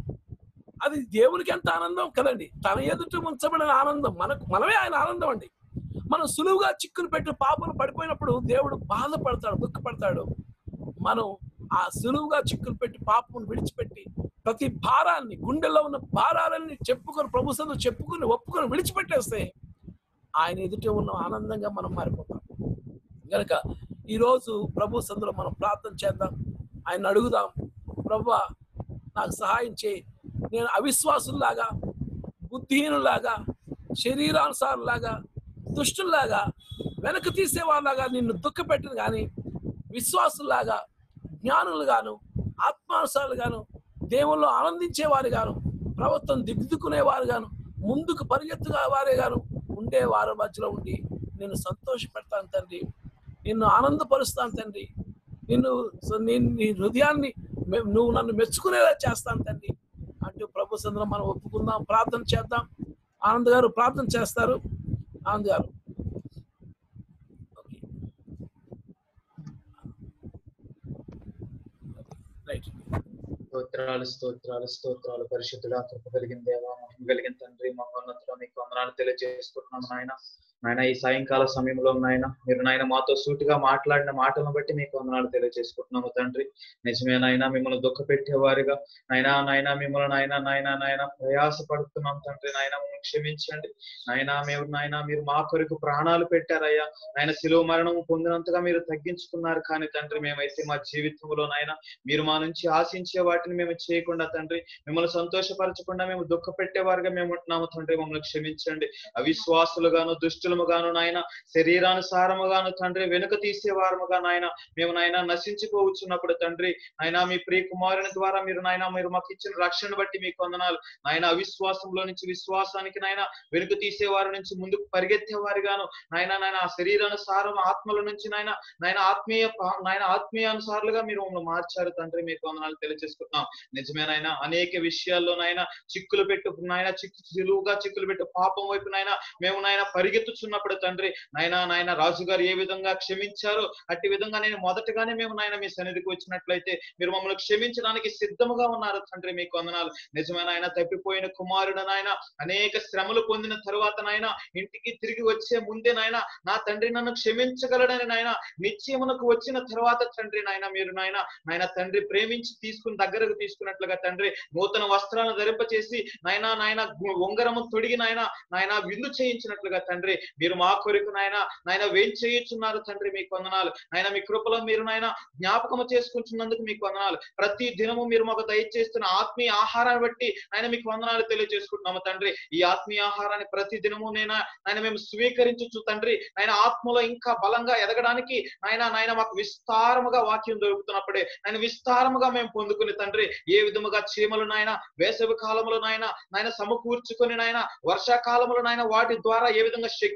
అది దేవునికి ఎంత ఆనందం కదండి తన ఎదుట ఉంచబడిన ఆనందం మనకు మనమే ఆయన ఆనందం అండి మనం సులువుగా చిక్కులు పెట్టి పాపలు పడిపోయినప్పుడు దేవుడు బాధపడతాడు దుఃఖపడతాడు మనం ఆ సులువుగా చిక్కులు పెట్టి పాపమును విడిచిపెట్టి ప్రతి భారాన్ని గుండెల్లో ఉన్న భారాలన్నీ చెప్పుకొని ప్రభు సందు చెప్పుకొని ఒప్పుకొని విడిచిపెట్టేస్తే ఆయన ఎదుట ఉన్న ఆనందంగా మనం మారిపోతాం గనక ఈరోజు ప్రభు సందులో మనం ప్రార్థన చేద్దాం ఆయన అడుగుదాం ప్రభు నాకు సహాయం చేయి నేను అవిశ్వాసుల్లాగా బుద్ధిహీనులాగా శరీరానుసారులాగా దుష్టుల్లాగా వెనక్కి తీసేవాళ్ళలాగా నిన్ను దుఃఖపెట్టను కానీ విశ్వాసుల్లాగా జ్ఞానులుగాను ఆత్మానుసారులుగాను దేవుల్లో ఆనందించేవారు గాను ప్రభుత్వం దిద్దుకునేవారు గాను ముందుకు పరిగెత్తుగా వారే గాను ఉండే వారి మధ్యలో ఉండి నిన్ను సంతోషపెడతాను తండ్రి నిన్ను ఆనందపరుస్తాను తండ్రి నిన్ను నీ నీ హృదయాన్ని మె- నువ్వు నన్ను మెచ్చుకునేలా చేస్తాను తండ్రి అంటూ ప్రభు సందరం మనం ఒప్పుకుందాం ప్రార్థన చేద్దాం ఆనంద్ గారు ప్రార్థన చేస్తారు ఆనంద్ గారు ఓకే రైట్ స్తోత్రాలు స్తోత్రాలు స్తోత్రాలు పరిశుద్ధుల కృప కలిగిన దేవా మహిమ కలిగిన తండ్రి మహోన్నతుల మీకు వందనాలు తెలియజేసుకుంటున్నాం నాయన నాయన ఈ సాయంకాల సమయంలో నాయన మీరు నాయన మాతో సూటిగా మాట్లాడిన మాటలను బట్టి మీకు వందనాలు తెలియజేసుకుంటున్నాము తండ్రి నిజమే నాయన మిమ్మల్ని దుఃఖ పెట్టేవారుగా నాయనా నాయన మిమ్మల్ని నాయన నాయన నాయన ప్రయాస పడుతున్నాం తండ్రి నాయన మమ్మల్ని క్షమించండి నాయన మేము నాయన మీరు మా కొరకు ప్రాణాలు పెట్టారయ్యా నాయన శిలువ మరణం పొందినంతగా మీరు తగ్గించుకున్నారు కానీ తండ్రి మేమైతే మా జీవితంలో నాయన మీరు మా నుంచి ఆశించే వాటిని మేము చేయకుండా తండ్రి మిమ్మల్ని సంతోషపరచకుండా మేము దుఃఖ పెట్టేవారుగా మేము ఉంటున్నాము తండ్రి మమ్మల్ని క్షమించండి అవిశ్వాసులుగాను దుష్టులముగాను నాయన శరీరానుసారముగాను తండ్రి వెనుక తీసేవారముగా నాయన మేము నాయన నశించిపోవచ్చున్నప్పుడు తండ్రి నాయన మీ ప్రియ కుమారుని ద్వారా మీరు నాయన మీరు మాకు ఇచ్చిన రక్షణ బట్టి మీకు వందనాలు నాయన అవిశ్వాసంలో నుంచి విశ్వాసానికి నాయన వెనుక తీసేవారి నుంచి ముందుకు పరిగెత్తేవారుగాను నాయన నాయన ఆ శరీరానుసారం ఆత్మల నుంచి నాయన నాయన ఆత్మీయ పా- నాయన ఆత్మీయానుసారులుగా మీరు మమ్మల్ని మార్చారు తండ్రి మీకు వందనాలు తెలియజేసుకుంటున్నాం నిజమేనాయన అనేక విషయాల్లో నాయన చిక్కులు పెట్టు నాయన చిక్కు సులువుగా చిక్కులు పెట్టు పాపం వైపు నాయన మేము నాయన పరిగెత్తుచున్నప్పుడు తండ్రి నాయన నాయన రాజు గారు ఏ విధంగా క్షమించారో అట్టి విధంగా నేను మొదటగానే మేము నాయన మీ సన్నిధికి వచ్చినట్లయితే మీరు మమ్మల్ని క్షమించడానికి సిద్ధముగా ఉన్నారు తండ్రి మీకు వందనాలు నిజమైన ఆయన తప్పిపోయిన కుమారుడు నాయన అనేక శ్రమలు పొందిన తరువాత నాయన ఇంటికి తిరిగి వచ్చే ముందే నాయన నా తండ్రి నన్ను క్షమించగలడని నాయన నిశ్చయమునకు వచ్చిన తర్వాత తండ్రి నాయన మీరు నాయన నాయన తండ్రి ప్రేమించి తీసుకుని దగ్గరకు తీసుకున్నట్లుగా తండ్రి నూతన వస్త్రాలను ధరింపచేసి నాయన నాయన గు- ఉంగరము తొడిగి నాయన నాయన విందు చేయించినట్లుగా తండ్రి మీరు మా కొరకు నాయన నాయన వేం చేయించున్నారు తండ్రి మీకు వందనాలు నాయన మీ కృపలో మీరు నాయన జ్ఞాపకము చేసుకుంటున్నందుకు మీకు వందనాలు ప్రతి దినము మీరు మాకు దయచేస్తున్న ఆత్మీయ ఆహారాన్ని బట్టి ఆయన మీకు వందనాలు తెలియజేసుకుంటున్నాము తండ్రి ఈ ఆత్మీయ ఆహారాన్ని ప్రతి దినము నేను ఆయన మేము స్వీకరించచ్చు తండ్రి ఆయన ఆత్మలో ఇంకా బలంగా ఎదగడానికి నాయన నాయన మాకు విస్తారముగా వాక్యం దొరుకుతున్నప్పుడే ఆయన విస్తారముగా మేము పొందుకుని తండ్రి ఏ విధముగా చీమలు నాయన వేసవి కాలంలో నాయన నాయన సమకూర్చుకొని నాయన వర్షాకాలంలో నాయన వాటి ద్వారా ఏ విధంగా శక్తి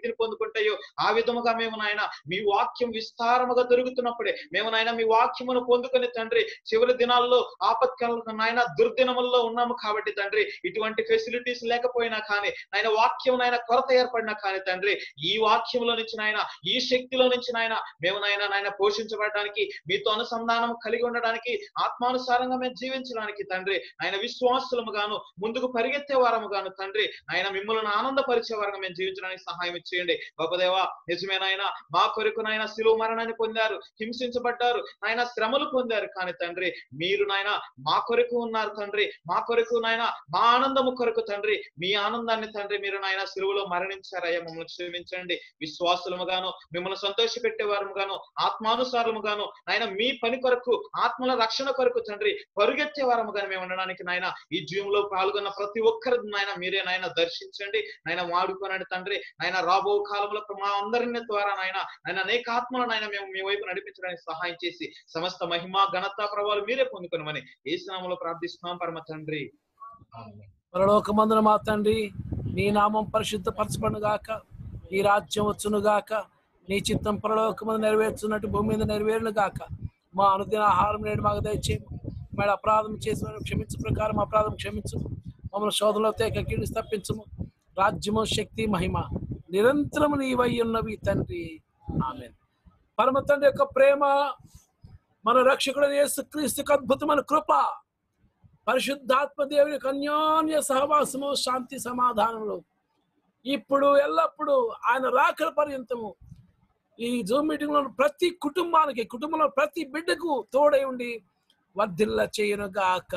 శక్తిని పొందుకుంటాయో ఆ విధముగా మేము నాయన మీ వాక్యం విస్తారముగా దొరుకుతున్నప్పుడే మేము నాయన మీ వాక్యమును పొందుకొని తండ్రి చివరి దినాల్లో ఆపత్కాల నాయన దుర్దినముల్లో ఉన్నాము కాబట్టి తండ్రి ఇటువంటి ఫెసిలిటీస్ లేకపోయినా కానీ నాయన వాక్యం నాయన కొరత ఏర్పడినా కానీ తండ్రి ఈ వాక్యంలో నుంచి నాయన ఈ శక్తిలో నుంచి నాయన మేము నాయన నాయన పోషించబడడానికి మీతో అనుసంధానం కలిగి ఉండడానికి ఆత్మానుసారంగా మేము జీవించడానికి తండ్రి ఆయన విశ్వాసులము గాను ముందుకు పరిగెత్తే వారము గాను తండ్రి ఆయన మిమ్మల్ని ఆనందపరిచే వారంగా మేము జీవించడానికి సహాయం చేయండి గొప్పదేవా నిజమేనాయన మా కొరకు నాయన శిలువ మరణాన్ని పొందారు హింసించబడ్డారు నాయన శ్రమలు పొందారు కానీ తండ్రి మీరు నాయన మా కొరకు ఉన్నారు తండ్రి మా కొరకు నాయన మా ఆనందము కొరకు తండ్రి మీ ఆనందాన్ని తండ్రి మీరు నాయన సిలువలో మరణించారయ్యా మమ్మల్ని క్షమించండి విశ్వాసులము గాను మిమ్మల్ని సంతోష పెట్టేవారము గాను ఆత్మానుసారము గాను నాయన మీ పని కొరకు ఆత్మల రక్షణ కొరకు తండ్రి పరుగెత్తే వారము గాను మేము ఉండడానికి నాయన ఈ జీవంలో పాల్గొన్న ప్రతి ఒక్కరి నాయన మీరే నాయన దర్శించండి నాయన వాడుకోనండి తండ్రి నాయన రాబో కాలంలో మా అందరిని ద్వారా నాయన ఆయన అనేక ఆత్మలను నాయన మేము మీ వైపు నడిపించడానికి సహాయం చేసి సమస్త మహిమ ఘనత ప్రభావాలు మీరే పొందుకొనమని ఏ నామంలో ప్రార్థిస్తున్నాం పరమ తండ్రి ఆమేన్. పరలోకమందున మా తండ్రి నీ నామం పరిశుద్ధపరచబడును గాక నీ రాజ్యం వచ్చును గాక నీ చిత్తం పరలోకమందు నెరవేర్చున్నట్టు భూమి మీద నెరవేరును గాక మా అనుదిన ఆహారం నేడు మాకు దయచేయము మేడ అపరాధం చేసిన క్షమించు ప్రకారం అపరాధం క్షమించు మమ్మల్ని శోధనలో తేక కీడు తప్పించము రాజ్యము శక్తి మహిమ నిరంతరము నీవై ఉన్నవి తండ్రి ఆమె పరమ తండ్రి యొక్క ప్రేమ మన రక్షకుడు యేసుక్రీస్తుకు అద్భుతమైన కృప పరిశుద్ధాత్మ దేవుని యొక్క అన్యోన్య సహవాసము శాంతి సమాధానములు ఇప్పుడు ఎల్లప్పుడూ ఆయన రాకల పర్యంతము ఈ జూమ్ మీటింగ్ లో ప్రతి కుటుంబానికి కుటుంబంలో ప్రతి బిడ్డకు తోడై ఉండి వర్ధిల్ల చేయను గాక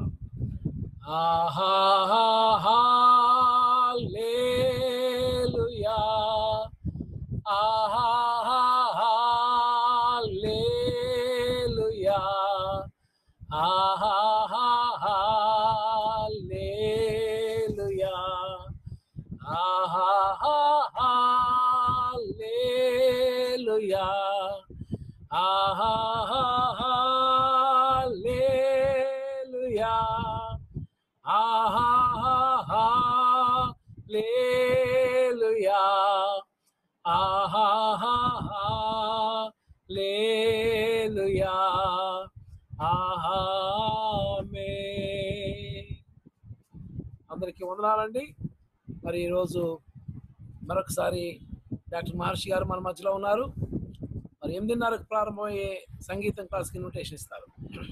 ఆహాలేలుయా ఆహాలేలుయా ఆహాలేలుయా ఆహాలేలుయా ఆహాలేలుయా ఆహాలేలుయా ఆహాలేలుయా ఆమె అందరికీ వందనాలండి మరి ఈరోజు మరొకసారి డాక్టర్ మహర్షి గారు మన మధ్యలో ఉన్నారు మరి ఎనిమిదిన్నరకు ప్రారంభమయ్యే సంగీతం క్లాస్కి ఇన్విటేషన్ ఇస్తారు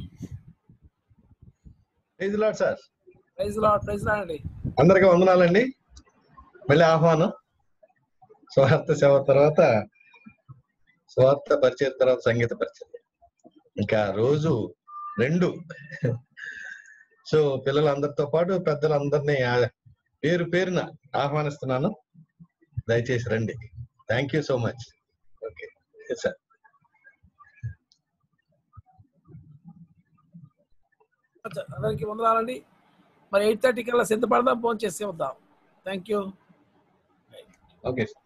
praise lord sir praise lord praise lord అండి అందరికీ వందనాలండి మళ్ళీ ఆహ్వానం స్వార్థ సేవ తర్వాత స్వార్థ పరిచయం తర్వాత సంగీత పరిచయం ఇంకా రోజు రెండు సో పిల్లలందరితో పాటు పెద్దలందరినీ ఆ- పేరు పేరున ఆహ్వానిస్తున్నాను దయచేసి రండి thank you so much okay sir అందరికీ వందనాలండి మరి ఎయిట్ థర్టీ కల్లా సిద్ధపడదాం ఫోన్ చేసి వద్దాం థ్యాంక్ యూ ఓకే సార్